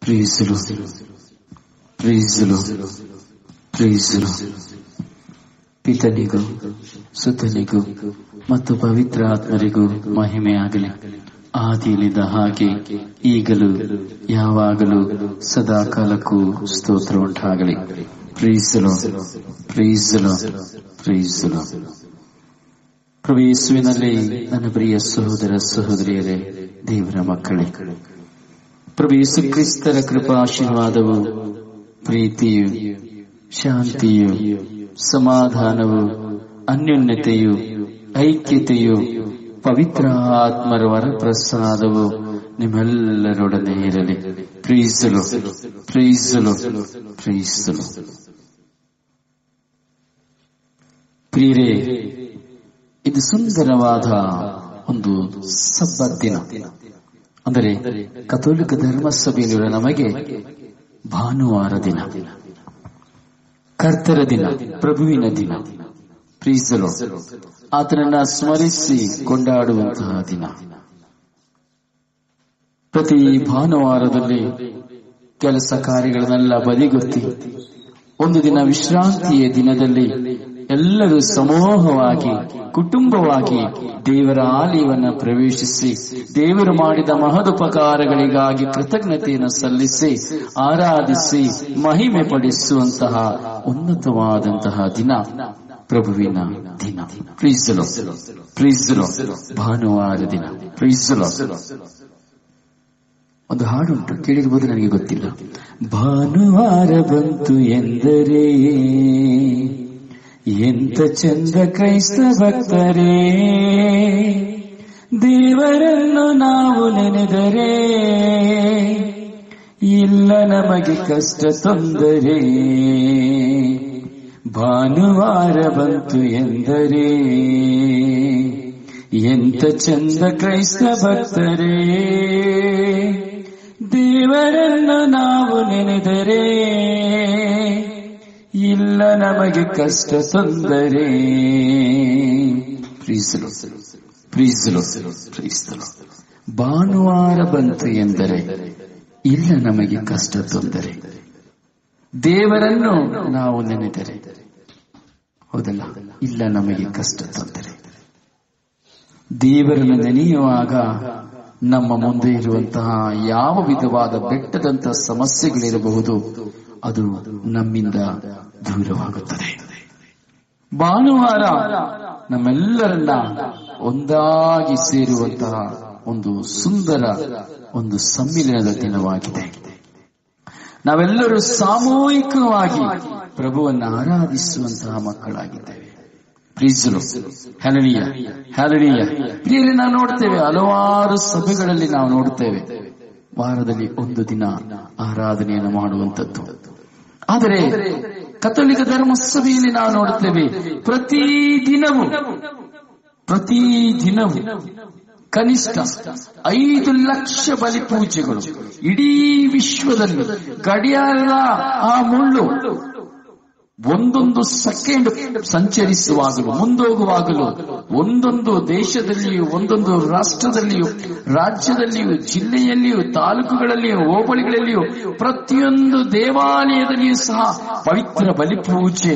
ಪ್ರೀಸಲು ಪ್ರೀಸಲು ಪ್ರೀಸಲು ಪಿತನಿಗೂ ಸುತನಿಗೂ ಮತ್ತು ಪವಿತ್ರ ಆತ್ಮರಿಗೂ ಮಹಿಮೆಯಾಗಲಿ ಆದಿಯಲ್ಲಿದ್ದ ಹಾಗೆ ಈಗಲೂ ಯಾವಾಗಲೂ ಸದಾ ಕಾಲಕ್ಕೂ ಸ್ತೋತ್ರ ಉಂಟಾಗಲಿ ಪ್ರೀಸಲು ಪ್ರೀಸಲು ಪ್ರೀಸಲು ಪ್ರಭು ಯೇಸುವಿನಲ್ಲಿ ನನ್ನ ಪ್ರಿಯ ಸಹೋದರ ಸಹೋದರಿಯರೇ ದೇವರ ಮಕ್ಕಳೇ ಪ್ರಭು ಯೇಸು ಕ್ರಿಸ್ತರ ಕೃಪಾಶೀರ್ವಾದವು ಪ್ರೀತಿಯು ಶಾಂತಿಯು ಸಮಾಧಾನವು ಅನ್ಯೋನ್ಯತೆಯು ಐಕ್ಯತೆಯು ಪವಿತ್ರ ಆತ್ಮರ ವರಪ್ರಸಾದವು ನಿಮ್ಮೆಲ್ಲರೊಡನೆ ಇರಲಿ ಪ್ರೀಸಲು ಪ್ರೀಸಲು ಪ್ರೀಸಲು ಪ್ರಿಯರೇ ಇದು ಸುಂದರವಾದ ಒಂದು ಸಬ್ಬತ್ ದಿನ ಅಂದರೆ ಕಥೋಲಿಕ ಧರ್ಮಸಭೆಯಲ್ಲಿರುವ ನಮಗೆ ಭಾನುವಾರ ದಿನ ಕರ್ತರ ದಿನ ಪ್ರಭುವಿನ ದಿನ ಪ್ರೀಸಲು ಆತನನ್ನ ಸ್ಮರಿಸಿ ಕೊಂಡಾಡುವಂತಹ ದಿನ ಪ್ರತಿ ಭಾನುವಾರದಲ್ಲಿ ಕೆಲಸ ಕಾರ್ಯಗಳನ್ನೆಲ್ಲ ಬದಿಗೊತ್ತಿ ಒಂದು ದಿನ ವಿಶ್ರಾಂತಿಯ ದಿನದಲ್ಲಿ ಎಲ್ಲರೂ ಸಮೂಹವಾಗಿ ಕುಟುಂಬವಾಗಿ ದೇವರ ಆಲಯವನ್ನ ಪ್ರವೇಶಿಸಿ ದೇವರು ಮಾಡಿದ ಮಹದುಪಕಾರಗಳಿಗಾಗಿ ಕೃತಜ್ಞತೆಯನ್ನು ಸಲ್ಲಿಸಿ ಆರಾಧಿಸಿ ಮಹಿಮೆ ಪಡಿಸುವಂತಹ ಉನ್ನತವಾದಂತಹ ದಿನ ಪ್ರಭುವಿನ ದಿನ ಪ್ರೀಸಲು ಪ್ರೀಸಲು ಭಾನುವಾರ ದಿನ ಪ್ರೀಸಲು ಒಂದು ಹಾಡುಂಟು ಕೇಳಿರ್ಬೋದು ನನಗೆ ಗೊತ್ತಿಲ್ಲ ಭಾನುವಾರ ಬಂತು ಎಂದರೆ ಎಂತ ಚಂದ ಕ್ರೈಸ್ತ ಭಕ್ತರೇ ದೇವರನ್ನು ನಾವು ನೆನೆದರೆ ಇಲ್ಲ ನಮಗೆ ಕಷ್ಟ ತೊಂದರೆ ಭಾನುವಾರ ಬಂತು ಎಂದರೆ ಎಂತ ಚಂದ ಕ್ರೈಸ್ತ ಭಕ್ತರೇ ದೇವರನ್ನು ನಾವು ನೆನೆದರೆ ಇಲ್ಲ ನಮಗೆ ಕಷ್ಟ ತೊಂದರೆ ಪ್ರೀಸಲು ಪ್ರೀಸಲು ಪ್ರೀಸಲು ಭಾನುವಾರ ಬಂತು ಎಂದರೆ ಇಲ್ಲ ನಮಗೆ ಕಷ್ಟ ತೊಂದರೆ ದೇವರನ್ನು ನಾವು ನೆನೆದರೆ ಹೌದಲ್ಲ ಇಲ್ಲ ನಮಗೆ ಕಷ್ಟ ತೊಂದರೆ ದೇವರನ್ನು ನೆನೆಯುವಾಗ ನಮ್ಮ ಮುಂದೆ ಇರುವಂತಹ ಯಾವ ವಿಧವಾದ ಬೆಟ್ಟದಂತಹ ಸಮಸ್ಯೆಗಳಿರಬಹುದು ಅದು ನಮ್ಮಿಂದ ದೂರವಾಗುತ್ತದೆ ಭಾನುವಾರ ನಮ್ಮೆಲ್ಲರನ್ನ ಒಂದಾಗಿ ಸೇರುವಂತಹ ಒಂದು ಸುಂದರ ಒಂದು ಸಮ್ಮಿಲನದ ದಿನವಾಗಿದೆ ನಾವೆಲ್ಲರೂ ಸಾಮೂಹಿಕವಾಗಿ ಪ್ರಭುವನ್ನು ಆರಾಧಿಸುವಂತಹ ಮಕ್ಕಳಾಗಿದ್ದೇವೆ ಪ್ರೀಸಲು ಹ್ಯಾಲನೀಯ ಹ್ಯಾಲನೀಯ ಪ್ರಿಯರಿ ನಾವು ನೋಡ್ತೇವೆ ಹಲವಾರು ಸಭೆಗಳಲ್ಲಿ ನಾವು ನೋಡ್ತೇವೆ ವಾರದಲ್ಲಿ ಒಂದು ದಿನ ಆರಾಧನೆಯನ್ನು ಮಾಡುವಂಥದ್ದು ಆದರೆ ಕಥೋಲಿಕ ಧರ್ಮಸಭೆಯಲ್ಲಿ ನಾವು ನೋಡುತ್ತೇವೆ ಪ್ರತಿ ದಿನವೂ ಪ್ರತಿ ದಿನವೂ ಕನಿಷ್ಠ ಐದು ಲಕ್ಷ ಬಲಿಪೂಜೆಗಳು ಇಡೀ ವಿಶ್ವದಲ್ಲಿ ಗಡಿಯಾರದ ಆ ಮುಳ್ಳು ಒಂದೊಂದು ಸೆಕೆಂಡ್ ಸಂಚರಿಸುವಾಗಲೂ ಮುಂದೋಗುವಾಗಲೂ ಒಂದೊಂದು ದೇಶದಲ್ಲಿಯೂ ಒಂದೊಂದು ರಾಷ್ಟ್ರದಲ್ಲಿಯೂ ರಾಜ್ಯದಲ್ಲಿಯೂ ಜಿಲ್ಲೆಯಲ್ಲಿಯೂ ತಾಲೂಕುಗಳಲ್ಲಿಯೂ ಹೋಬಳಿಗಳಲ್ಲಿಯೂ ಪ್ರತಿಯೊಂದು ದೇವಾಲಯದಲ್ಲಿಯೂ ಸಹ ಪವಿತ್ರ ಬಲಿಪೂಜೆ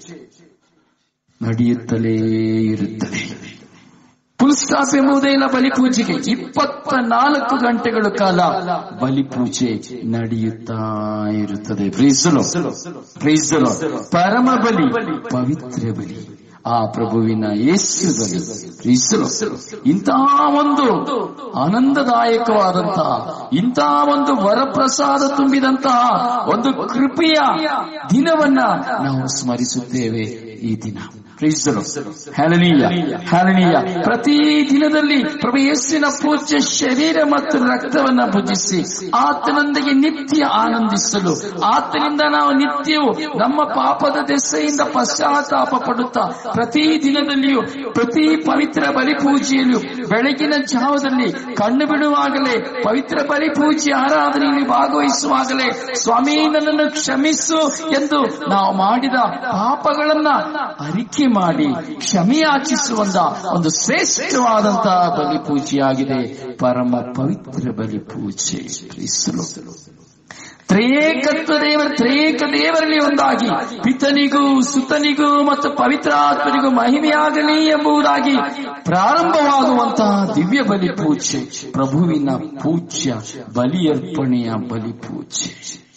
ನಡೆಯುತ್ತಲೇ ಇರುತ್ತದೆ ಫುಲ್ ಸ್ಟಾಪ್ ಎಂಬುದೇ ಇಲ್ಲ ಬಲಿಪೂಜೆಗೆ ಇಪ್ಪತ್ತ ನಾಲ್ಕು ಗಂಟೆಗಳ ಕಾಲ ಬಲಿಪೂಜೆ ನಡೆಯುತ್ತಾ ಇರುತ್ತದೆ ಪ್ರೀಸಲು ಪ್ರೀಸಲು ಪರಮ ಬಲಿ ಪವಿತ್ರ ಬಲಿ ಆ ಪ್ರಭುವಿನ ಯೇಸು ಬಲಿ ಪ್ರೀಸಲು ಇಂತಹ ಒಂದು ಆನಂದದಾಯಕವಾದಂತಹ ಇಂತಹ ಒಂದು ವರಪ್ರಸಾದ ತುಂಬಿದಂತಹ ಒಂದು ಕೃಪೆಯ ದಿನವನ್ನ ನಾವು ಸ್ಮರಿಸುತ್ತೇವೆ ಈ ದಿನ ಪ್ರೀಸಲು ಹ್ಯಾಲನೀಯ ಹ್ಯಾಲನೀಯ ಪ್ರತಿ ದಿನದಲ್ಲಿ ಪ್ರಭು ಯೇಸುವಿನ ಪೂಜ್ಯ ಶರೀರ ಮತ್ತು ರಕ್ತವನ್ನ ಭುಜಿಸಿ ಆತನೊಂದಿಗೆ ನಿತ್ಯ ಆನಂದಿಸಲು ಆತನಿಂದ ನಾವು ನಿತ್ಯವೂ ನಮ್ಮ ಪಾಪದ ದೆಸೆಯಿಂದ ಪಶ್ಚಾತ್ತಾಪ ಪಡುತ್ತಾ ಪ್ರತಿ ದಿನದಲ್ಲಿಯೂ ಪ್ರತಿ ಪವಿತ್ರ ಬಲಿಪೂಜೆಯಲ್ಲೂ ಬೆಳಗಿನ ಜಾವದಲ್ಲಿ ಕಣ್ಣು ಬಿಡುವಾಗಲೇ ಪವಿತ್ರ ಬಲಿಪೂಜೆ ಆರಾಧನೆಯಲ್ಲಿ ಭಾಗವಹಿಸುವಾಗಲೇ ಸ್ವಾಮಿ ನನ್ನನ್ನು ಕ್ಷಮಿಸು ಎಂದು ನಾವು ಮಾಡಿದ ಪಾಪಗಳನ್ನ ಅರಿಕೆ ಮಾಡಿ ಕ್ಷಮೆಯಾಚಿಸುವಂತ ಒಂದು ಶ್ರೇಷ್ಠವಾದಂತಹ ಬಲಿ ಪೂಜೆಯಾಗಿದೆ ಪರಮ ಪವಿತ್ರ ಬಲಿ ಪೂಜೆ ಕ್ರಿಸ್ತನು. ತ್ರೇಕತ್ವ ದೇವರ ತ್ರೇಕ ದೇವರಲ್ಲಿ ಒಂದಾಗಿ ಪಿತನಿಗೂ ಸುತನಿಗೂ ಮತ್ತು ಪವಿತ್ರಾತ್ಮನಿಗೂ ಮಹಿಮೆಯಾಗಲಿ ಎಂಬುದಾಗಿ ಪ್ರಾರಂಭವಾಗುವಂತಹ ದಿವ್ಯ ಬಲಿ ಪೂಜೆ ಪ್ರಭುವಿನ ಪೂಜ್ಯ ಬಲಿಯರ್ಪಣೆಯ ಬಲಿ ಪೂಜೆ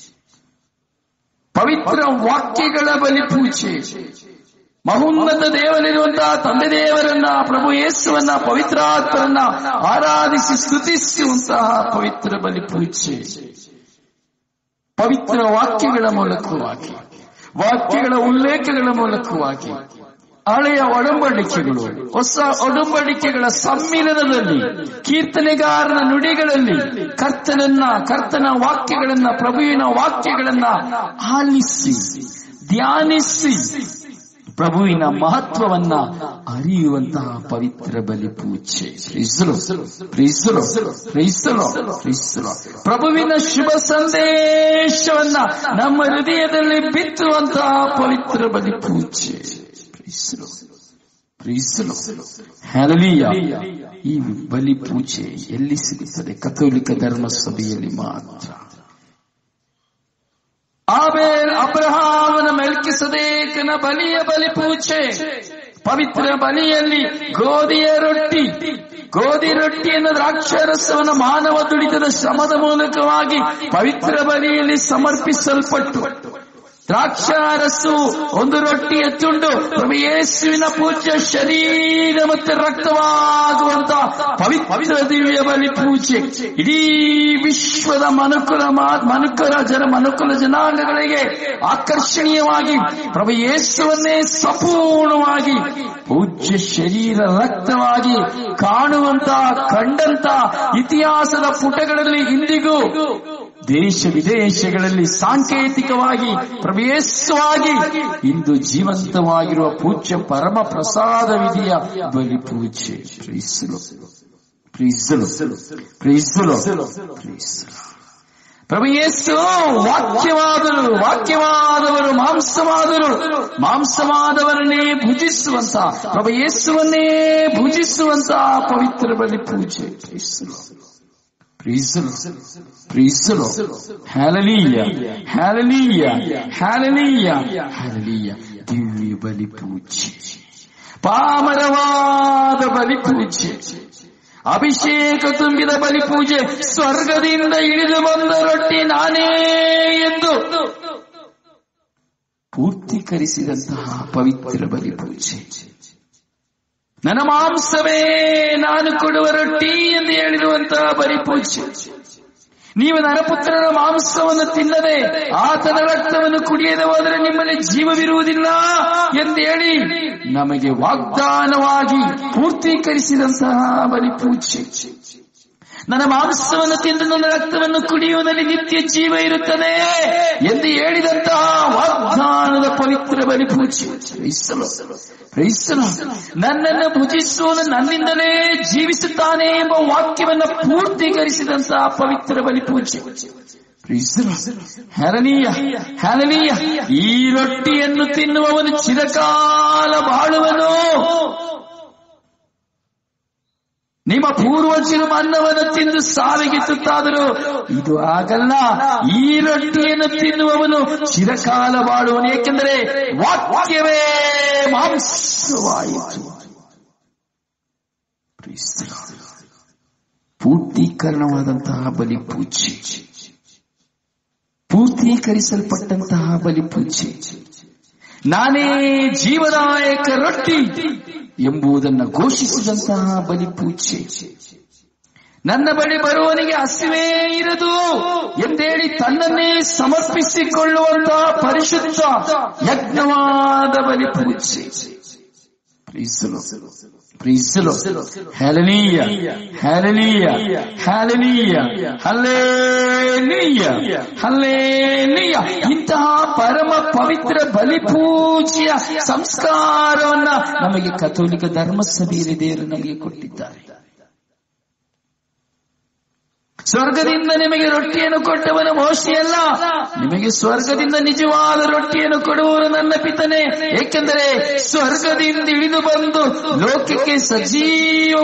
ಪವಿತ್ರ ವಾಕ್ಯಗಳ ಬಲಿ ಪೂಜೆ ಮಹೋನ್ನತ ದೇವರಿರುವಂತಹ ತಂದೆ ದೇವರನ್ನ ಪ್ರಭು ಯೇಸುವನ್ನ ಪವಿತ್ರಾತ್ಮರನ್ನ ಆರಾಧಿಸಿ ಸ್ತುತಿಸುವಂತಹ ಪವಿತ್ರ ಬಲಿ ಪೂಜೆ ಪವಿತ್ರ ವಾಕ್ಯಗಳ ಮೂಲಕವಾಗಿ ವಾಕ್ಯಗಳ ಉಲ್ಲೇಖಗಳ ಮೂಲಕವಾಗಿ ಹಳೆಯ ಒಡಂಬಡಿಕೆಗಳು ಹೊಸ ಒಡಂಬಡಿಕೆಗಳ ಸಮ್ಮಿಲನದಲ್ಲಿ ಕೀರ್ತನೆಗಾರನ ನುಡಿಗಳಲ್ಲಿ ಕರ್ತನನ್ನ ಕರ್ತನ ವಾಕ್ಯಗಳನ್ನ ಪ್ರಭುವಿನ ವಾಕ್ಯಗಳನ್ನ ಆಲಿಸಿ ಧ್ಯಾನಿಸಿ ಪ್ರಭುವಿನ ಮಹತ್ವವನ್ನ ಅರಿಯುವಂತಹ ಪವಿತ್ರ ಬಲಿ ಪೂಜೆ ಕ್ರೈಸ್ತರು, ಕ್ರೈಸ್ತರು, ಕ್ರೈಸ್ತರು, ಕ್ರೈಸ್ತರು. ಪ್ರಭುವಿನ ಶುಭ ಸಂದೇಶವನ್ನ ನಮ್ಮ ಹೃದಯದಲ್ಲಿ ಬಿತ್ತುವಂತಹ ಪವಿತ್ರ ಬಲಿ ಪೂಜೆ ಕ್ರೈಸ್ತರು, ಕ್ರೈಸ್ತರು. ಹ್ಯಾಲೆಲೂಯ. ಈ ಬಲಿ ಪೂಜೆ ಎಲ್ಲಿ ಸಿಗುತ್ತದೆ ಕಥೋಲಿಕ ಧರ್ಮ ಸಭೆಯಲ್ಲಿ ಮಾತ್ರ ಆಬೇಲ್ ಅಬ್ರಹಾಮನ ಮೆಲ್ಕಿಸದೇಕನ ಬಲಿಯ ಬಲಿ ಪೂಜೆ ಪವಿತ್ರ ಬಲಿಯಲ್ಲಿ ಗೋಧಿಯ ರೊಟ್ಟಿ ಗೋಧಿ ರೊಟ್ಟಿಯನ್ನು ದ್ರಾಕ್ಷಾರಸವನ್ನು ಮಾನವ ದುಡಿತದ ಶ್ರಮದ ಮೂಲಕವಾಗಿ ಪವಿತ್ರ ಬಲಿಯಲ್ಲಿ ಸಮರ್ಪಿಸಲ್ಪಟ್ಟು ದ್ರಾಕ್ಷಾರಸು ಒಂದು ರೊಟ್ಟಿಯ ತುಂಡು ಪ್ರಭು ಯೇಸುವಿನ ಪೂಜ್ಯ ಶರೀರ ಮತ್ತು ರಕ್ತವಾಗುವಂತ ಪವಿತ್ರ ದಿವ್ಯ ಬಲಿ ಪೂಜೆ ಇಡೀ ವಿಶ್ವದ ಮನುಕುಲ ಮಾ- ಮನುಕುಲ ಜನ ಮನುಕುಲ ಜನಾಂಗಗಳಿಗೆ ಆಕರ್ಷಣೀಯವಾಗಿ ಪ್ರಭು ಯೇಸುವನ್ನೇ ಸಂಪೂರ್ಣವಾಗಿ ಪೂಜ್ಯ ಶರೀರ ರಕ್ತವಾಗಿ ಕಾಣುವಂತ ಕಂಡಂತ ಇತಿಹಾಸದ ಪುಟಗಳಲ್ಲಿ ಇಂದಿಗೂ ದೇಶ ವಿದೇಶಗಳಲ್ಲಿ ಸಾಂಕೇತಿಕವಾಗಿ ಪ್ರವೇಶವಾಗಿ ಇಂದು ಜೀವಂತವಾಗಿರುವ ಪೂಜ್ಯ ಪರಮ ಪ್ರಸಾದ ವಿಧಿಯ ಬಲಿ ಪೂಜೆ ಪ್ರೀಸಲು ಪ್ರೀಸಲು ಪ್ರೀಸಲು ಪ್ರೀಸಲು ಪ್ರಭು ಯೇಸು ವಾಕ್ಯವಾದರು ವಾಕ್ಯವಾದವರು ಮಾಂಸವಾದರು ಮಾಂಸವಾದವರನ್ನೇ ಭುಜಿಸುವಂತ ಪ್ರಭು ಯೇಸುವನ್ನೇ ಭುಜಿಸುವಂತ ಪವಿತ್ರ ಬಲಿ ಪೂಜೆ ಪ್ರೀಸಲು ಪ್ರೀಸಲು ಪ್ರೀಸಲು ಹ್ಯಾಲಲೀಯ ಹ್ಯಾಲಲೀಯ ಹ್ಯಾಲಲೀಯ ಹ್ಯಾಲಲೀಯ ದಿವ್ಯ ಬಲಿ ಪೂಜೆ ಪಾಮರವಾದ ಬಲಿ ಪೂಜೆ ಅಭಿಷೇಕ ತುಂಬಿದ ಬಲಿ ಪೂಜೆ ಸ್ವರ್ಗದಿಂದ ಇಳಿದು ಬಂದ ರೊಟ್ಟಿ ನಾನೇ ಎಂದು ಪೂರ್ತೀಕರಿಸಿದಂತಹ ಪವಿತ್ರ ಬಲಿ ಪೂಜೆ ನನ್ನ ಮಾಂಸವೇ ನಾನು ಕೊಡುವ ರೊಟ್ಟಿ ಎಂದು ಹೇಳಿರುವಂತಹ ಬಲಿ ಪೂಜೆ ನೀವು ನರಪುತ್ರನ ಮಾಂಸವನ್ನು ತಿನ್ನದೆ ಆತನ ರಕ್ತವನ್ನು ಕುಡಿಯದೆ ಹೋದರೆ ನಿಮ್ಮಲ್ಲಿ ಜೀವವಿರುವುದಿಲ್ಲ ಎಂದು ಹೇಳಿ ನಮಗೆ ವಾಗ್ದಾನವಾಗಿ ಪೂರ್ತೀಕರಿಸಿದಂತಹ ಬಲಿ ಪೂಜೆ ನನ್ನ ಮಾಂಸವನ್ನು ತಿಂದು ನನ್ನ ರಕ್ತವನ್ನು ಕುಡಿಯುವುದರಲ್ಲಿ ನಿತ್ಯ ಜೀವ ಇರುತ್ತದೆ ಎಂದು ಹೇಳಿದಂತಹ ವಾಗ್ದಾನದ ಪವಿತ್ರ ಬಲಿ ಪೂಜೆ ಕ್ರೈಸ್ತರು, ಕ್ರೈಸ್ತರು, ನನ್ನನ್ನು ಭುಜಿಸುವನು ನನ್ನಿಂದಲೇ ಜೀವಿಸುತ್ತಾನೆ ಎಂಬ ವಾಕ್ಯವನ್ನು ಪೂರ್ತೀಕರಿಸಿದಂತಹ ಪವಿತ್ರ ಬಲಿ ಪೂಜೆ ಕ್ರೈಸ್ತರು, ಹ್ಯಾಲನೀಯ ಹ್ಯಾಲನೀಯ ಈ ರೊಟ್ಟಿಯನ್ನು ತಿನ್ನುವವನು ಚಿರಕಾಲ ಬಾಳುವನು ನಿಮ್ಮ ಪೂರ್ವಜರು ಅನ್ನವನ್ನು ತಿಂದು ಸಾವಿಗೆ ತುತ್ತಾದರು ಇದು ಆಗಲ್ಲ ಈ ರೊಟ್ಟಿಯನ್ನು ತಿನ್ನುವವನು ಚಿರಕಾಲ ಬಾಳುವನು ಏಕೆಂದರೆ ವಾಕ್ಯವೇ ಮಾಂಸವಾಯಿತು ಕ್ರಿಸ್ತ. ಪೂರ್ತೀಕರಣವಾದಂತಹ ಬಲಿ ಪೂಜೆ ಪೂರ್ತೀಕರಿಸಲ್ಪಟ್ಟಂತಹ ಬಲಿ ಪೂಜೆ ನಾನೇ ಜೀವದಾಯಕ ರೊಟ್ಟಿ ಎಂಬುದನ್ನು ಘೋಷಿಸಿದಂತಹ ಬಲಿ ಪೂಜೆ ನನ್ನ ಬಳಿ ಬರುವವನಿಗೆ ಹಸಿವೇ ಇರದು ಎಂದೇಳಿ ತನ್ನನ್ನೇ ಸಮರ್ಪಿಸಿಕೊಳ್ಳುವಂತಹ ಪರಿಶುದ್ಧ ಯಜ್ಞವಾದ ಬಲಿ ಪೂಜೆ ಪ್ರೀಸಲು ಪ್ರೀಸಲು ಹ್ಯಾಲನೀಯ ಹ್ಯಾಲನೀಯ ಹ್ಯಾಲನೀಯ ಹಲ್ಲೇಲೀಯ ಹಲ್ಲೇಲೀಯ ಇಂತಹ ಪರಮ ಪವಿತ್ರ ಬಲಿ ಪೂಜೆಯ ಸಂಸ್ಕಾರವನ್ನ ನಮಗೆ ಕಥೋಲಿಕ ಧರ್ಮ ಸಭೆಯಲ್ಲಿ ದೇವರು ನಮಗೆ ಕೊಟ್ಟಿದ್ದಾರೆ ಸ್ವರ್ಗದಿಂದ ನಿಮಗೆ ರೊಟ್ಟಿಯನ್ನು ಕೊಟ್ಟವನು ಮೋಶಿಯಲ್ಲ ನಿಮಗೆ ಸ್ವರ್ಗದಿಂದ ನಿಜವಾದ ರೊಟ್ಟಿಯನ್ನು ಕೊಡುವವರು ನನ್ನ ಪಿತನೆ ಏಕೆಂದರೆ ಸ್ವರ್ಗದಿಂದ ಇಳಿದು ಬಂದು ಲೋಕಕ್ಕೆ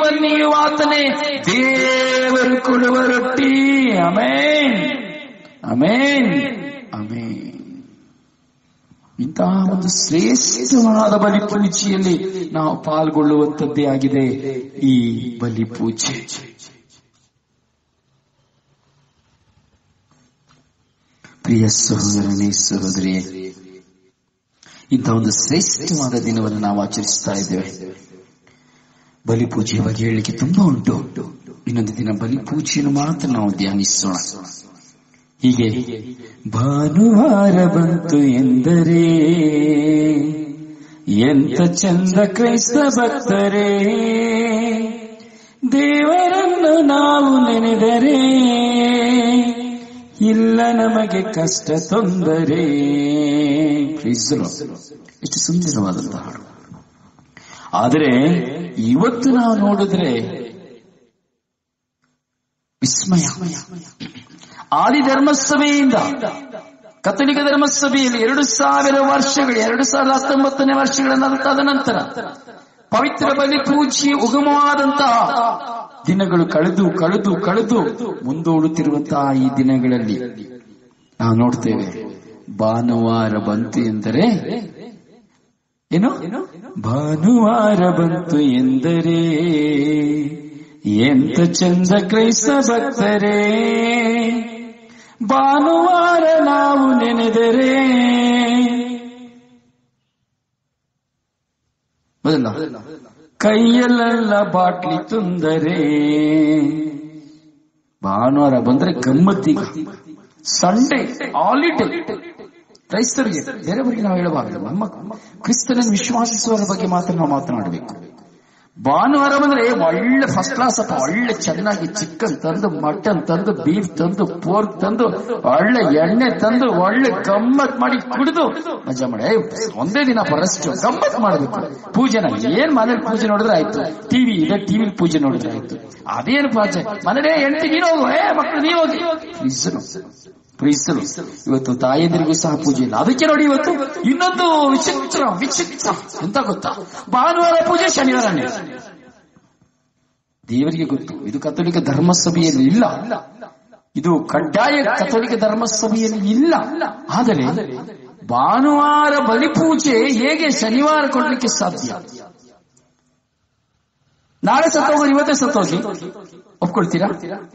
ಸಜೀವವನ್ನೀಯುವಾತನೇ ದೇವರು ಕೊಡುವ ರೊಟ್ಟಿ ಅಮೇನ್ ಅಮೇನ್ ಅಮೇನ್ ಇಂತಹ ಒಂದು ಶ್ರೇಷ್ಠವಾದ ಬಲಿ ಪೂಜೆಯಲ್ಲಿ ನಾವು ಪಾಲ್ಗೊಳ್ಳುವಂತದ್ದೇ ಆಗಿದೆ ಈ ಬಲಿ ಪೂಜೆ ಪ್ರಿಯ ಸಹೋದರನೇ ಸಹೋದರಿಯೇ ಇಂತಹ ಒಂದು ಶ್ರೇಷ್ಠವಾದ ದಿನವನ್ನು ನಾವು ಆಚರಿಸ್ತಾ ಇದ್ದೇವೆ ಬಲಿ ಪೂಜೆಯ ಬಗ್ಗೆ ಹೇಳಲಿಕ್ಕೆ ತುಂಬಾ ಉಂಟು ಇನ್ನೊಂದು ದಿನ ಬಲಿ ಪೂಜೆಯನ್ನು ಮಾತ್ರ ನಾವು ಧ್ಯಾನಿಸೋಣ ಹೀಗೆ ಭಾನುವಾರ ಬಂತು ಎಂದರೆ ಎಂತ ಚಂದ ಕ್ರೈಸ್ತ ಭಕ್ತರೇ ದೇವರನ್ನು ನಾವು ನೆನೆದರೆ ಇಲ್ಲ ನಮಗೆ ಕಷ್ಟ ತೊಂದರೆ Praise the Lord. ಎಷ್ಟು ಸುಂದರವಾದಂತಹ ಹಾಡು ಆದರೆ ಇವತ್ತು ನಾವು ನೋಡಿದ್ರೆ ವಿಸ್ಮಯ ಆದಿ ಧರ್ಮಸಭೆಯಿಂದ ಕಥೋಲಿಕ ಧರ್ಮಸಭೆಯಲ್ಲಿ ಎರಡು ಸಾವಿರ ವರ್ಷಗಳು ಎರಡು ಸಾವಿರದ ಹತ್ತೊಂಬತ್ತನೇ ವರ್ಷಗಳ ತದನಂತರ ಪವಿತ್ರ ಬಲಿ ಪೂಜೆ ಉಗಮವಾದಂತಹ ದಿನಗಳು ಕಳೆದು ಕಳೆದು ಕಳೆದು ಮುಂದೂಡುತ್ತಿರುವಂತಹ ಈ ದಿನಗಳಲ್ಲಿ ನಾವು ನೋಡ್ತೇವೆ ಭಾನುವಾರ ಬಂತು ಎಂದರೆ ಏನು ಭಾನುವಾರ ಬಂತು ಎಂದರೆ ಎಂತ ಚಂದ ಕ್ರೈಸ್ತ ಭಕ್ತರೇ ಭಾನುವಾರ ನಾವು ನೆನೆದರೆ ಮೊದಲ ಕೈಯಲ್ಲೆಲ್ಲ ಬಾಟ್ಲಿ ತುಂದರೆ ಭಾನುವಾರ ಬಂದ್ರೆ ಗಮ್ಮತ್ತೀಗ ಸಂಡೇ ಹಾಲಿಡೇ ಕ್ರೈಸ್ತರಿಗೆ ಬೇರೆಯವರಿಗೆ ನಾವು ಹೇಳಬಾರದು ನಮ್ಮ ಕ್ರಿಸ್ತನನ್ನು ವಿಶ್ವಾಸಿಸುವವರ ಬಗ್ಗೆ ಮಾತ್ರ ನಾವು ಮಾತನಾಡಬೇಕು ಭಾನುವಾರ ಬಂದ್ರೆ ಒಳ್ಳೆ ಫಸ್ಟ್ ಕ್ಲಾಸ್ ಅಪ್ಪ ಒಳ್ಳೆ ಚೆನ್ನಾಗಿ ಚಿಕನ್ ತಂದು ಮಟನ್ ತಂದು ಬೀಫ್ ತಂದು ಪೋರ್ಕ್ ತಂದು ಒಳ್ಳೆ ಎಣ್ಣೆ ತಂದು ಒಳ್ಳೆ ಗಮ್ಮತ್ ಮಾಡಿ ಕುಡಿದು ಮಜಾ ಮಾಡಿ ಏ, ಒಂದೇ ದಿನ ಫಸ್ಟ್ ಗಮ್ಮತ್ ಮಾಡಬೇಕು ಪೂಜೆನ ಏನ್ ಮನೇಲಿ ಪೂಜೆ ನೋಡಿದ್ರೆ ಆಯ್ತು ಟಿವಿ ಇದೆ ಟಿವಿ ಪೂಜೆ ನೋಡಿದ್ರೆ ಆಯ್ತು ಅದೇನು ಪೂಜೆ ಮನೇಲೇ ಹೆಂಡತಿ ನೀನು ಹೋಗು ಏ ಮಕ್ಕಳು ನೀವು ಹೋಗಿ ಪ್ರೀಸರು ಪ್ರೀಸರು ಇವತ್ತು ತಾಯಂದಿರಿಗೂ ಸಹ ಪೂಜೆ ಇಲ್ಲ ಅದಕ್ಕೆ ನೋಡಿ ಇವತ್ತು ಇನ್ನೊಂದು ವಿಚಿತ್ರ ವಿಚಿತ್ರ ಎಂತ ಗೊತ್ತಾ ಭಾನುವಾರ ಪೂಜೆ ಶನಿವಾರನೇ ದೇವರಿಗೆ ಗೊತ್ತು ಇದು ಕಥೋಲಿಕ ಧರ್ಮಸಭೆಯಲ್ಲಿ ಇಲ್ಲ ಇದು ಕಡ್ಡಾಯ ಕಥೋಲಿಕ ಧರ್ಮಸಭೆಯಲ್ಲಿ ಇಲ್ಲ ಆದರೆ ಭಾನುವಾರ ಬಲಿಪೂಜೆ ಹೇಗೆ ಶನಿವಾರ ಕೊಡ್ಲಿಕ್ಕೆ ಸಾಧ್ಯ ನಾಳೆ ಸತ್ತೋಗೋರು ಇವತ್ತೇ ಸತ್ತೋಗಿ ಒಪ್ಕೊಳ್ತೀರಾ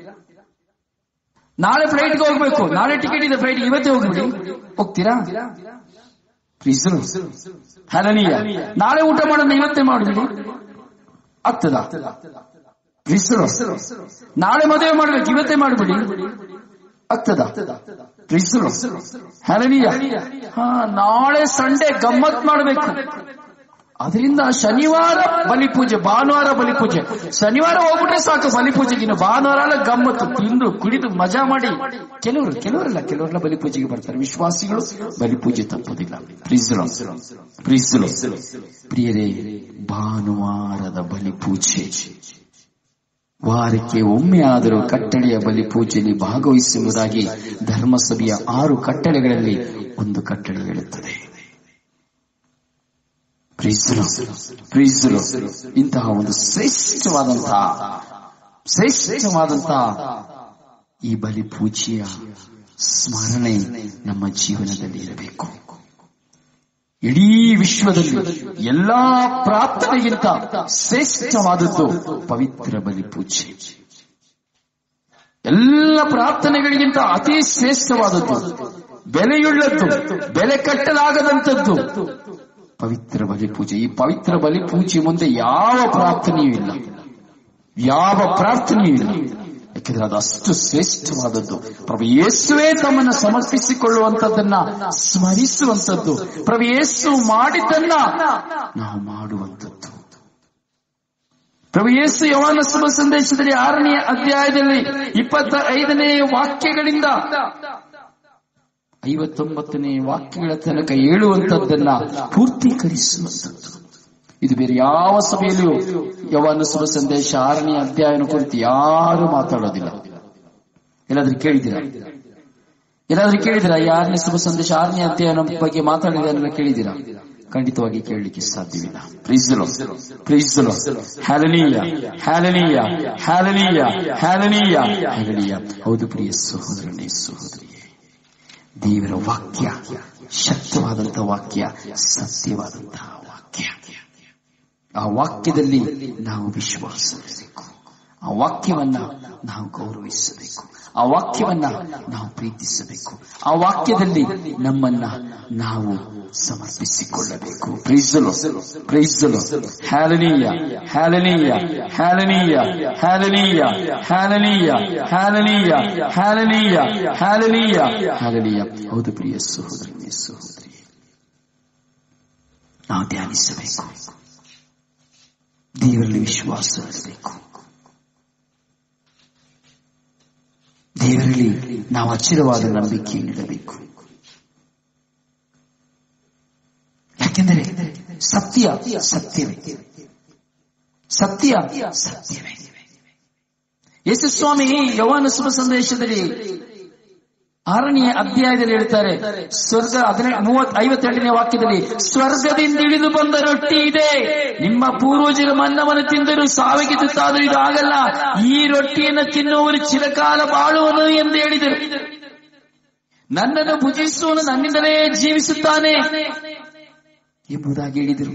ನಾಳೆ ಫ್ಲೈಟ್ಗೆ ಹೋಗ್ಬೇಕು ನಾಳೆ ಟಿಕೆಟ್ ಇದೆ ಫ್ಲೈಟ್ ಇವತ್ತೇ ಹೋಗ್ಬಿಡಿ ಹೋಗ್ತೀರಾ ಪ್ಲೀಸರು ಹಲನೀಯ ನಾಳೆ ಊಟ ಮಾಡೋಣ ಇವತ್ತೇ ಮಾಡ್ಬಿಡಿ ಆಗ್ತದ ಪ್ಲೀಸರು ನಾಳೆ ಮದುವೆ ಮಾಡ್ಬೇಕು ಇವತ್ತೇ ಮಾಡ್ಬಿಡಿ ಆಗ್ತದ ಪ್ಲೀಸರು ಹಲನೀಯ ಹಾ ನಾಳೆ ಸಂಡೇ ಗಮ್ಮತ್ ಮಾಡ್ಬೇಕು ಅದರಿಂದ ಶನಿವಾರ ಬಲಿಪೂಜೆ ಭಾನುವಾರ ಬಲಿಪೂಜೆ ಶನಿವಾರ ಹೋಗ್ಬಿಟ್ರೆ ಸಾಕು ಬಲಿಪೂಜೆಗೆ ಇನ್ನು ಭಾನುವಾರ ಎಲ್ಲ ಗಮ್ಮತ್ತು ತಿಂದು ಕುಡಿದು ಮಜಾ ಮಾಡಿ ಕೆಲವರು ಕೆಲವರೆಲ್ಲ ಕೆಲವರೆಲ್ಲ ಬಲಿಪೂಜೆಗೆ ಬರ್ತಾರೆ ವಿಶ್ವಾಸಿಗಳು ಬಲಿಪೂಜೆ ತಪ್ಪುದಿಲ್ಲ ಪ್ರೀಸಲು ಪ್ರೀಸಲು ಪ್ರಿಯರೇ ಭಾನುವಾರದ ಬಲಿಪೂಜೆ ವಾರಕ್ಕೆ ಒಮ್ಮೆ ಆದರೂ ಕಟ್ಟಳೆಯ ಬಲಿಪೂಜೆಯಲ್ಲಿ ಭಾಗವಹಿಸುವುದಾಗಿ ಧರ್ಮಸಭೆಯ ಆರು ಕಟ್ಟಳೆಗಳಲ್ಲಿ ಒಂದು ಕಟ್ಟಳೆ ಹೇಳುತ್ತದೆ ಪ್ರೀಸಲು ಪ್ರೀಸಲು ಇಂತಹ ಒಂದು ಶ್ರೇಷ್ಠವಾದಂತಹ ಶ್ರೇಷ್ಠವಾದಂತಹ ಈ ಬಲಿ ಪೂಜೆಯ ಸ್ಮರಣೆ ನಮ್ಮ ಜೀವನದಲ್ಲಿ ಇರಬೇಕು ಇಡೀ ವಿಶ್ವದಲ್ಲಿ ಎಲ್ಲಾ ಪ್ರಾರ್ಥನೆಗಿಂತ ಶ್ರೇಷ್ಠವಾದದ್ದು ಪವಿತ್ರ ಬಲಿ ಪೂಜೆ ಎಲ್ಲ ಪ್ರಾರ್ಥನೆಗಳಿಗಿಂತ ಅತಿ ಶ್ರೇಷ್ಠವಾದದ್ದು ಬೆಲೆಯುಳ್ಳದ್ದು ಬೆಲೆ ಕಟ್ಟಲಾಗದಂಥದ್ದು ಪವಿತ್ರ ಬಲಿ ಪೂಜೆ ಈ ಪವಿತ್ರ ಬಲಿ ಪೂಜೆ ಮುಂದೆ ಯಾವ ಪ್ರಾರ್ಥನೆಯೂ ಇಲ್ಲ ಯಾವ ಪ್ರಾರ್ಥನೆಯೂ ಇಲ್ಲ ಯಾಕೆಂದ್ರೆ ಅದು ಅಷ್ಟು ಶ್ರೇಷ್ಠವಾದದ್ದು ಪ್ರಭು ಯೇಸುವೇ ತಮ್ಮನ್ನು ಸಮರ್ಪಿಸಿಕೊಳ್ಳುವಂತದ್ದನ್ನ ಸ್ಮರಿಸುವಂತದ್ದು ಪ್ರಭು ಯೇಸು ಮಾಡಿದ್ದನ್ನ ನಾವು ಮಾಡುವಂತದ್ದು ಪ್ರಭು ಯೇಸು ಯವನ ಶುಭ ಸಂದೇಶದಲ್ಲಿ ಆರನೇ ಅಧ್ಯಾಯದಲ್ಲಿ ಇಪ್ಪತ್ತ ಐದನೇ ವಾಕ್ಯಗಳಿಂದ ಐವತ್ತೊಂಬತ್ತನೇ ವಾಕ್ಯಗಳ ತನಕ ಹೇಳುವಂತದ್ದನ್ನ ಪೂರ್ತೀಕರಿಸುವಂತದ್ದು ಇದು ಬೇರೆ ಯಾವ ಸಭೆಯಲ್ಲಿಯೂ ಯವನ ಶುಭ ಸಂದೇಶ ಆರನೇ ಅಧ್ಯಾಯನ ಕುರಿತು ಯಾರು ಮಾತಾಡೋದಿಲ್ಲ ಎಲ್ಲಾದ್ರೂ ಕೇಳಿದ್ದೀರಾ ಎಲ್ಲಾದ್ರೂ ಕೇಳಿದಿರಾ ಯಾರನೇ ಶುಭ ಸಂದೇಶ ಆರನೇ ಅಧ್ಯಾಯನ ಬಗ್ಗೆ ಮಾತಾಡಿದ ಕೇಳಿದ್ದೀರಾ ಖಂಡಿತವಾಗಿ ಕೇಳಲಿಕ್ಕೆ ಸಾಧ್ಯವಿಲ್ಲ ಪ್ರೀಸಲು ಪ್ರೀಸಲು ಹ್ಯಾಲನೀಯ ಹ್ಯಾಲನೀಯ ಹ್ಯಾಲನೀಯ ಹ್ಯಾಲನೀಯ ಹ್ಯಾಲನೀಯ ಹೌದು ಪ್ರಿಯ ಸಹೋದರನೇ ಸಹೋದರಿಯೇ ದೇವರ ವಾಕ್ಯ ಶಕ್ತವಾದಂತಹ ವಾಕ್ಯ ಸತ್ಯವಾದಂತಹ ವಾಕ್ಯ ಆ ವಾಕ್ಯದಲ್ಲಿ ನಾವು ವಿಶ್ವಾಸಬೇಕು ಆ ವಾಕ್ಯವನ್ನ ನಾವು ಗೌರವಿಸಬೇಕು ಆ ವಾಕ್ಯವನ್ನ ನಾವು ಪ್ರೀತಿಸಬೇಕು ಆ ವಾಕ್ಯದಲ್ಲಿ ನಮ್ಮನ್ನ ನಾವು ಸಮರ್ಪಿಸಿಕೊಳ್ಳಬೇಕು ಪ್ರೀಸಲು ಪ್ರೀಸಲು ಹ್ಯಾಲನೀಯ ಹ್ಯಾಲನೀಯ ಹ್ಯಾಲನೀಯ ಹ್ಯಾಲನೀಯ ಹ್ಯಾಲನೀಯ ಹ್ಯಾಲನೀಯ ಹ್ಯಾಲನೀಯ ಹ್ಯಾಲನೀಯ ಹ್ಯಾಲನೀಯ ಹೌದು ಪ್ರಿಯ ಸಹೋದರನೇ ಸಹೋದರಿ ನಾವು ಧ್ಯಾನಿಸಬೇಕು ದೇವರಲ್ಲಿ ವಿಶ್ವಾಸ ಇರಬೇಕು ದೇವರಲ್ಲಿ ನಾವು ಅಚಿರವಾದ ನಂಬಿಕೆ ನೀಡಬೇಕು ಯಾಕೆಂದರೆ ಸತ್ಯ ಸತ್ಯವೇ ಸತ್ಯ ಸತ್ಯವೇ ಯೇಸುಸ್ವಾಮಿ ಯವಾನ ಶುಭ ಸಂದೇಶದಲ್ಲಿ ಆರನೇ ಅಧ್ಯಾಯದಲ್ಲಿ ಹೇಳ್ತಾರೆ ಸ್ವರ್ಗ ಹದಿನೆಂಟು ಮೂವತ್ ಐವತ್ತೆರಡನೇ ವಾಕ್ಯದಲ್ಲಿ ಸ್ವರ್ಗದಿಂದ ಇಳಿದು ಬಂದ ರೊಟ್ಟಿ ಇದೆ ನಿಮ್ಮ ಪೂರ್ವಜರು ಮನ್ನವನ್ನು ತಿಂದರು ಸಾವಿಗೆ ತುತ್ತಾದರೂ ಇದು ಆಗಲ್ಲ ಈ ರೊಟ್ಟಿಯನ್ನು ತಿನ್ನುವವರು ಚಿರಕಾಲ ಬಾಳುವನು ಎಂದು ಹೇಳಿದರು ನನ್ನನ್ನು ಭುಜಿಸುವನು ನನ್ನಿಂದಲೇ ಜೀವಿಸುತ್ತಾನೆ ಎಂಬುದಾಗಿ ಹೇಳಿದರು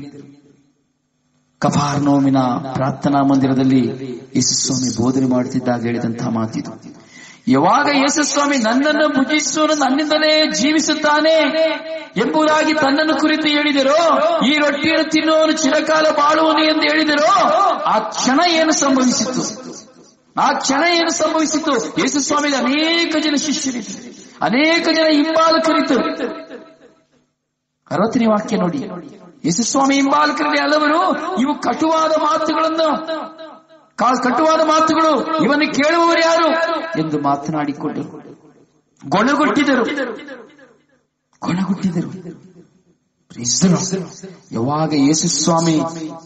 ಕಫಾರ್ನೋಮಿನ ಪ್ರಾರ್ಥನಾ ಮಂದಿರದಲ್ಲಿ ಯೇಸುಸ್ವಾಮಿ ಬೋಧನೆ ಮಾಡುತ್ತಿದ್ದಾಗ ಹೇಳಿದಂತಹ ಮಾತಿದು ಯಾವಾಗ ಯೇಸುಸ್ವಾಮಿ ನನ್ನನ್ನು ಭುಜಿಸುವನು ನನ್ನಿಂದಲೇ ಜೀವಿಸುತ್ತಾನೆ ಎಂಬುದಾಗಿ ತನ್ನನ್ನು ಕುರಿತು ಹೇಳಿದರೋ ಈ ರೊಟ್ಟಿಯನ್ನು ತಿನ್ನುವನು ಚಿರಕಾಲ ಬಾಳುವನು ಎಂದು ಹೇಳಿದರೋ ಆ ಕ್ಷಣ ಏನು ಸಂಭವಿಸಿತು ಆ ಕ್ಷಣ ಏನು ಸಂಭವಿಸಿತು ಯೇಸುಸ್ವಾಮಿಗೆ ಅನೇಕ ಜನ ಶಿಷ್ಯರಿದ್ದರು ಅನೇಕ ಜನ ಹಿಂಬಾಲಕರಿದ್ದರು ಅರವತ್ತನೇ ವಾಕ್ಯ ನೋಡಿ ಯೇಸುಸ್ವಾಮಿ ಹಿಂಬಾಲಕರಲ್ಲಿ ಹಲವರು ಇವು ಕಟುವಾದ ಮಾತುಗಳನ್ನು ಕಾ- ಕಟುವಾದ ಮಾತುಗಳು ಇವನ್ನು ಕೇಳುವವರು ಯಾರು ಎಂದು ಮಾತನಾಡಿಕೊಂಡರು ಗೊಣಗುಟ್ಟಿದರು ಗೊಣಗುಟ್ಟಿದರು Praise the Lord. ಯಾವಾಗ ಯೇಸುಸ್ವಾಮಿ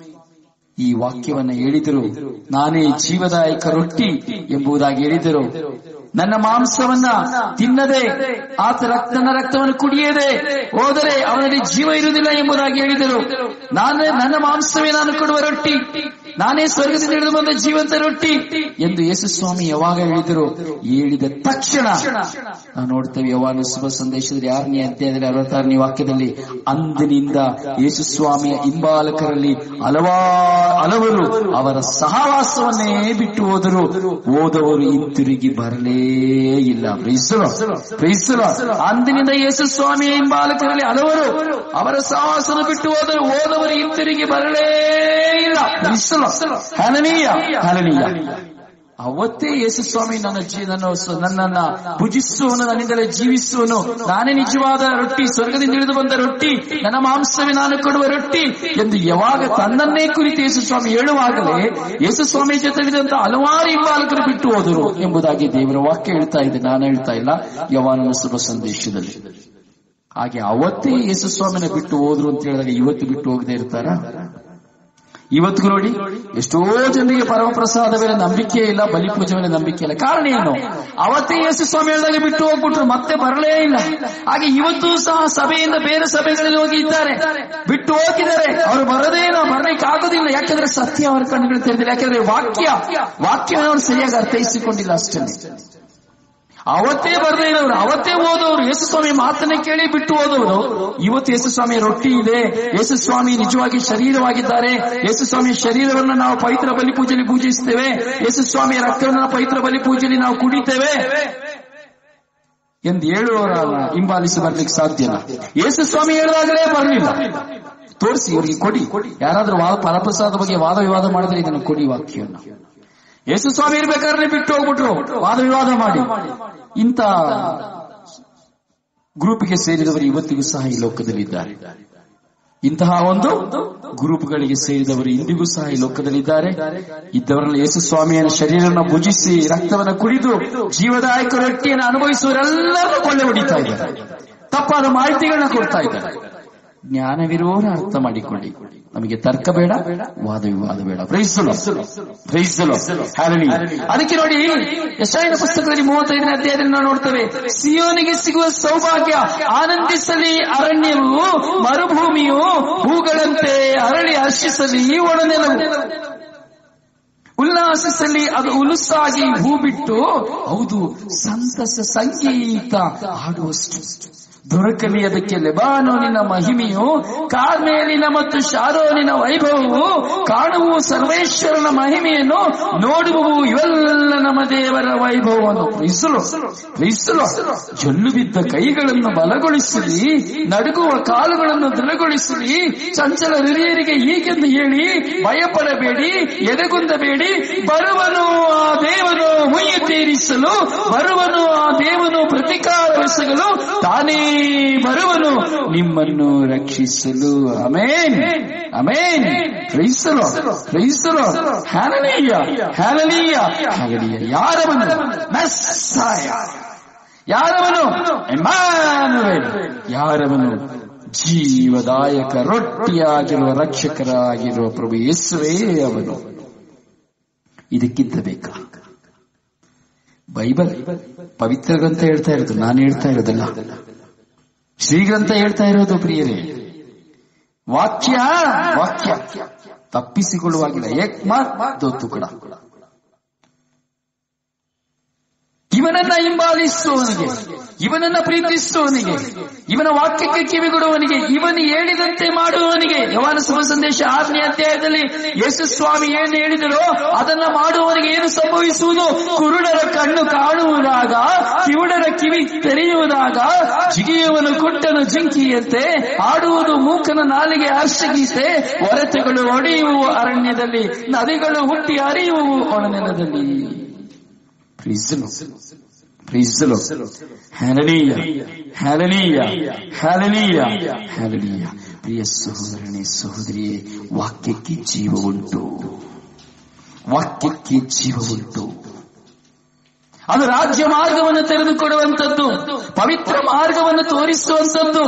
ಈ ವಾಕ್ಯವನ್ನ ಹೇಳಿದರು ನಾನೇ ಜೀವದಾಯಕ ರೊಟ್ಟಿ ಎಂಬುದಾಗಿ ಹೇಳಿದರು ನನ್ನ ಮಾಂಸವನ್ನ ತಿನ್ನದೆ ಆತ ರಕ್ತ ನನ್ನ ರಕ್ತವನ್ನು ಕುಡಿಯದೆ ಹೋದರೆ ಅವನಲ್ಲಿ ಜೀವ ಇರುವುದಿಲ್ಲ ಎಂಬುದಾಗಿ ಹೇಳಿದರು ನಾನೇ ನನ್ನ ಮಾಂಸವೇ ನಾನು ಕೊಡುವ ರೊಟ್ಟಿ ನಾನೇ ಸ್ವರ್ಗದಿಂದ ಹಿಡಿದು ಬಂದ ಜೀವಂತ ರೊಟ್ಟಿ ಎಂದು ಯೇಸುಸ್ವಾಮಿ ಯಾವಾಗ ಹೇಳಿದರು ಹೇಳಿದ ತಕ್ಷಣ ನಾವು ನೋಡ್ತೇವೆ ಯವಾನ ಶುಭ ಸಂದೇಶದಲ್ಲಿ ಆರನೇ ಅಧ್ಯಾಯದಲ್ಲಿ ಅರವತ್ತಾರನೇ ವಾಕ್ಯದಲ್ಲಿ ಅಂದಿನಿಂದ ಯೇಸುಸ್ವಾಮಿಯ ಹಿಂಬಾಲಕರಲ್ಲಿ ಹಲವಾ ಹಲವರು ಅವರ ಸಹವಾಸವನ್ನೇ ಬಿಟ್ಟು ಹೋದರು ಹೋದವರು ಹಿಂತಿರುಗಿ ಬರಲೇ ಇಲ್ಲ ಪ್ರೀಸಲು ಪ್ರೀಸಲು ಅಂದಿನಿಂದ ಯೇಸು ಸ್ವಾಮಿಯ ಹಿಂಬಾಲಕರಲ್ಲಿ ಹಲವರು ಅವರ ಸಹವಾಸನ ಬಿಟ್ಟು ಹೋದರು ಹೋದವರು ಹಿಂತಿರುಗಿ ಬರಲೇ ಇಲ್ಲ ಪ್ರೀಸಲು ಹಲನೀಯ ಹಲನೀಯ ಅವತ್ತೇ ಯೇಸು ಸ್ವಾಮಿ ನನ್ನ ಜೀ ನನ್ನ ನನ್ನನ್ನ ಭುಜಿಸುವನು ನನ್ನಿಂದಲೇ ಜೀವಿಸುವನು ನಾನೇ ನಿಜವಾದ ರೊಟ್ಟಿ ಸ್ವರ್ಗದಿಂದ ಇಳಿದು ಬಂದ ರೊಟ್ಟಿ ನನ್ನ ಮಾಂಸವೇ ನಾನು ಕೊಡುವ ರೊಟ್ಟಿ ಎಂದು ಯಾವಾಗ ತನ್ನನ್ನೇ ಕುರಿತು ಯೇಸು ಸ್ವಾಮಿ ಹೇಳುವಾಗಲೇ ಯೇಸು ಸ್ವಾಮಿ ಜೊತೆಗಿದ್ದಂತ ಹಲವಾರು ಹಿಂಬಾಲಕರು ಬಿಟ್ಟು ಹೋದರು ಎಂಬುದಾಗಿ ದೇವರ ವಾಕ್ಯ ಹೇಳ್ತಾ ಇದೆ ನಾನು ಹೇಳ್ತಾ ಇಲ್ಲ ಯವಾನನ ಶುಭ ಸಂದೇಶದಲ್ಲಿ ಹಾಗೆ ಅವತ್ತೇ ಯೇಸು ಸ್ವಾಮಿನ ಬಿಟ್ಟು ಹೋದ್ರು ಅಂತ ಹೇಳಿದಾಗ ಇವತ್ತು ಬಿಟ್ಟು ಹೋಗದೆ ಇರ್ತಾರ ಇವತ್ತಿಗೂ ನೋಡಿ ಎಷ್ಟೋ ಜನರಿಗೆ ಪರಮಪ್ರಸಾದ ಮೇಲೆ ನಂಬಿಕೆ ಇಲ್ಲ ಬಲಿಪೂಜೆ ಮೇಲೆ ನಂಬಿಕೆ ಇಲ್ಲ ಕಾರಣ ಏನು ಅವತ್ತೇ ಯೇಸು ಸ್ವಾಮಿ ಹೇಳಿದಾಗ ಬಿಟ್ಟು ಹೋಗ್ಬಿಟ್ರು ಮತ್ತೆ ಬರಲೇ ಇಲ್ಲ ಹಾಗೆ ಇವತ್ತು ಸಹ ಸಭೆಯಿಂದ ಬೇರೆ ಸಭೆಗಳಲ್ಲಿ ಹೋಗಿ ಇದ್ದಾರೆ ಬಿಟ್ಟು ಹೋಗಿದ್ದಾರೆ ಅವರು ಬರದೇ ಇಲ್ಲ ಬರಲಿಕ್ಕೆ ಆಗೋದಿಲ್ಲ ಯಾಕಂದ್ರೆ ಸತ್ಯ ಅವರ ಕಣ್ಣುಗಳು ತೆರೆದಿಲ್ಲ ಯಾಕಂದ್ರೆ ವಾಕ್ಯ ವಾಕ್ಯವನ್ನು ಅವರು ಸರಿಯಾಗಿ ಅರ್ಥೈಸಿಕೊಂಡಿಲ್ಲ ಅಷ್ಟೇ ಅವತ್ತೇ ಬರದೇ ಇರೋರು ಅವತ್ತೇ ಓದೋರು ಯೇಸು ಸ್ವಾಮಿ ಮಾತನ್ನ ಕೇಳಿ ಬಿಟ್ಟು ಓದೋರು ಇವತ್ತು ಯೇಸು ಸ್ವಾಮಿ ರೊಟ್ಟಿ ಇದೆ ಯೇಸು ಸ್ವಾಮಿ ನಿಜವಾಗಿ ಶರೀರವಾಗಿದ್ದಾರೆ ಯೇಸು ಸ್ವಾಮಿ ಶರೀರವನ್ನು ನಾವು ಪವಿತ್ರ ಬಲಿ ಪೂಜೆಯಲ್ಲಿ ಪೂಜಿಸ್ತೇವೆ ಯೇಸು ಸ್ವಾಮಿಯ ರಕ್ತವನ್ನು ನಾವು ಪವಿತ್ರ ಬಲಿ ಪೂಜೆಯಲ್ಲಿ ನಾವು ಕುಡಿತೇವೆ ಎಂದು ಹೇಳುವವರ ಹಿಂಬಾಲಿಸಿ ಬರ್ಲಿಕ್ಕೆ ಸಾಧ್ಯ ಇಲ್ಲ ಯೇಸು ಸ್ವಾಮಿ ಹೇಳಿದಾಗಲೇ ಬರಲಿಲ್ಲ ತೋರಿಸಿ ಇವರಿಗೆ ಕೊಡಿ ಯಾರಾದ್ರೂ ವಾದ ಫಲಪ್ರಸಾದ ಬಗ್ಗೆ ವಾದ ವಿವಾದ ಮಾಡಿದ್ರೆ ಇದನ್ನು ಕೊಡಿ ವಾಕ್ಯವನ್ನು ಯೇಸು ಸ್ವಾಮಿ ಇರ್ಬೇಕಾದ್ರೆ ಬಿಟ್ಟು ಹೋಗ್ಬಿಟ್ರು ವಾದ ವಿವಾದ ಮಾಡಿ ಇಂಥ ಗ್ರೂಪ್ಗೆ ಸೇರಿದವರು ಇವತ್ತಿಗೂ ಸಹ ಈ ಲೋಕದಲ್ಲಿ ಇದ್ದಾರೆ ಇಂತಹ ಒಂದು ಗ್ರೂಪ್ಗಳಿಗೆ ಸೇರಿದವರು ಇಂದಿಗೂ ಸಹ ಈ ಲೋಕದಲ್ಲಿದ್ದಾರೆ ಇದ್ದವರಲ್ಲಿ ಯೇಸು ಸ್ವಾಮಿಯ ಶರೀರವನ್ನು ಭುಜಿಸಿ ರಕ್ತವನ್ನು ಕುಡಿದು ಜೀವದಾಯಕ ರೊಟ್ಟಿಯನ್ನು ಅನುಭವಿಸುವವರೆಲ್ಲರೂ ಕೊಳ್ಳೆ ಹೊಡಿತಾ ಇದ್ದಾರೆ ತಪ್ಪಾದ ಮಾಹಿತಿಗಳನ್ನ ಕೊಡ್ತಾ ಇದ್ದಾರೆ ಜ್ಞಾನವಿರೋರ ಅರ್ಥ ಮಾಡಿಕೊಳ್ಳಿ ನಮಗೆ ತರ್ಕ ಬೇಡ ವಾದ ವಿವಾದ ಬೇಡ ಪ್ರೈಸಲು ಪ್ರೈಸಲು ಅದಕ್ಕೆ ನೋಡಿ ಯಶಾಯನ ಪುಸ್ತಕದಲ್ಲಿ ಮೂವತ್ತೈದನೇ ಅಧ್ಯಾಯದಲ್ಲಿ ನಾವು ನೋಡ್ತೇವೆ ಸಿಯೋನಿಗೆ ಸಿಗುವ ಸೌಭಾಗ್ಯ ಆನಂದಿಸಲಿ ಅರಣ್ಯವು ಮರುಭೂಮಿಯು ಹೂಗಳಂತೆ ಅರಳಿ ಹರ್ಷಿಸಲಿ ಒಣನೆಲವು ಉಲ್ಲಾಸಿಸಲಿ ಅದು ಉಲುಸಾಗಿ ಹೂ ಬಿಟ್ಟು ಹೌದು ಸಂತಸ ಸಂಗೀತ ಹಾಡುವಷ್ಟು ದೊರಕಲಿ ಅದಕ್ಕೆ ಲೆಬಾನೋನಿನ ಮಹಿಮೆಯು ಕಾರ್ಮೇಲಿನ ಮತ್ತು ಶಾರೋನಿನ ವೈಭವವು ಕಾಣುವು ಸರ್ವೇಶ್ವರನ ಮಹಿಮೆಯನ್ನು ನೋಡುವವು ಇವೆಲ್ಲ ನಮ್ಮ ದೇವರ ವೈಭವವನ್ನು ಕ್ರಿಸಲು ಕ್ರಿಸಲು ಜೊಲ್ಲು ಬಿದ್ದ ಕೈಗಳನ್ನು ಬಲಗೊಳಿಸಲಿ ನಡುಗುವ ಕಾಲುಗಳನ್ನು ದೃಢಗೊಳಿಸಲಿ ಚಂಚಲ ಹಿರಿಯರಿಗೆ ಹೀಗೆಂದು ಹೇಳಿ ಭಯಪಡಬೇಡಿ ಎದೆಗುಂದಬೇಡಿ ಬರುವನು ಆ ದೇವನು ಮುಯ್ಯಿ ತೀರಿಸಲು ಬರುವನು ಆ ದೇವನು ಪ್ರತಿಕಾರವೆಸಗಲು ತಾನೇ ಬರುವನು ನಿಮ್ಮನ್ನು ರಕ್ಷಿಸಲು ಅಮೇನ್ ಅಮೇನ್ ಕ್ರೈಸ್ತರು ಕ್ರೈಸ್ತರು ಹ್ಯಾಲನೀಯ ಹ್ಯಾಲನೀಯ ಹ್ಯಾಲನೀಯ ಯಾರವನು ಮೆಸ್ಸಾಯ ಯಾರವನು ಎಮ್ಮಾನುವೇಲ್ ಯಾರವನು ಜೀವದಾಯಕ ರೊಟ್ಟಿಯಾಗಿರುವ ರಕ್ಷಕರಾಗಿರುವ ಪ್ರಭು ಯೇಸುವೇ ಅವನು ಇದಕ್ಕಿಂತ ಬೇಕಾ ಬೈಬಲ್ ಪವಿತ್ರ ಗ್ರಂಥ ಹೇಳ್ತಾ ಇರೋದು ನಾನು ಹೇಳ್ತಾ ಇರೋದಲ್ಲ ಶ್ರೀಗ್ರಂಥ ಹೇಳ್ತಾ ಇರೋದು ಪ್ರಿಯರೇ ವಾಕ್ಯ ವಾಕ್ಯ ತಪ್ಪಿಸಿಕೊಳ್ಳುವಾಗಿಲ್ಲ ಏಕ್ ಮಾತ್ ದೊತ್ತು ಕೂಡ ಇವನನ್ನ ಹಿಂಬಾಲಿಸುವವನಿಗೆ ಇವನನ್ನ ಪ್ರೀತಿಸುವವನಿಗೆ ಇವನ ವಾಕ್ಯಕ್ಕೆ ಕಿವಿಗೊಡುವವನಿಗೆ ಇವನು ಹೇಳಿದಂತೆ ಮಾಡುವವನಿಗೆ ಯವನ ಶುಭ ಸಂದೇಶ ಆರನೇ ಅಧ್ಯಾಯದಲ್ಲಿ ಯೇಸು ಸ್ವಾಮಿ ಏನು ಹೇಳಿದರೋ ಅದನ್ನ ಮಾಡುವವನಿಗೆ ಏನು ಸಂಭವಿಸುವುದು ಕುರುಡರ ಕಣ್ಣು ಕಾಣುವುದಾಗ ಕಿವುಡರ ಕಿವಿ ತೆರೆಯುವುದಾಗ ಜಿಗಿಯುವನು ಕುಟ್ಟನು ಜಿಂಕಿಯಂತೆ ಆಡುವುದು ಮೂಕನ ನಾಲಿಗೆ ಹರ್ಷಗೀತೆ ಹೊರತೆಗಳು ಒಡೆಯುವು ಅರಣ್ಯದಲ್ಲಿ ನದಿಗಳು ಹುಟ್ಟಿ ಹರಿಯುವು ಒಳನೆಲದಲ್ಲಿ ಪ್ರೀಸಲು ಪ್ರೀಸಲು ಹ್ಯಾಲನೀಯ ಹ್ಯಾಲನೀಯ ಹ್ಯಾಲನೀಯ ಹ್ಯಾಲನೀಯ ಪ್ರಿಯ ಸಹೋದರನೇ ಸಹೋದರಿಯೇ ವಾಕ್ಯಕ್ಕೆ ಜೀವ ಉಂಟು ವಾಕ್ಯಕ್ಕೆ ಜೀವ ಉಂಟು ಅದು ರಾಜ್ಯ ಮಾರ್ಗವನ್ನು ತೆರೆದುಕೊಡುವಂಥದ್ದು ಪವಿತ್ರ ಮಾರ್ಗವನ್ನು ತೋರಿಸುವಂಥದ್ದು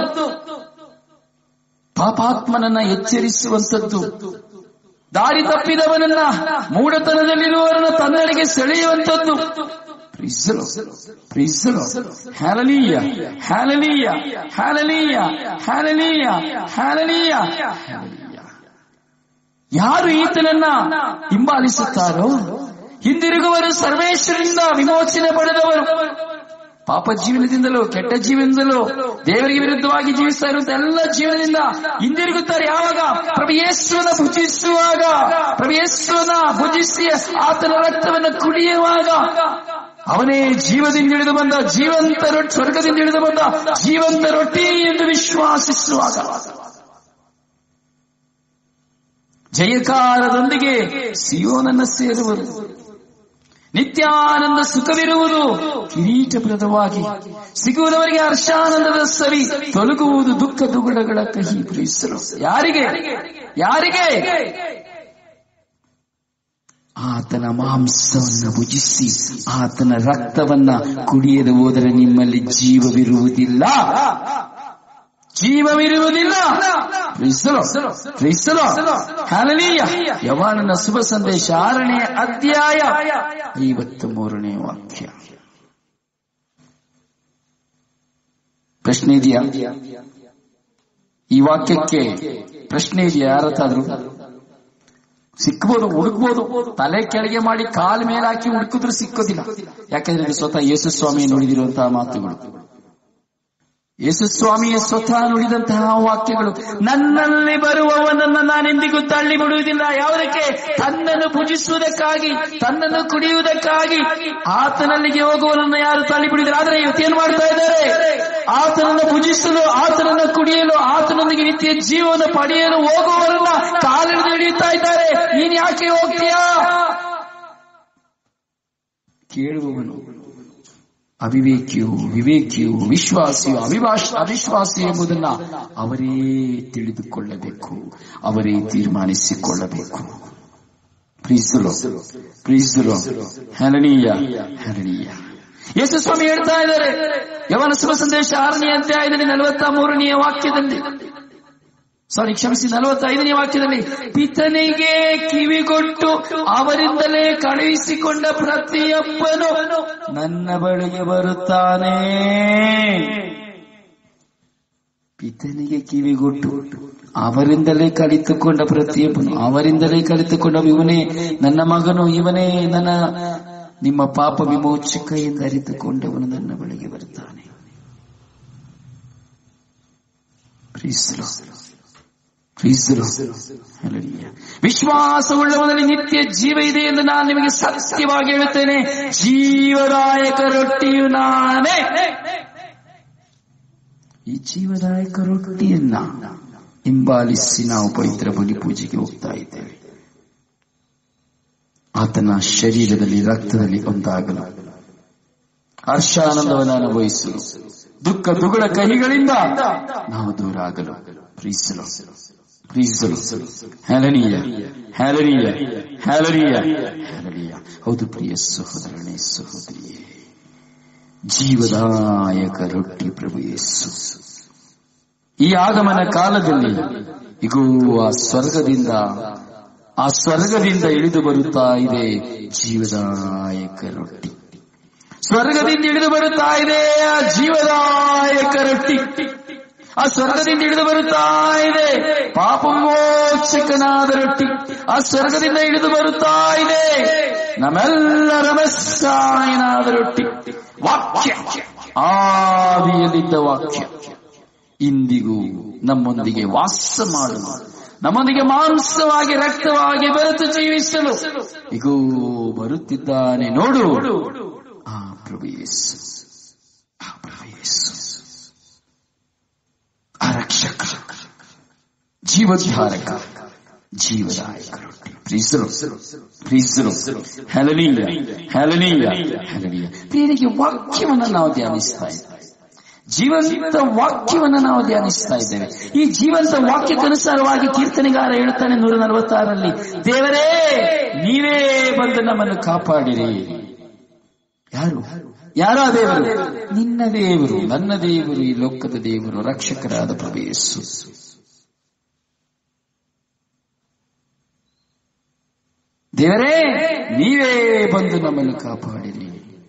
ಪಾಪಾತ್ಮನನ್ನ ಎಚ್ಚರಿಸುವಂಥದ್ದು ದಾರಿ ತಪ್ಪಿದವನನ್ನ ಮೂಢತನದಲ್ಲಿರುವವರನ್ನ ತನ್ನೆಡೆಗೆ ಸೆಳೆಯುವಂಥದ್ದು ಪ್ರೀಸಲು ಪ್ರೀಸಲು ಹ್ಯಾಲನೀಯ ಹ್ಯಾಲನೀಯ ಹ್ಯಾಲನೀಯ ಹ್ಯಾಲನೀಯ ಹ್ಯಾಲನೀಯ ಯಾರು ಈತನನ್ನ ಹಿಂಬಾಲಿಸುತ್ತಾರೋ ಹಿಂದಿರುಗುವರು ಸರ್ವೇಶ್ವರಿಂದ ವಿಮೋಚನೆ ಪಡೆದವರು ಪಾಪ ಜೀವನದಿಂದಲೂ ಕೆಟ್ಟ ಜೀವನದಲ್ಲೂ ದೇವರಿಗೆ ವಿರುದ್ಧವಾಗಿ ಜೀವಿಸ್ತಾ ಇರುವಂತ ಎಲ್ಲ ಜೀವನದಿಂದ ಹಿಂದಿರುಗುತ್ತಾರೆ ಯಾವಾಗ ಪ್ರಭು ಯೇಸುವನ ಭುಜಿಸುವಾಗ ಪ್ರಭು ಯೇಸುವನ ಭುಜಿಸಿ ಆತನ ರಕ್ತವನ್ನು ಕುಡಿಯುವಾಗ ಅವನೇ ಜೀವದಿಂದ ಹಿಡಿದು ಬಂದ ಜೀವಂತ ರೊಟ್ಟಿ ಸ್ವರ್ಗದಿಂದ ಹಿಡಿದು ಬಂದ ಜೀವಂತ ರೊಟ್ಟಿ ಎಂದು ವಿಶ್ವಾಸಿಸುವಾಗ ಜಯಕಾರದೊಂದಿಗೆ ಸಿಯೋನನ್ನ ಸೇರುವರು ನಿತ್ಯಾನಂದ ಸುಖವಿರುವುದು ಕಿರೀಟಪ್ರದವಾಗಿ ಸಿಗುವುದವರಿಗೆ ಹರ್ಷಾನಂದದ ಸರಿ ತೊಲಗುವುದು ದುಃಖ ದುಗುಡಗಳ ಕಹಿ ಪ್ರೀಸಲು ಯಾರಿಗೆ ಯಾರಿಗೆ ಆತನ ಮಾಂಸವನ್ನು ಭುಜಿಸಿ ಆತನ ರಕ್ತವನ್ನ ಕುಡಿಯದೆ ಹೋದರೆ ನಿಮ್ಮಲ್ಲಿ ಜೀವವಿರುವುದಿಲ್ಲ ಜೀವವಿರುವುದಿಲ್ಲ ಕ್ರಿಸ್ತರು ಕ್ರಿಸ್ತರು ಹ್ಯಾಲನೀಯ ಯವಾನನ ಶುಭ ಸಂದೇಶ ಆರನೇ ಅಧ್ಯಾಯ ಐವತ್ತು ಮೂರನೇ ವಾಕ್ಯ ಪ್ರಶ್ನೆ ಇದೆಯಾ ಈ ವಾಕ್ಯಕ್ಕೆ ಪ್ರಶ್ನೆ ಇದೆಯಾ ಯಾರತ್ತಾದ್ರೂ ಸಿಕ್ಬೋದು ಹುಡುಕ್ಬೋದು ತಲೆ ಕೆಳಗೆ ಮಾಡಿ ಕಾಲ್ ಮೇಲೆ ಹಾಕಿ ಹುಡುಕಿದ್ರು ಸಿಕ್ಕೋದಿಲ್ಲ ಯಾಕಂದ್ರೆ ಇದು ಸ್ವತಃ ಯೇಸು ಸ್ವಾಮಿ ನುಡಿದಿರುವಂತಹ ಮಾತುಗಳು ಯೇಸು ಸ್ವಾಮಿಯ ಸ್ವತಃ ನುಡಿದಂತಹ ವಾಕ್ಯಗಳು ನನ್ನಲ್ಲಿ ಬರುವವನನ್ನ ನಾನೆಂದಿಗೂ ತಳ್ಳಿ ಬಿಡುವುದಿಲ್ಲ ಯಾವುದಕ್ಕೆ ತನ್ನನ್ನು ಭುಜಿಸುವುದಕ್ಕಾಗಿ ತನ್ನನ್ನು ಕುಡಿಯುವುದಕ್ಕಾಗಿ ಆತನಲ್ಲಿಗೆ ಹೋಗುವವನನ್ನ ಯಾರು ತಳ್ಳಿ ಬಿಡುವುದಿಲ್ಲ ಆದ್ರೆ ಇವತ್ತೇನು ಮಾಡ್ತಾ ಇದ್ದಾರೆ ಆತನನ್ನು ಭುಜಿಸಲು ಆತನನ್ನು ಕುಡಿಯಲು ಆತನೊಂದಿಗೆ ನಿತ್ಯ ಜೀವನ ಪಡೆಯಲು ಹೋಗುವವರನ್ನ ಕಾಲಿಡಿದು ಹಿಡಿಯುತ್ತಾ ಇದ್ದಾರೆ ನೀನ್ ಯಾಕೆ ಹೋಗ್ತೀಯಾ ಕೇಳುವವನು ಅವಿವೇಕಿಯು ವಿವೇಕಿಯು ವಿಶ್ವಾಸಿಯು ಅವಿವಾಶ ಅವಿಶ್ವಾಸಿ ಎಂಬುದನ್ನ ಅವರೇ ತಿಳಿದುಕೊಳ್ಳಬೇಕು ಅವರೇ ತೀರ್ಮಾನಿಸಿಕೊಳ್ಳಬೇಕು ಪ್ರೀಸಲು ಪ್ರೀಸಲು ಹರಣೀಯ ಹರಣೀಯ ಯೇಸು ಸ್ವಾಮಿ ಹೇಳ್ತಾ ಇದ್ದಾರೆ ಯವನ ಶುಭ ಸಂದೇಶ ಆರನೇ ಅಧ್ಯಾಯದಲ್ಲಿ ನಲವತ್ತ ಮೂರನೆಯ ವಾಕ್ಯದಲ್ಲಿ ಸಾರಿ ಕ್ಷಮಿಸಿ ನಲವತ್ತೈದನೇ ವಾಕ್ಯದಲ್ಲಿ ಪಿತನಿಗೆ ಕಿವಿಗೊಟ್ಟು ಅವರಿಂದಲೇ ಕಳುಹಿಸಿಕೊಂಡ ಪ್ರತಿಯೊಬ್ಬನು ನನ್ನ ಬಳಿಗೆ ಬರುತ್ತಾನೆ ಈತನಿಗೆ ಕಿವಿಗೊಟ್ಟು ಅವರಿಂದಲೇ ಕಲಿತುಕೊಂಡ ಪ್ರತಿಯೊಬ್ಬನು ಅವರಿಂದಲೇ ಕಲಿತುಕೊಂಡ ಇವನೇ ನನ್ನ ಮಗನು ಇವನೇ ನನ್ನ ನಿಮ್ಮ ಪಾಪ ವಿಮೋಚಕ ಎಂದು ಅರಿತುಕೊಂಡವನು ನನ್ನ ಬಳಿಗೆ ಬರ್ತಾನೆ ಪ್ರೀಸಲು ಪ್ರೀಸಲು ವಿಶ್ವಾಸವುಳ್ಳವನಲ್ಲಿ ನಿತ್ಯ ಜೀವ ಇದೆ ಎಂದು ನಾನು ನಿಮಗೆ ಸತ್ಯವಾಗಿ ಹೇಳುತ್ತೇನೆ ಜೀವದಾಯಕ ರೊಟ್ಟಿಯು ನಾನೇ ಈ ಜೀವದಾಯಕ ರೊಟ್ಟಿಯನ್ನ ಹಿಂಬಾಲಿಸಿ ನಾವು ಪವಿತ್ರ ಬಲಿ ಪೂಜೆಗೆ ಹೋಗ್ತಾ ಇದ್ದೇವೆ ಆತನ ಶರೀರದಲ್ಲಿ ರಕ್ತದಲ್ಲಿ ಒಂದಾಗಲು ಹರ್ಷಾನಂದವನ್ನು ಅನುಭವಿಸಲು ದುಃಖ ದುಗುಳ ಕಹಿಗಳಿಂದ ನಾವು ದೂರ ಆಗಲು ಪ್ರೀಸಲು ಪ್ರೀಸಲು ಹ್ಯಾಲನೀಯ ಹ್ಯಾಲನೀಯ ಹ್ಯಾಲನೀಯ ಹ್ಯಾಲನೀಯ ಹೌದು ಪ್ರಿಯ ಸಹೋದರನೇ ಸಹೋದರಿಯೇ ಜೀವದಾಯಕ ರೊಟ್ಟಿ ಪ್ರಭು ಯೇಸು ಈ ಆಗಮನ ಕಾಲದಲ್ಲಿ ಇಗೂ ಆ ಸ್ವರ್ಗದಿಂದ ಆ ಸ್ವರ್ಗದಿಂದ ಇಳಿದು ಬರುತ್ತಾ ಇದೆ ಜೀವದಾಯಕ ರೊಟ್ಟಿ ಸ್ವರ್ಗದಿಂದ ಇಳಿದು ಬರುತ್ತಾ ಇದೆ ಆ ಜೀವದಾಯಕ ರೊಟ್ಟಿ ಆ ಸ್ವರ್ಗದಿಂದ ಇಳಿದು ಬರುತ್ತಾ ಇದೆ ಪಾಪ ವಿಮೋಚಕನಾದ ರೊಟ್ಟಿ ಆ ಸ್ವರ್ಗದಿಂದ ಇಳಿದು ಬರುತ್ತಾ ಇದೆ ನಮ್ಮೆಲ್ಲರ ಮೆಸ್ಸಾಯನಾದ ರೊಟ್ಟಿ ವಾಕ್ಯ ಆದಿಯಲ್ಲಿದ್ದ ವಾಕ್ಯ ಇಂದಿಗೂ ನಮ್ಮೊಂದಿಗೆ ವಾಸ ಮಾಡಲು ನಮ್ಮೊಂದಿಗೆ ಮಾಂಸವಾಗಿ ರಕ್ತವಾಗಿ ಬೆರೆತು ಜೀವಿಸಲು ಇಗೂ ಬರುತ್ತಿದ್ದಾನೆ ನೋಡು ಆ ಪ್ರಭು ಯೇಸು ಆ ಪ್ರಭು ಯೇಸು ಆ ರಕ್ಷಕ ಜೀವಧಾರಕ ಜೀವದಾಯಕ ರೊಟ್ಟಿ ಪ್ರೀಸರು ಪ್ರೀಸರು ಹೆಲನೀಯ ಹೆಲನೀಯ ಹೆಲನೀಯ ಪ್ರಿಯರಿಗೆ ವಾಕ್ಯವನ್ನು ನಾವು ಧ್ಯಾನಿಸ್ತಾ ಇದ್ದೇವೆ ಜೀವಂತ ವಾಕ್ಯವನ್ನ ನಾವು ಧ್ಯಾನಿಸ್ತಾ ಇದ್ದೇವೆ ಈ ಜೀವಂತ ವಾಕ್ಯಕ್ಕನುಸಾರವಾಗಿ ಕೀರ್ತನೆಗಾರ ಹೇಳ್ತಾನೆ ನೂರ ನಲವತ್ತಾರರಲ್ಲಿ ದೇವರೇ ನೀವೇ ಬಂದು ನಮ್ಮನ್ನು ಕಾಪಾಡಿರಿ ಯಾರು ಯಾರ ದೇವರು ನಿನ್ನ ದೇವರು ನನ್ನ ದೇವರು ಈ ಲೋಕದ ದೇವರು ರಕ್ಷಕರಾದ ಪ್ರಭು ಯೇಸು ದೇವರೇ ನೀವೇ ಬಂದು ನಮ್ಮನ್ನು ಕಾಪಾಡಿರಿ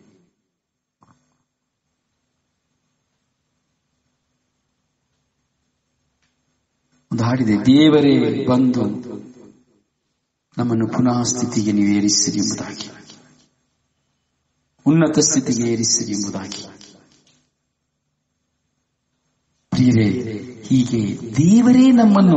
ಒಂದು ಹಾಡಿದೆ ದೇವರೇ ಬಂದು ನಮ್ಮನ್ನು ಪುನಃ ಸ್ಥಿತಿಗೆ ನೀವು ಏರಿಸಿರಿ ಎಂಬುದಾಗಿ ಉನ್ನತ ಸ್ಥಿತಿಗೆ ಏರಿಸಿರಿ ಎಂಬುದಾಗಿ ಪ್ರಿಯರೇ ಹೀಗೆ ದೇವರೇ ನಮ್ಮನ್ನು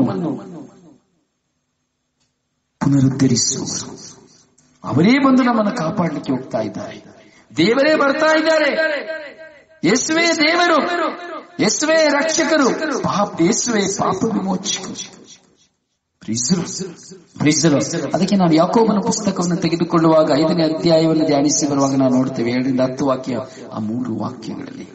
ಪುನರುದ್ಧರಿಸುವರು ಅವರೇ ಬಂದು ನಮ್ಮನ್ನು ಕಾಪಾಡಲಿಕ್ಕೆ ಹೋಗ್ತಾ ಇದ್ದಾರೆ ದೇವರೇ ಬರ್ತಾ ಇದ್ದಾರೆ ಯೇಸುವೇ ದೇವರು ಯೇಸುವೇ ರಕ್ಷಕರು ಪಾಪ ಯೇಸುವೇ ಪಾಪ ವಿಮೋಚಕರು ಪ್ರೀಸರು ಪ್ರೀಸರು ಅದಕ್ಕೆ ನಾವು ಯಾಕೋಬನ ಪುಸ್ತಕವನ್ನು ತೆಗೆದುಕೊಳ್ಳುವಾಗ ಐದನೇ ಅಧ್ಯಾಯವನ್ನು ಧ್ಯಾನಿಸಿ ಬರುವಾಗ ನಾವು ನೋಡ್ತೇವೆ ಏಳರಿಂದ ಹತ್ತು ವಾಕ್ಯ ಆ ಮೂರು ವಾಕ್ಯಗಳಲ್ಲಿ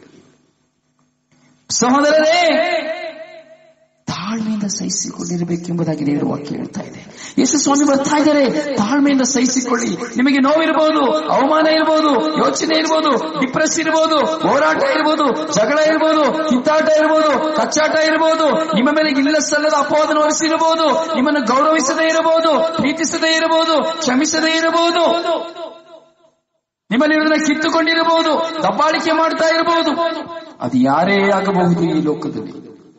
ಸಹೋದರರೇ ತಾಳ್ಮೆಯಿಂದ ಸಹಿಸಿಕೊಂಡಿರಬೇಕೆಂಬುದಾಗಿ ದೇವರ ವಾಕ್ಯ ಹೇಳ್ತಾ ಇದೆ ಯೇಸು ಸ್ವಾಮಿ ಬರ್ತಾ ಇದ್ದಾರೆ ತಾಳ್ಮೆಯಿಂದ ಸಹಿಸಿಕೊಳ್ಳಿ ನಿಮಗೆ ನೋವಿರಬಹುದು ಅವಮಾನ ಇರಬಹುದು ಯೋಚನೆ ಇರಬಹುದು ಡಿಪ್ರೆಸ್ ಇರಬಹುದು ಹೋರಾಟ ಇರಬಹುದು ಜಗಳ ಇರಬಹುದು ಕಿತ್ತಾಟ ಇರಬಹುದು ಕಚ್ಚಾಟ ಇರಬಹುದು ನಿಮ್ಮ ಮೇಲೆ ಇಲ್ಲ ಸಲ್ಲದ ಅಪವಾದನ ಹೊರಿಸಿರಬಹುದು ನಿಮ್ಮನ್ನು ಗೌರವಿಸದೇ ಇರಬಹುದು ಪ್ರೀತಿಸದೇ ಇರಬಹುದು ಕ್ಷಮಿಸದೇ ಇರಬಹುದು ನಿಮ್ಮಲ್ಲಿರೋದನ್ನ ಕಿತ್ತುಕೊಂಡಿರಬಹುದು ದಬ್ಬಾಳಿಕೆ ಮಾಡ್ತಾ ಇರಬಹುದು ಅದು ಯಾರೇ ಆಗಬಹುದು ಈ ಲೋಕದಲ್ಲಿ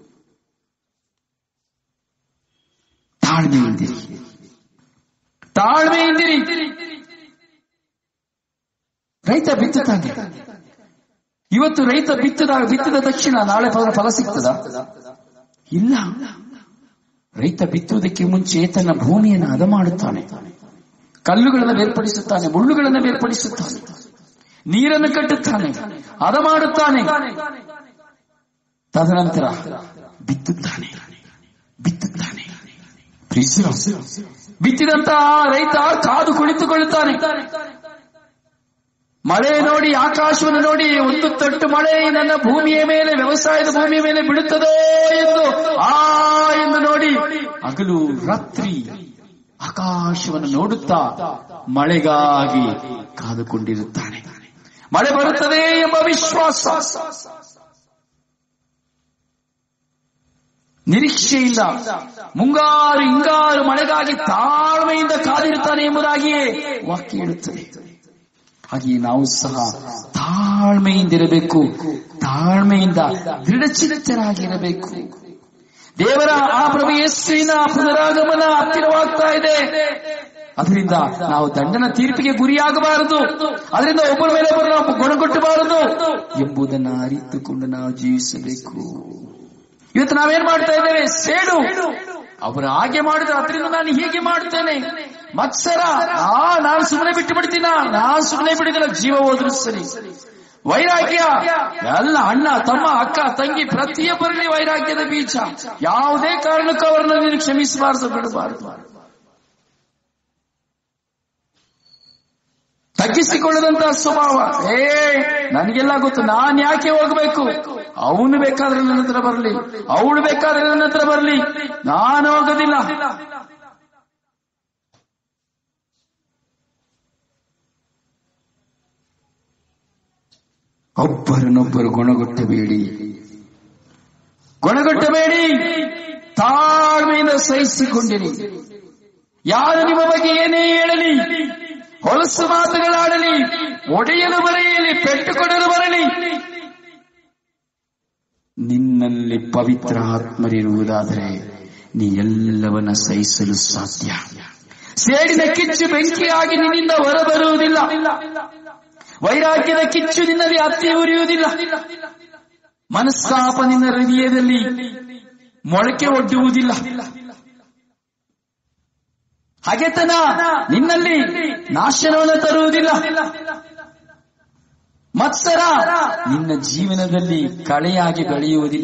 ತಾಳ್ಮೆಯಿಂದಿರಿ ತಾಳ್ಮೆಯಿಂದಿರಿ ರೈತ ಬಿತ್ತುತ್ತಾನೆ ಇವತ್ತು ರೈತ ಬಿತ್ತದ ಬಿತ್ತಿದ ತಕ್ಷಣ ನಾಳೆ ಫಲ ಫಲ ಸಿಗ್ತದ ಇಲ್ಲ ರೈತ ಬಿತ್ತುವುದಕ್ಕೆ ಮುಂಚೆ ತನ್ನ ಭೂಮಿಯನ್ನು ಹದ ಮಾಡುತ್ತಾನೆ ಕಲ್ಲುಗಳನ್ನು ಬೇರ್ಪಡಿಸುತ್ತಾನೆ ಮುಳ್ಳುಗಳನ್ನು ಬೇರ್ಪಡಿಸುತ್ತಾನೆ ನೀರನ್ನು ಕಟ್ಟುತ್ತಾನೆ ಹದ ಮಾಡುತ್ತಾನೆ ತದನಂತರ ಬಿತ್ತುತ್ತಾನೆ ಬಿತ್ತುತ್ತಾನೆ ಬಿತ್ತಿದಂತಹ ರೈತ ಕಾದು ಕುಳಿತುಕೊಳ್ಳುತ್ತಾನೆ ಮಳೆ ನೋಡಿ ಆಕಾಶವನ್ನು ನೋಡಿ ಒಂದು ತೊಟ್ಟು ಮಳೆ ನನ್ನ ಭೂಮಿಯ ಮೇಲೆ ವ್ಯವಸಾಯದ ಭೂಮಿಯ ಮೇಲೆ ಬಿಡುತ್ತದೋ ಎಂದು ಆ ಎಂದು ನೋಡಿ ಹಗಲು ರಾತ್ರಿ ಆಕಾಶವನ್ನು ನೋಡುತ್ತಾ ಮಳೆಗಾಗಿ ಕಾದುಕೊಂಡಿರುತ್ತಾನೆ ಮಳೆ ಬರುತ್ತದೆ ಎಂಬ ವಿಶ್ವಾಸ ನಿರೀಕ್ಷೆಯಿಂದ ಮುಂಗಾರು ಹಿಂಗಾರು ಮಳೆಗಾಗಿ ತಾಳ್ಮೆಯಿಂದ ಕಾದಿರುತ್ತಾನೆ ಎಂಬುದಾಗಿಯೇ ವಾಕ್ಯ ಹೇಳುತ್ತದೆ ಹಾಗೆ ನಾವು ಸಹ ತಾಳ್ಮೆಯಿಂದಿರಬೇಕು ತಾಳ್ಮೆಯಿಂದ ದೃಢಚಿತ್ತರಾಗಿರಬೇಕು ದೇವರ ಆ ಪ್ರಭು ಯೇಸುವಿನ ಪುನರಾಗಮನ ಹತ್ತಿರವಾಗ್ತಾ ಇದೆ ಅದರಿಂದ ನಾವು ದಂಡನ ತೀರ್ಪಿಗೆ ಗುರಿಯಾಗಬಾರದು ಅದರಿಂದ ಒಬ್ಬರ ಮೇಲೆ ಒಬ್ಬರು ನಾವು ಗುಣಗೊಟ್ಟಬಾರದು ಎಂಬುದನ್ನ ಅರಿತುಕೊಂಡು ನಾವು ಜೀವಿಸಬೇಕು ಇವತ್ತು ನಾವೇನ್ ಮಾಡ್ತಾ ಇದ್ದೇವೆ ಸೇಡು ಅವರು ಹಾಗೆ ಮಾಡಿದ್ರು ಅದರಿಂದ ನಾನು ಹೀಗೆ ಮಾಡ್ತೇನೆ ಮತ್ಸರ ಆ ನಾನು ಸುಮ್ಮನೆ ಬಿಟ್ಟು ಬಿಡ್ತೀನ ನಾನು ಸುಮ್ಮನೆ ಬಿಡಿದಿಲ್ಲ ಜೀವ ಹೋದ್ರು ಸರಿ ವೈರಾಗ್ಯ ಎಲ್ಲ ಅಣ್ಣ ತಮ್ಮ ಅಕ್ಕ ತಂಗಿ ಪ್ರತಿಯೊಬ್ಬರಲ್ಲಿ ವೈರಾಗ್ಯದ ಬೀಜ ಯಾವುದೇ ಕಾರಣಕ್ಕೂ ಅವರನ್ನು ನೀನು ಕ್ಷಮಿಸಬಾರದು ಬಿಡಬಾರದು ತಗ್ಗಿಸಿಕೊಳ್ಳದಂತಹ ಸ್ವಭಾವ ಏ ನನಗೆಲ್ಲ ಗೊತ್ತು ನಾನ್ ಯಾಕೆ ಹೋಗ್ಬೇಕು ಅವನು ಬೇಕಾದ್ರೆ ನನ್ನ ಹತ್ರ ಬರಲಿ ಅವಳು ಬೇಕಾದ್ರೆ ನನ್ನ ಹತ್ರ ಬರಲಿ ನಾನು ಹೋಗೋದಿಲ್ಲ ಒಬ್ಬರನ್ನೊಬ್ಬರು ಗುಣಗೊಟ್ಟಬೇಡಿ ಗುಣಗೊಟ್ಟಬೇಡಿ ತಾಳ್ಮೆಯಿಂದ ಸಹಿಸಿಕೊಂಡಿರಿ ಯಾರು ನಿಮ್ಮ ಬಗ್ಗೆ ಏನೇ ಹೇಳಲಿ ಹೊಲಸು ಮಾತುಗಳಾಡಲಿ ಒಡೆಯಲು ಬರೆಯಲಿ ಪೆಟ್ಟು ಕೊಡಲು ಬರಲಿ ನಿನ್ನಲ್ಲಿ ಪವಿತ್ರ ಆತ್ಮರಿರುವುದಾದರೆ ನೀ ಎಲ್ಲವನ್ನ ಸಹಿಸಲು ಸಾಧ್ಯ ಸೇಡಿನ ಕಿಚ್ಚು ಬೆಂಕಿಯಾಗಿ ನಿನ್ನಿಂದ ಹೊರಬರುವುದಿಲ್ಲ ವೈರಾಗ್ಯದ ಕಿಚ್ಚು ನಿನ್ನಲ್ಲಿ ಹತ್ತಿ ಉರಿಯುವುದಿಲ್ಲ ಮನಸ್ತಾಪ ನಿನ್ನ ಹೃದಯದಲ್ಲಿ ಮೊಳಕೆ ಒಡ್ಡುವುದಿಲ್ಲ ಹಗೆತನ ನಿನ್ನಲ್ಲಿ ನಾಶನವನ್ನು ತರುವುದಿಲ್ಲ ಮತ್ಸರ ನಿನ್ನ ಜೀವನದಲ್ಲಿ ಕಳೆಯಾಗಿ ಬೆಳೆಯುವುದಿಲ್ಲ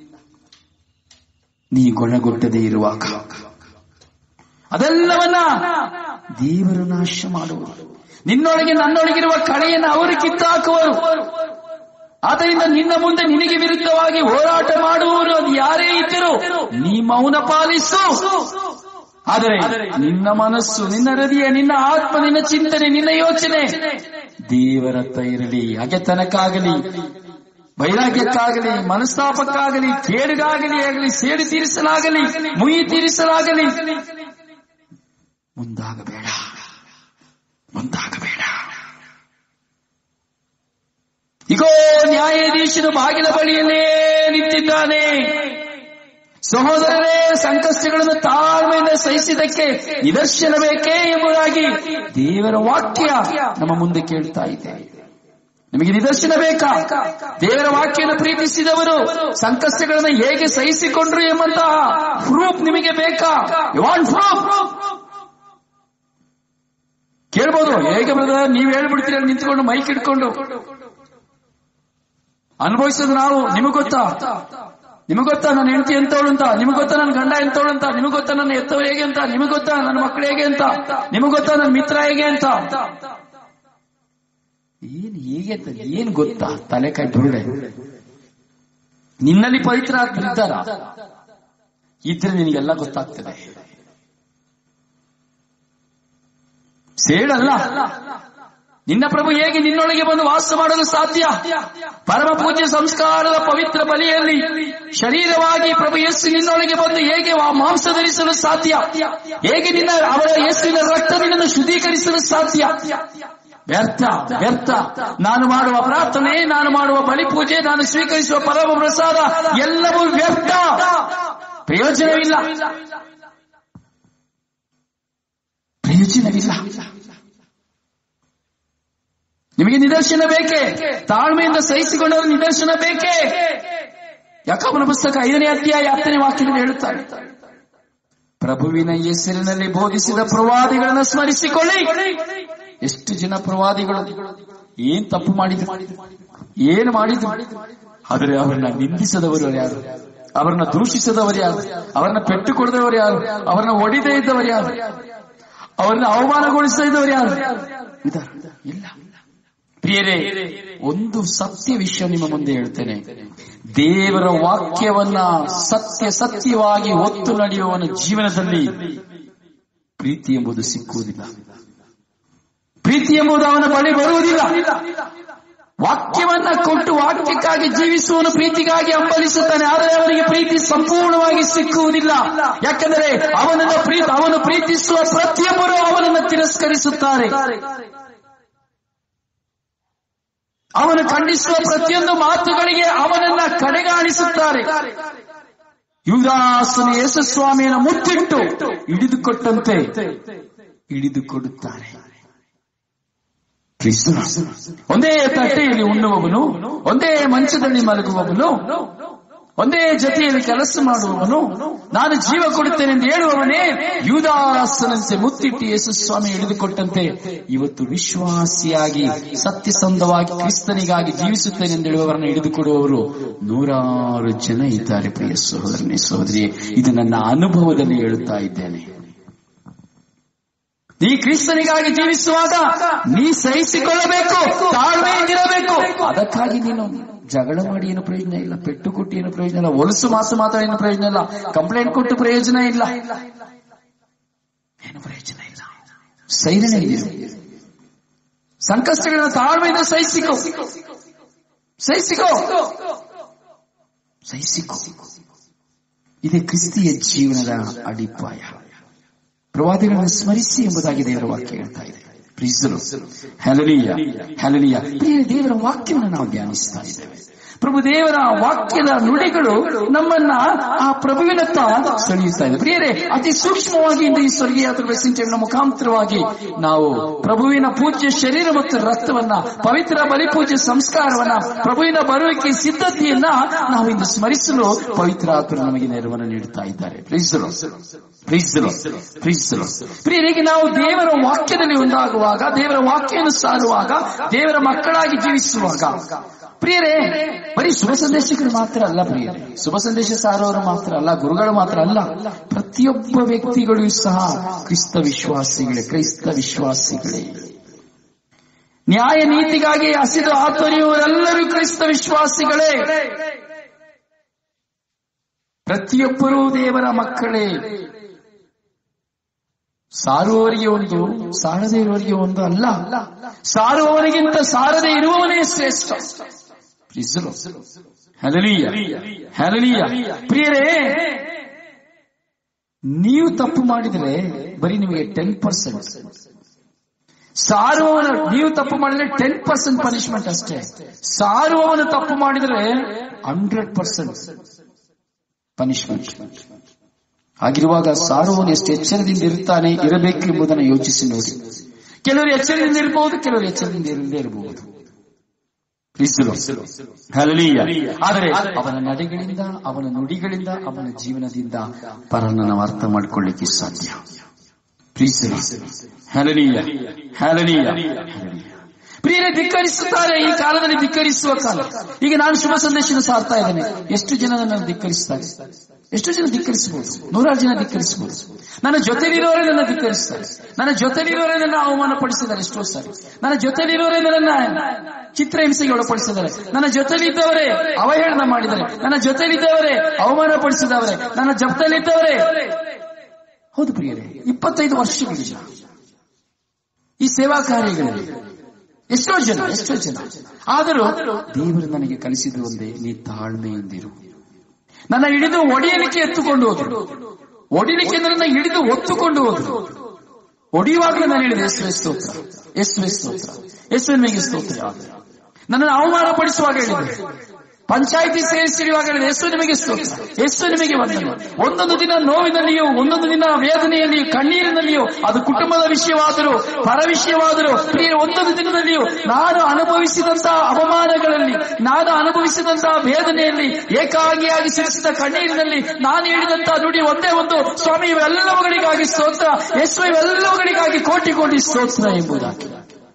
ನೀ ಗುಣಗೊಟ್ಟದೇ ಇರುವಾಗ ಅದೆಲ್ಲವನ್ನ ದೇವರು ನಾಶ ಮಾಡುವರು ನಿನ್ನೊಳಗೆ ನನ್ನೊಳಗಿರುವ ಕಳೆಯನ್ನು ಅವರು ಕಿತ್ತಾಕುವರು ಆದ್ದರಿಂದ ನಿನ್ನ ಮುಂದೆ ನಿನಗೆ ವಿರುದ್ಧವಾಗಿ ಹೋರಾಟ ಮಾಡುವವರು ಅದು ಯಾರೇ ಇದ್ದರೂ ನೀ ಮೌನ ಪಾಲಿಸು ಆದರೆ ನಿನ್ನ ಮನಸ್ಸು ನಿನ್ನ ಹೃದಯ ನಿನ್ನ ಆತ್ಮ ನಿನ್ನ ಚಿಂತನೆ ನಿನ್ನ ಯೋಚನೆ ದೇವರತ್ತ ಇರಲಿ ಹಗೆತನಕ್ಕಾಗಲಿ ವೈರಾಗ್ಯಕ್ಕಾಗಲಿ ಮನಸ್ತಾಪಕ್ಕಾಗಲಿ ಕೇಡಿಗಾಗಲಿ ಆಗಲಿ ಸೇಡಿ ತೀರಿಸಲಾಗಲಿ ಮುಯಿ ತೀರಿಸಲಾಗಲಿ ಮುಂದಾಗಬೇಡ ಮುಂದಾಗಬೇಡ ಇಗೋ ನ್ಯಾಯಾಧೀಶನು ಬಾಗಿಲ ಬಳಿಯಲ್ಲೇ ನಿಂತಿದ್ದಾನೆ ಸಹೋದರರೇ ಸಂಕಷ್ಟಗಳನ್ನು ತಾಳ್ಮೆಯಿಂದ ಸಹಿಸಿದಕ್ಕೆ ನಿದರ್ಶನ ಬೇಕೇ ಎಂಬುದಾಗಿ ದೇವರ ವಾಕ್ಯ ನಮ್ಮ ಮುಂದೆ ಕೇಳ್ತಾ ಇದೆ ನಿಮಗೆ ನಿದರ್ಶನ ಬೇಕಾ ದೇವರ ವಾಕ್ಯನ ಪ್ರೀತಿಸಿದವರು ಸಂಕಷ್ಟಗಳನ್ನು ಹೇಗೆ ಸಹಿಸಿಕೊಂಡ್ರು ಎಂಬಂತಹ ಪ್ರೂಫ್ ನಿಮಗೆ ಬೇಕಾ ವಾಂಟ್ ಪ್ರೂಫ್ ಕೇಳ್ಬೋದು ಹೇಗೆ ಬ್ರದರ್ ನೀವು ಹೇಳ್ಬಿಡ್ತೀರ ನಿಂತ್ಕೊಂಡು ಮೈಕ್ ಇಟ್ಕೊಂಡು ಅನುಭವಿಸೋದು ನಾವು ನಿಮಗೆ ಗೊತ್ತಾ ನಿಮಗೆ ಗೊತ್ತಾ ನನ್ನ ಹೆಂಡತಿ ಎಂತವಳು ಅಂತ ನಿಮಗೆ ಗೊತ್ತಾ ನನ್ನ ಗಂಡ ಎಂತವಳು ಅಂತ ನಿಮಗೆ ಗೊತ್ತಾ ನನ್ನ ಎತ್ತವ ಹೇಗೆ ಅಂತ ನಿಮಗೆ ಗೊತ್ತಾ ನನ್ನ ಮಕ್ಕಳು ಹೇಗೆ ಅಂತ ನಿಮಗೆ ಗೊತ್ತಾ ನನ್ನ ಮಿತ್ರ ಹೇಗೆ ಅಂತ ಏನ್ ಹೇಗೆ ಅಂತ ಏನ್ ಗೊತ್ತಾ ತಲೆಕಾಯಿ ಬುರುಡೆ ನಿನ್ನಲ್ಲಿ ಪವಿತ್ರ ಇದ್ದಾರ ಇದ್ರೆ ನಿನಗೆಲ್ಲ ಗೊತ್ತಾಗ್ತದೆ ಸೇಡಲ್ಲ ನಿನ್ನ ಪ್ರಭು ಹೇಗೆ ನಿನ್ನೊಳಗೆ ಬಂದು ವಾಸ ಮಾಡಲು ಸಾಧ್ಯ ಪರಮ ಪೂಜ್ಯ ಸಂಸ್ಕಾರದ ಪವಿತ್ರ ಬಲಿಯಲ್ಲಿ ಶರೀರವಾಗಿ ಪ್ರಭು ಯೇಸು ನಿನ್ನೊಳಗೆ ಬಂದು ಹೇಗೆ ಆ ಮಾಂಸ ಧರಿಸಲು ಸಾಧ್ಯ ಹೇಗೆ ನಿನ್ನ ಅವರ ಯೇಸುವಿನ ರಕ್ತ ನಿನ್ನನ್ನು ಶುದ್ಧೀಕರಿಸಲು ಸಾಧ್ಯ ವ್ಯರ್ಥ ವ್ಯರ್ಥ ನಾನು ಮಾಡುವ ಪ್ರಾರ್ಥನೆ ನಾನು ಮಾಡುವ ಬಲಿ ಪೂಜೆ ನಾನು ಸ್ವೀಕರಿಸುವ ಪರಮ ಪ್ರಸಾದ ಎಲ್ಲವೂ ವ್ಯರ್ಥ ಪ್ರಯೋಜನವಿಲ್ಲ ಪ್ರಯೋಜನವಿಲ್ಲ ನಿಮಗೆ ನಿದರ್ಶನ ಬೇಕೇ ತಾಳ್ಮೆಯಿಂದ ಸಹಿಸಿಕೊಂಡವರು ನಿದರ್ಶನ ಬೇಕೇ ಯಾಕವನ ಪುಸ್ತಕ ಐದನೇ ಅಧ್ಯಾಯ ಹತ್ತನೇ ವಾಕ್ಯದಲ್ಲಿ ಹೇಳುತ್ತಾರೆ ಪ್ರಭುವಿನ ಹೆಸರಿನಲ್ಲಿ ಬೋಧಿಸಿದ ಪ್ರವಾದಿಗಳನ್ನು ಸ್ಮರಿಸಿಕೊಳ್ಳಿ ಎಷ್ಟು ಜನ ಪ್ರವಾದಿಗಳು ಏನ್ ತಪ್ಪು ಮಾಡಿದ್ರು ಏನು ಮಾಡಿದ್ರು ಆದರೆ ಅವರನ್ನ ನಿಂದಿಸದವರು ಯಾರು ಅವರನ್ನ ದೂಷಿಸದವರು ಯಾರು ಅವರನ್ನ ಪೆಟ್ಟು ಕೊಡದವರು ಯಾರು ಅವರನ್ನ ಒಡಿದೇ ಇದ್ದವರು ಯಾರು ಅವರನ್ನ ಅವಮಾನಗೊಳಿಸದವರು ಯಾರು ಇದಾರ ಇಲ್ಲ ಪ್ರಿಯರೇ ಒಂದು ಸತ್ಯ ವಿಷಯ ನಿಮ್ಮ ಮುಂದೆ ಹೇಳ್ತೇನೆ ದೇವರ ವಾಕ್ಯವನ್ನ ಸತ್ಯ ಸತ್ಯವಾಗಿ ಒತ್ತು ನಡೆಯುವವನ ಜೀವನದಲ್ಲಿ ಪ್ರೀತಿ ಎಂಬುದು ಸಿಕ್ಕುವುದಿಲ್ಲ ಪ್ರೀತಿ ಎಂಬುದು ಅವನ ಬಳಿ ಬರುವುದಿಲ್ಲ ವಾಕ್ಯವನ್ನ ಕೊಟ್ಟು ವಾಕ್ಯಕ್ಕಾಗಿ ಜೀವಿಸುವನು ಪ್ರೀತಿಗಾಗಿ ಹಂಬಲಿಸುತ್ತಾನೆ ಆದರೆ ಅವನಿಗೆ ಪ್ರೀತಿ ಸಂಪೂರ್ಣವಾಗಿ ಸಿಕ್ಕುವುದಿಲ್ಲ ಯಾಕೆಂದರೆ ಅವನನ್ನು ಪ್ರೀತಿ ಅವನು ಪ್ರೀತಿಸುವ ಪ್ರತಿಯೊಬ್ಬರು ಅವನನ್ನು ತಿರಸ್ಕರಿಸುತ್ತಾರೆ ಅವನು ಖಂಡಿಸುವ ಪ್ರತಿಯೊಂದು ಮಾತುಗಳಿಗೆ ಅವನನ್ನ ಕಡೆಗಾಣಿಸುತ್ತಾರೆ ಯುವದಾಸನು ಯೇಸುಸ್ವಾಮಿಯನ್ನು ಮುತ್ತಿಟ್ಟು ಹಿಡಿದುಕೊಟ್ಟಂತೆ ಹಿಡಿದುಕೊಡುತ್ತಾರೆ ಕ್ರಿಸ್ತನ ಒಂದೇ ತಟ್ಟೆಯಲ್ಲಿ ಉಣ್ಣುವವನು ಒಂದೇ ಮಂಚದಲ್ಲಿ ಮಲಗುವವನು ಒಂದೇ ಜೊತೆಯಲ್ಲಿ ಕೆಲಸ ಮಾಡುವವನು ನಾನು ಜೀವ ಕೊಡುತ್ತೇನೆ ಎಂದು ಹೇಳುವವನೇ ಯುದಾಸನಂತೆ ಮುತ್ತಿಟ್ಟು ಯೇಸು ಸ್ವಾಮಿ ಹಿಡಿದುಕೊಟ್ಟಂತೆ ಇವತ್ತು ವಿಶ್ವಾಸಿಯಾಗಿ ಸತ್ಯಸಂಧವಾಗಿ ಕ್ರಿಸ್ತನಿಗಾಗಿ ಜೀವಿಸುತ್ತೇನೆ ಎಂದು ಹೇಳುವವರನ್ನು ಹಿಡಿದುಕೊಡುವವರು ನೂರಾರು ಜನ ಇದ್ದಾರೆ ಪ್ರಿಯ ಸಹೋದರನೇ ಸಹೋದರಿಯೇ ಇದು ನನ್ನ ಅನುಭವದಲ್ಲಿ ಹೇಳುತ್ತಾ ಇದ್ದೇನೆ ನೀ ಕ್ರಿಸ್ತನಿಗಾಗಿ ಜೀವಿಸುವಾಗ ನೀ ಸಹಿಸಿಕೊಳ್ಳಬೇಕು ತಾಳ್ಮೆಯಿಂದಿರಬೇಕು ಅದಕ್ಕಾಗಿ ನೀನು ಜಗಳ ಮಾಡಿ ಏನು ಪ್ರಯೋಜನ ಇಲ್ಲ ಪೆಟ್ಟು ಕೊಟ್ಟು ಏನು ಪ್ರಯೋಜನ ಇಲ್ಲ ಹೊಲಸು ಮಾತು ಮಾತಾಡಿ ಏನು ಪ್ರಯೋಜನ ಇಲ್ಲ ಕಂಪ್ಲೇಂಟ್ ಕೊಟ್ಟು ಪ್ರಯೋಜನ ಇಲ್ಲ ಏನು ಪ್ರಯೋಜನ ಇಲ್ಲ ಸೈರಣೆ ಇದೆ ಸಂಕಷ್ಟಗಳನ್ನ ತಾಳ್ಮೆಯಿಂದ ಸಹಿಸಿಕೋ ಸಹಿಸಿಕೋ ಸಹಿಸಿಕೋ ಇದೇ ಕ್ರಿಸ್ತಿಯ ಜೀವನದ ಅಡಿಪಾಯ ಪ್ರವಾದಿಗಳನ್ನು ಸ್ಮರಿಸಿ ಎಂಬುದಾಗಿ ದೇವರ ವಾಕ್ಯ ಹೇಳ್ತಾ ಇದೆ ಪ್ರೀಸಲು ಹಲಲಿಯ ಹಲಲಿಯ ಪ್ರಿಯ ದೇವರ ವಾಕ್ಯವನ್ನು ನಾವು ಧ್ಯಾನಿಸ್ತಾ ಇದ್ದೇವೆ ಪ್ರಭು ದೇವರ ವಾಕ್ಯದ ನುಡಿಗಳು ನಮ್ಮನ್ನ ಆ ಪ್ರಭುವಿನತ್ತ ಸೆಳೆಯುತ್ತಾ ಇದೆ ಪ್ರಿಯರೇ ಅತಿ ಸೂಕ್ಷ್ಮವಾಗಿ ಇಂದು ಈ ಸ್ವರ್ಗೀಯ ಬೆಸಿಂಟೆನ ಮುಖಾಂತರವಾಗಿ ನಾವು ಪ್ರಭುವಿನ ಪೂಜ್ಯ ಶರೀರ ಮತ್ತು ರಕ್ತವನ್ನ ಪವಿತ್ರ ಬಲಿಪೂಜೆ ಸಂಸ್ಕಾರವನ್ನ ಪ್ರಭುವಿನ ಬರುವಿಕೆ ಸಿದ್ಧತೆಯನ್ನ ನಾವು ಇಂದು ಸ್ಮರಿಸಲು ಪವಿತ್ರ ಆತ್ಮ ನಮಗೆ ನೆರವನ್ನು ನೀಡುತ್ತಾ ಇದ್ದಾರೆ ಪ್ರೀಸಲು ಪ್ರೀಸಲು ಪ್ರೀಸಲು ಪ್ರಿಯರಿಗೆ ನಾವು ದೇವರ ವಾಕ್ಯದಲ್ಲಿ ಒಂದಾಗುವಾಗ ದೇವರ ವಾಕ್ಯವನ್ನು ಸಾರುವಾಗ ದೇವರ ಮಕ್ಕಳಾಗಿ ಜೀವಿಸುವಾಗ ಪ್ರಿಯರೇ ಬರೀ ಶುಭ ಸಂದೇಶಗಳು ಮಾತ್ರ ಅಲ್ಲ ಪ್ರಿಯರೇ ಶುಭ ಸಂದೇಶ ಸಾರೋರು ಮಾತ್ರ ಅಲ್ಲ ಗುರುಗಳು ಮಾತ್ರ ಅಲ್ಲ ಪ್ರತಿಯೊಬ್ಬ ವ್ಯಕ್ತಿಗಳು ಸಹ ಕ್ರಿಸ್ತ ವಿಶ್ವಾಸಿಗಳೇ ಕ್ರೈಸ್ತ ವಿಶ್ವಾಸಿಗಳೇ ನ್ಯಾಯ ನೀತಿಗಾಗಿ ಹಸಿದು ಆತೊರೆಯುವರೆಲ್ಲರೂ ಕ್ರಿಸ್ತ ವಿಶ್ವಾಸಿಗಳೇ ಪ್ರತಿಯೊಬ್ಬರೂ ದೇವರ ಮಕ್ಕಳೇ ಸಾರುವವರಿಗೆ ಒಂದು ಸಾರದೇ ಇರುವವರಿಗೆ ಒಂದು ಅಲ್ಲ ಸಾರುವವರಿಗಿಂತ ಸಾರದೆ ಇರುವವನೇ ಶ್ರೇಷ್ಠ ಹಲಲೀಯ ಹಲಲೀಯ ಪ್ರಿಯರೇ ನೀವು ತಪ್ಪು ಮಾಡಿದ್ರೆ ಬರೀ ನಿಮಗೆ ಟೆನ್ ಪರ್ಸೆಂಟ್ ಸಾರುವವನ ನೀವು ತಪ್ಪು ಮಾಡಿದ್ರೆ ಟೆನ್ ಪರ್ಸೆಂಟ್ ಪನಿಷ್ಮೆಂಟ್ ಅಷ್ಟೇ ಸಾರುವವನು ತಪ್ಪು ಮಾಡಿದ್ರೆ ಹಂಡ್ರೆಡ್ ಪರ್ಸೆಂಟ್ ಪನಿಷ್ಮೆಂಟ್ ಹಾಗಿರುವಾಗ ಸಾರುವವನು ಎಷ್ಟು ಎಚ್ಚರದಿಂದ ಇರುತ್ತಾನೆ ಇರಬೇಕು ಎಂಬುದನ್ನು ಯೋಚಿಸಿ ನೋಡಿ ಕೆಲವರು ಎಚ್ಚರದಿಂದ ಇರಬಹುದು ಕೆಲವರು ಎಚ್ಚರದಿಂದ ಇರದೇ ಇರಬಹುದು ಆದರೆ ಅವನ ನಡೆಗಳಿಂದ ಅವನ ನುಡಿಗಳಿಂದ ಅವನ ಜೀವನದಿಂದ ಪರನ ನಾವು ಅರ್ಥ ಮಾಡಿಕೊಳ್ಳಿಕ್ಕೆ ಸಾಧ್ಯ ಹಲನೀಯ ಹಲನೀಯ ಪ್ರಿಯರೇ ಧಿಕ್ಕರಿಸುತ್ತಾರೆ ಈ ಕಾಲದಲ್ಲಿ ಧಿಕ್ಕರಿಸುವ ಕಾಲ ಈಗ ನಾನು ಶುಭ ಸಂದೇಶನ ಸಾರ್ತಾ ಇದ್ದೇನೆ ಎಷ್ಟು ಜನ ನನ್ನನ್ನು ಧಿಕ್ಕರಿಸ್ತಾರೆ ಎಷ್ಟು ಜನ ಧಿಕ್ಕರಿಸಬಹುದು ನೂರಾರು ಜನ ಧಿಕ್ಕರಿಸಬಹುದು ನನ್ನ ಜೊತೆಲಿರೋರೇ ನನ್ನ ಧಿಕ್ಕರಿಸ್ತಾರೆ ನನ್ನ ಜೊತೆಲಿರೋರೇ ನನ್ನ ಅವಮಾನ ಪಡಿಸಿದ್ದಾರೆ ಎಷ್ಟೋ ಸಾರಿ ನನ್ನ ಜೊತೆಲಿರೋರೇ ನನ್ನ ಚಿತ್ರಹಿಂಸೆಗೆ ಒಳಪಡಿಸಿದ್ದಾರೆ ನನ್ನ ಜೊತೆಲಿದ್ದವರೇ ಅವಹೇಳನ ಮಾಡಿದ್ದಾರೆ ನನ್ನ ಜೊತೆಲಿದ್ದವರೇ ಅವಮಾನ ಪಡಿಸಿದವರೇ ನನ್ನ ಜೊತೆಲಿದ್ದವರೇ ಹೌದು ಪ್ರಿಯರೇ ಇಪ್ಪತ್ತೈದು ವರ್ಷಗಳಿಲ್ಲ ಈ ಸೇವಾ ಕಾರ್ಯಗಳಲ್ಲಿ ಎಷ್ಟೋ ಜನ ಎಷ್ಟೋ ಜನ ಆದರೂ ದೇವರು ನನಗೆ ಕಲಿಸಿದ ಒಂದೇ ನೀ ತಾಳ್ಮೆಯಿಂದಿರು ನನ್ನ ಹಿಡಿದು ಒಡೆಯಲಿಕ್ಕೆ ಎತ್ತುಕೊಂಡು ಹೋದ್ರು ಒಡಿಲಿಕ್ಕೆ ನನ್ನ ಹಿಡಿದು ಒತ್ತುಕೊಂಡು ಹೋದ್ರು ಒಡೆಯುವಾಗಲೇ ನಾನು ಹೇಳಿದೆ ಎಷ್ಟು ಸ್ತೋತ್ರ ಎಷ್ಟು ಸ್ತೋತ್ರ ಎಷ್ಟು ನಿಮಗೆ ಸ್ತೋತ್ರ ನನ್ನನ್ನು ಅವಮಾನ ಪಡಿಸುವಾಗ ಹೇಳಿದೆ ಪಂಚಾಯಿತಿ ಸೇರಿಸಿರುವಾಗ ಹೇಳಿದೆ ಎಷ್ಟು ನಿಮಗೆ ಸ್ತೋತ್ರ ಎಷ್ಟು ನಿಮಗೆ ವಂದನೆ ಒಂದೊಂದು ದಿನ ನೋವಿನಲ್ಲಿಯೂ ಒಂದೊಂದು ದಿನ ವೇದನೆಯಲ್ಲಿಯೂ ಕಣ್ಣೀರಿನಲ್ಲಿಯೂ ಅದು ಕುಟುಂಬದ ವಿಷಯವಾದರೂ ಪರ ವಿಷಯವಾದರೂ ಪ್ರಿಯ ಒಂದೊಂದು ದಿನದಲ್ಲಿಯೂ ನಾನು ಅನುಭವಿಸಿದಂತಹ ಅವಮಾನಗಳಲ್ಲಿ ನಾನು ಅನುಭವಿಸಿದಂತಹ ವೇದನೆಯಲ್ಲಿ ಏಕಾಂಗಿಯಾಗಿ ಸಿರಿಸಿದ ಕಣ್ಣೀರಿನಲ್ಲಿ ನಾನು ಹೇಳಿದಂತಹ ನುಡಿ ಒಂದೇ ಒಂದು ಸ್ವಾಮಿ ಇವೆಲ್ಲವುಗಳಿಗಾಗಿ ಸ್ತೋತ್ರ ಯೇಸು ಇವೆಲ್ಲವುಗಳಿಗಾಗಿ ಕೋಟಿ ಕೋಟಿ ಸ್ತೋತ್ರ ಎಂಬುದಾಗಿ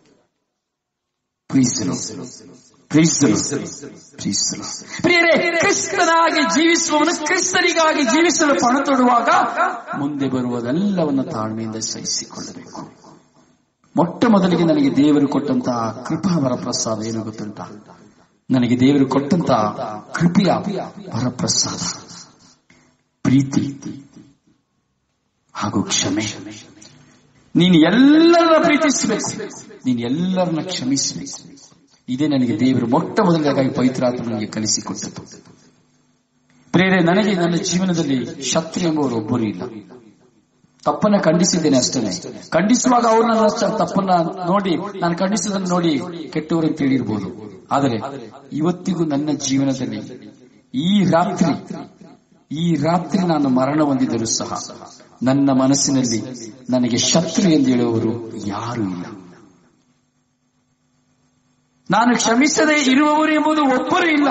ಪ್ರಿಯರೇ ಕ್ರಿಸ್ತನಾಗಿ ಜೀವಿಸುವವನು ಕ್ರಿಸ್ತನಿಗಾಗಿ ಜೀವಿಸಲು ಪಣ ತೊಡುವಾಗ ಮುಂದೆ ಬರುವುದೆಲ್ಲವನ್ನು ತಾಳ್ಮೆಯಿಂದ ಸಹಿಸಿಕೊಳ್ಳಬೇಕು ಮೊಟ್ಟ ಮೊದಲಿಗೆ ನನಗೆ ದೇವರು ಕೊಟ್ಟಂತಹ ಕೃಪಾ ವರಪ್ರಸಾದ ಏನು ಗೊತ್ತುಂಟ ನನಗೆ ದೇವರು ಕೊಟ್ಟಂತಹ ಕೃಪೆಯ ವರಪ್ರಸಾದ ಪ್ರೀತಿ ಹಾಗೂ ಕ್ಷಮೆ ನೀನು ಎಲ್ಲರನ್ನ ಪ್ರೀತಿಸಬೇಕು ನೀನು ಎಲ್ಲರನ್ನ ಕ್ಷಮಿಸಬೇಕು ಇದೇ ನನಗೆ ದೇವರು ಮೊಟ್ಟ ಮೊದಲನೇದಾಗಿ ಪವಿತ್ರಾತ್ಮ ನನಗೆ ಕಲಿಸಿಕೊಟ್ಟದ್ದು ಪ್ರೇರೆ ನನಗೆ ನನ್ನ ಜೀವನದಲ್ಲಿ ಶತ್ರು ಎಂಬುವರು ಒಬ್ಬರು ಇಲ್ಲ ತಪ್ಪನ್ನ ಖಂಡಿಸಿದ್ದೇನೆ ಅಷ್ಟೇ ಖಂಡಿಸುವಾಗ ಅವರು ನನ್ನ ತಪ್ಪನ್ನ ನೋಡಿ ನಾನು ಖಂಡಿಸಿದನ್ನು ನೋಡಿ ಕೆಟ್ಟವರು ಅಂತ ಹೇಳಿರ್ಬೋದು ಆದರೆ ಇವತ್ತಿಗೂ ನನ್ನ ಜೀವನದಲ್ಲಿ ಈ ರಾತ್ರಿ ಈ ರಾತ್ರಿ ನಾನು ಮರಣ ಹೊಂದಿದರೂ ಸಹ ನನ್ನ ಮನಸ್ಸಿನಲ್ಲಿ ನನಗೆ ಶತ್ರು ಎಂದು ಹೇಳುವವರು ಯಾರೂ ಇಲ್ಲ ನಾನು ಕ್ಷಮಿಸದೆ ಇರುವವರು ಎಂಬುದು ಒಬ್ಬರು ಇಲ್ಲ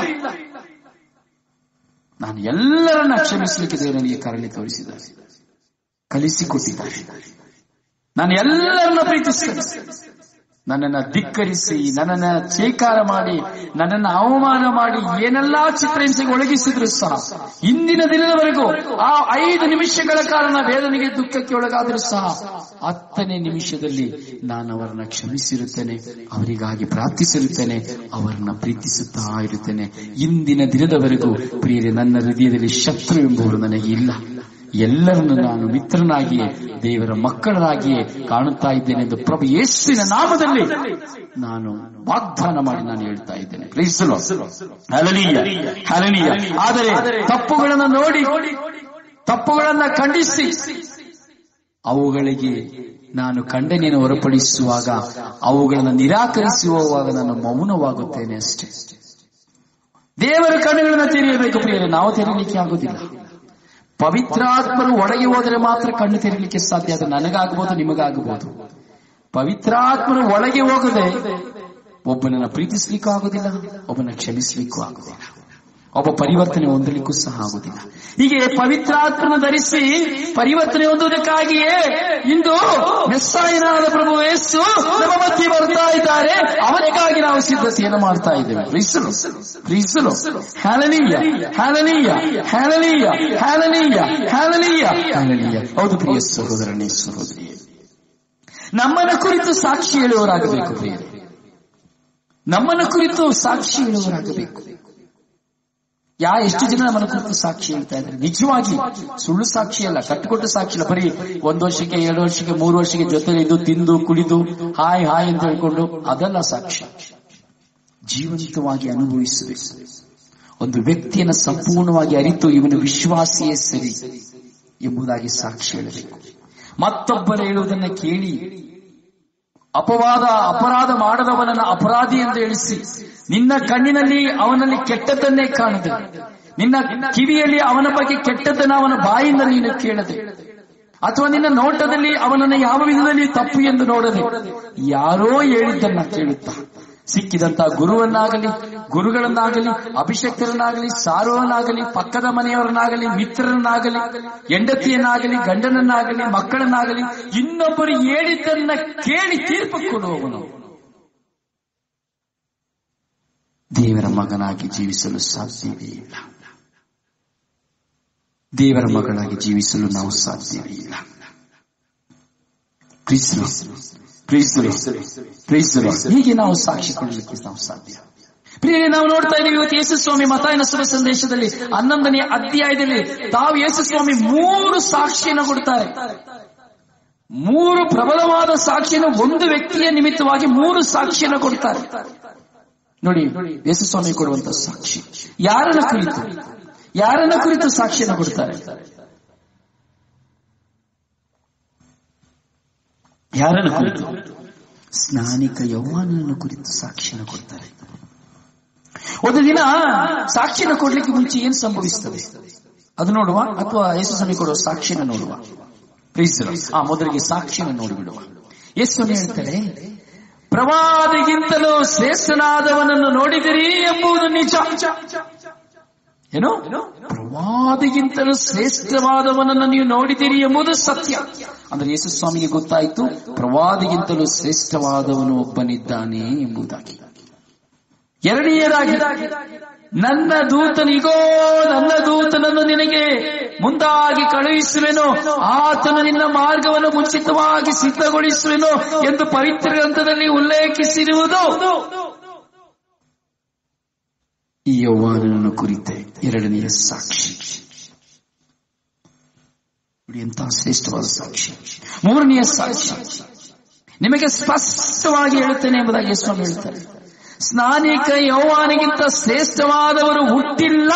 ನಾನು ಎಲ್ಲರನ್ನ ಕ್ಷಮಿಸಲಿಕ್ಕೆ ದೇವರು ನನಗೆ ಕರಳಿ ತೋರಿಸಿದ್ದಾರೆ ಕಲಿಸಿಕೊಟ್ಟಿದ್ದಾರೆ ನಾನು ಎಲ್ಲರನ್ನ ಪ್ರೀತಿಸ್ತೇನೆ ನನ್ನನ್ನ ಧಿಕ್ಕರಿಸಿ ನನ್ನನ್ನ ಚೇಕಾರ ಮಾಡಿ ನನ್ನನ್ನ ಅವಮಾನ ಮಾಡಿ ಏನೆಲ್ಲಾ ಚಿತ್ರಹಿಂಸೆಗೆ ಒಳಗಿಸಿದ್ರು ಸಹ ಇಂದಿನ ದಿನದವರೆಗೂ ಆ ಐದು ನಿಮಿಷಗಳ ಕಾರಣ ವೇದನೆಗೆ ದುಃಖಕ್ಕೆ ಒಳಗಾದರೂ ಸಹ ಹತ್ತನೇ ನಿಮಿಷದಲ್ಲಿ ನಾನು ಅವರನ್ನ ಕ್ಷಮಿಸಿರುತ್ತೇನೆ ಅವರಿಗಾಗಿ ಪ್ರಾರ್ಥಿಸಿರುತ್ತೇನೆ ಅವರನ್ನ ಪ್ರೀತಿಸುತ್ತಾ ಇರುತ್ತೇನೆ ಇಂದಿನ ದಿನದವರೆಗೂ ಪ್ರಿಯರೇ ನನ್ನ ಹೃದಯದಲ್ಲಿ ಶತ್ರು ಎಂಬುವರು ನನಗೆ ಇಲ್ಲ ಎಲ್ಲರನ್ನು ನಾನು ಮಿತ್ರನಾಗಿಯೇ ದೇವರ ಮಕ್ಕಳರಾಗಿಯೇ ಕಾಣುತ್ತಾ ಇದ್ದೇನೆ ಎಂದು ಪ್ರಭು ಯೇಸುವಿನ ನಾಮದಲ್ಲಿ ನಾನು ವಾಗ್ದಾನ ಮಾಡಿ ನಾನು ಹೇಳ್ತಾ ಇದ್ದೇನೆ ಪ್ರೀಸಲು ಹಲನೀಯ ಹಲನೀಯ ಆದರೆ ತಪ್ಪುಗಳನ್ನು ನೋಡಿ ತಪ್ಪುಗಳನ್ನ ಖಂಡಿಸಿ ಅವುಗಳಿಗೆ ನಾನು ಖಂಡನೆಯನ್ನು ಹೊರಪಡಿಸುವಾಗ ಅವುಗಳನ್ನು ನಿರಾಕರಿಸುವಾಗ ನಾನು ಮೌನವಾಗುತ್ತೇನೆ ಅಷ್ಟೇ ದೇವರ ಕಣ್ಣುಗಳನ್ನು ತೆರೆಯಬೇಕು ಪ್ರಿಯರೇ ನಾವು ತೆರೀಲಿಕ್ಕೆ ಆಗುದಿಲ್ಲ ಪವಿತ್ರಾತ್ಮರು ಒಳಗೆ ಹೋದರೆ ಮಾತ್ರ ಕಣ್ಣು ತೆರೀಲಿಕ್ಕೆ ಸಾಧ್ಯ ಅದು ನನಗಾಗಬಹುದು ನಿಮಗಾಗಬಹುದು ಪವಿತ್ರಾತ್ಮರು ಒಳಗೆ ಹೋಗದೆ ಒಬ್ಬನನ್ನ ಪ್ರೀತಿಸ್ಲಿಕ್ಕೂ ಆಗುದಿಲ್ಲ ಒಬ್ಬನ ಕ್ಷಮಿಸ್ಲಿಕ್ಕೂ ಆಗುದಿಲ್ಲ ಒಬ್ಬ ಪರಿವರ್ತನೆ ಹೊಂದಲಿಕ್ಕೂ ಸಹ ಆಗುದಿಲ್ಲ ಹೀಗೆ ಪವಿತ್ರಾತ್ಮನ ಧರಿಸಿ ಪರಿವರ್ತನೆ ಹೊಂದುವುದಕ್ಕಾಗಿಯೇ ಇಂದು ಮೆಸ್ಸಾಯನಾದ ಪ್ರಭು ಯೇಸು ನಮ್ಮ ಮಧ್ಯೆ ಬರ್ತಾ ಇದ್ದಾರೆ ಅವನಿಗಾಗಿ ನಾವು ಸಿದ್ಧತೆಯನ್ನು ಮಾಡ್ತಾ ಇದ್ದೇವೆ ಪ್ರೀಸಲು ಪ್ರೀಸಲು ಹ್ಯಾಲನೀಯ ಹ್ಯಾಲನೀಯ ಹ್ಯಾಲನೀಯ ಹ್ಯಾಲನೀಯ ಹ್ಯಾಲನೀಯ ಹ್ಯಾಲನೀಯ ಹೌದು ಪ್ರಿಯ ಸಹೋದರನೇ ಸಹೋದರಿಯೇ ನಮ್ಮನ್ನ ಕುರಿತು ಸಾಕ್ಷಿ ಹೇಳುವವರಾಗಬೇಕು ಪ್ರಿಯರೇ ನಮ್ಮನ್ನ ಕುರಿತು ಸಾಕ್ಷಿ ಹೇಳುವವರಾಗಬೇಕು ಯಾ ಎಷ್ಟು ಜನ ನಮ್ಮನ್ನ ಕುರಿತು ಸಾಕ್ಷಿ ಹೇಳ್ತಾ ಇದ್ದಾರೆ ನಿಜವಾಗಿ ಸುಳ್ಳು ಸಾಕ್ಷಿ ಅಲ್ಲ ಕಟ್ಟಿಕೊಟ್ಟು ಸಾಕ್ಷಿ ಅಲ್ಲ ಬರೀ ಒಂದ್ ವರ್ಷಕ್ಕೆ ಎರಡು ವರ್ಷಕ್ಕೆ ಮೂರು ವರ್ಷಕ್ಕೆ ಜೊತೆ ಇದು ತಿಂದು ಕುಡಿದು ಹಾಯ್ ಹಾಯ್ ಅಂತ ಹೇಳ್ಕೊಂಡು ಅದಲ್ಲ ಸಾಕ್ಷಿ ಜೀವಂತವಾಗಿ ಅನುಭವಿಸಬೇಕು ಒಂದು ವ್ಯಕ್ತಿಯನ್ನು ಸಂಪೂರ್ಣವಾಗಿ ಅರಿತು ಇವನು ವಿಶ್ವಾಸಿಯೇ ಸರಿ ಎಂಬುದಾಗಿ ಸಾಕ್ಷಿ ಹೇಳಬೇಕು ಮತ್ತೊಬ್ಬರು ಹೇಳುವುದನ್ನ ಕೇಳಿ ಅಪವಾದ ಅಪರಾಧ ಮಾಡದವನನ್ನ ಅಪರಾಧಿ ಎಂದು ಹೇಳಿಸಿ ನಿನ್ನ ಕಣ್ಣಿನಲ್ಲಿ ಅವನಲ್ಲಿ ಕೆಟ್ಟದ್ದನ್ನೇ ಕಾಣದೆ ನಿನ್ನ ಕಿವಿಯಲ್ಲಿ ಅವನ ಬಗ್ಗೆ ಕೆಟ್ಟದ್ದನ್ನ ಅವನ ಬಾಯಿಂದ ನೀನು ಕೇಳದೆ ಅಥವಾ ನಿನ್ನ ನೋಟದಲ್ಲಿ ಅವನನ್ನು ಯಾವ ವಿಧದಲ್ಲಿ ತಪ್ಪು ಎಂದು ನೋಡದೆ ಯಾರೋ ಹೇಳಿದ್ದನ್ನ ಕೇಳುತ್ತಾ ಸಿಕ್ಕಿದಂತ ಗುರುವನ್ನಾಗಲಿ ಗುರುಗಳನ್ನಾಗಲಿ ಅಭಿಷಕ್ತರನ್ನಾಗಲಿ ಸಾರುವನ್ನಾಗಲಿ ಪಕ್ಕದ ಮನೆಯವರನ್ನಾಗಲಿ ಮಿತ್ರರನ್ನಾಗಲಿ ಹೆಂಡತಿಯನ್ನಾಗಲಿ ಗಂಡನನ್ನಾಗಲಿ ಮಕ್ಕಳನ್ನಾಗಲಿ ಇನ್ನೊಬ್ಬರು ಹೇಳಿದ್ದನ್ನ ಕೇಳಿ ತೀರ್ಪು ಕೊಡುವವನು ದೇವರ ಮಗನಾಗಿ ಜೀವಿಸಲು ಸಾಧ್ಯವೇ ಇಲ್ಲ ದೇವರ ಮಗಳಾಗಿ ಜೀವಿಸಲು ನಾವು ಸಾಧ್ಯವೇ ಇಲ್ಲ ಕ್ರಿಸ್ತರು ಕ್ರಿಸ್ತರು ಕ್ರಿಸ್ತರು ಹೀಗೆ ನಾವು ಸಾಕ್ಷಿ ಕೊಡಲಿಕ್ಕೆ ನಾವು ಸಾಧ್ಯ ಪ್ರಿಯರೇ ನಾವು ನೋಡ್ತಾ ಇದ್ದೀವಿ ಇವತ್ತು ಯೇಸು ಸ್ವಾಮಿ ಮತಾಯನ ಸುರ ಸಂದೇಶದಲ್ಲಿ ಹನ್ನೊಂದನೇ ಅಧ್ಯಾಯದಲ್ಲಿ ತಾವು ಯೇಸು ಸ್ವಾಮಿ ಮೂರು ಸಾಕ್ಷಿಯನ್ನು ಕೊಡ್ತಾರೆ ಮೂರು ಪ್ರಬಲವಾದ ಸಾಕ್ಷಿಯನ್ನು ಒಂದು ವ್ಯಕ್ತಿಯ ನಿಮಿತ್ತವಾಗಿ ಮೂರು ಸಾಕ್ಷಿಯನ್ನು ಕೊಡ್ತಾರೆ ನೋಡಿ ಯೇಸು ಸ್ವಾಮಿ ಕೊಡುವಂತ ಸಾಕ್ಷಿ ಯಾರನ್ನ ಕುರಿತು ಯಾರನ್ನ ಕುರಿತು ಸಾಕ್ಷಿಯನ್ನು ಕೊಡ್ತಾರೆ ಯಾರನ್ನ ಕುರಿತು ಸ್ನಾನಿಕ ಯೌವನನ್ನು ಕುರಿತು ಸಾಕ್ಷಿಯನ್ನು ಕೊಡ್ತಾರೆ ಒಂದು ದಿನ ಸಾಕ್ಷಿಯನ್ನು ಕೊಡ್ಲಿಕ್ಕೆ ಮುಂಚೆ ಏನ್ ಸಂಭವಿಸ್ತದೆ ಅದು ನೋಡುವ ಅಥವಾ ಯೇಸು ಸ್ವಾಮಿ ಕೊಡುವ ಸಾಕ್ಷಿಯನ್ನು ನೋಡುವ ಪ್ಲೀಸ್ ಆ ಮೊದಲಿಗೆ ಸಾಕ್ಷಿಯನ್ನು ನೋಡಿಬಿಡುವ ಯೇಸು ಸ್ವಾಮಿ ಹೇಳ್ತಾರೆ ಪ್ರವಾದಿಗಿಂತಲೂ ಶ್ರೇಷ್ಠನಾದವನನ್ನು ನೋಡಿದಿರಿ ಎಂಬುದು ನಿಜ ಏನು ಪ್ರವಾದಿಗಿಂತಲೂ ಶ್ರೇಷ್ಠವಾದವನನ್ನು ನೀವು ನೋಡಿದಿರಿ ಎಂಬುದು ಸತ್ಯ ಅಂದ್ರೆ ಯೇಸು ಸ್ವಾಮಿಗೆ ಗೊತ್ತಾಯಿತು ಪ್ರವಾದಿಗಿಂತಲೂ ಶ್ರೇಷ್ಠವಾದವನು ಒಬ್ಬನಿದ್ದಾನೆ ಎಂಬುದಾಗಿ ಎರಡನೆಯದಾಗಿ ನನ್ನ ದೂತನಿಗೋ ನನ್ನ ದೂತನನ್ನು ನಿನಗೆ ಮುಂದಾಗಿ ಕಳುಹಿಸುವೆನು ಆತನು ನಿನ್ನ ಮಾರ್ಗವನ್ನು ಮುಂಚಿತವಾಗಿ ಸಿದ್ಧಗೊಳಿಸುವೆನು ಎಂದು ಪವಿತ್ರ ಗ್ರಂಥದಲ್ಲಿ ಉಲ್ಲೇಖಿಸಿರುವುದು ಈ ಯೌವಾನನನ್ನು ಕುರಿತೆ ಎರಡನೆಯ ಸಾಕ್ಷಿ ನೋಡಿ ಎಂತಹ ಶ್ರೇಷ್ಠವಾದ ಸಾಕ್ಷಿ ಮೂರನೆಯ ಸಾಕ್ಷಿ ನಿಮಗೆ ಸ್ಪಷ್ಟವಾಗಿ ಹೇಳುತ್ತೇನೆ ಎಂಬುದಾಗಿ ಸ್ವಾಮಿ ಹೇಳ್ತಾರೆ ಸ್ನಾನಿಕ ಯೌವಾನಿಗಿಂತ ಶ್ರೇಷ್ಠವಾದವರು ಹುಟ್ಟಿಲ್ಲ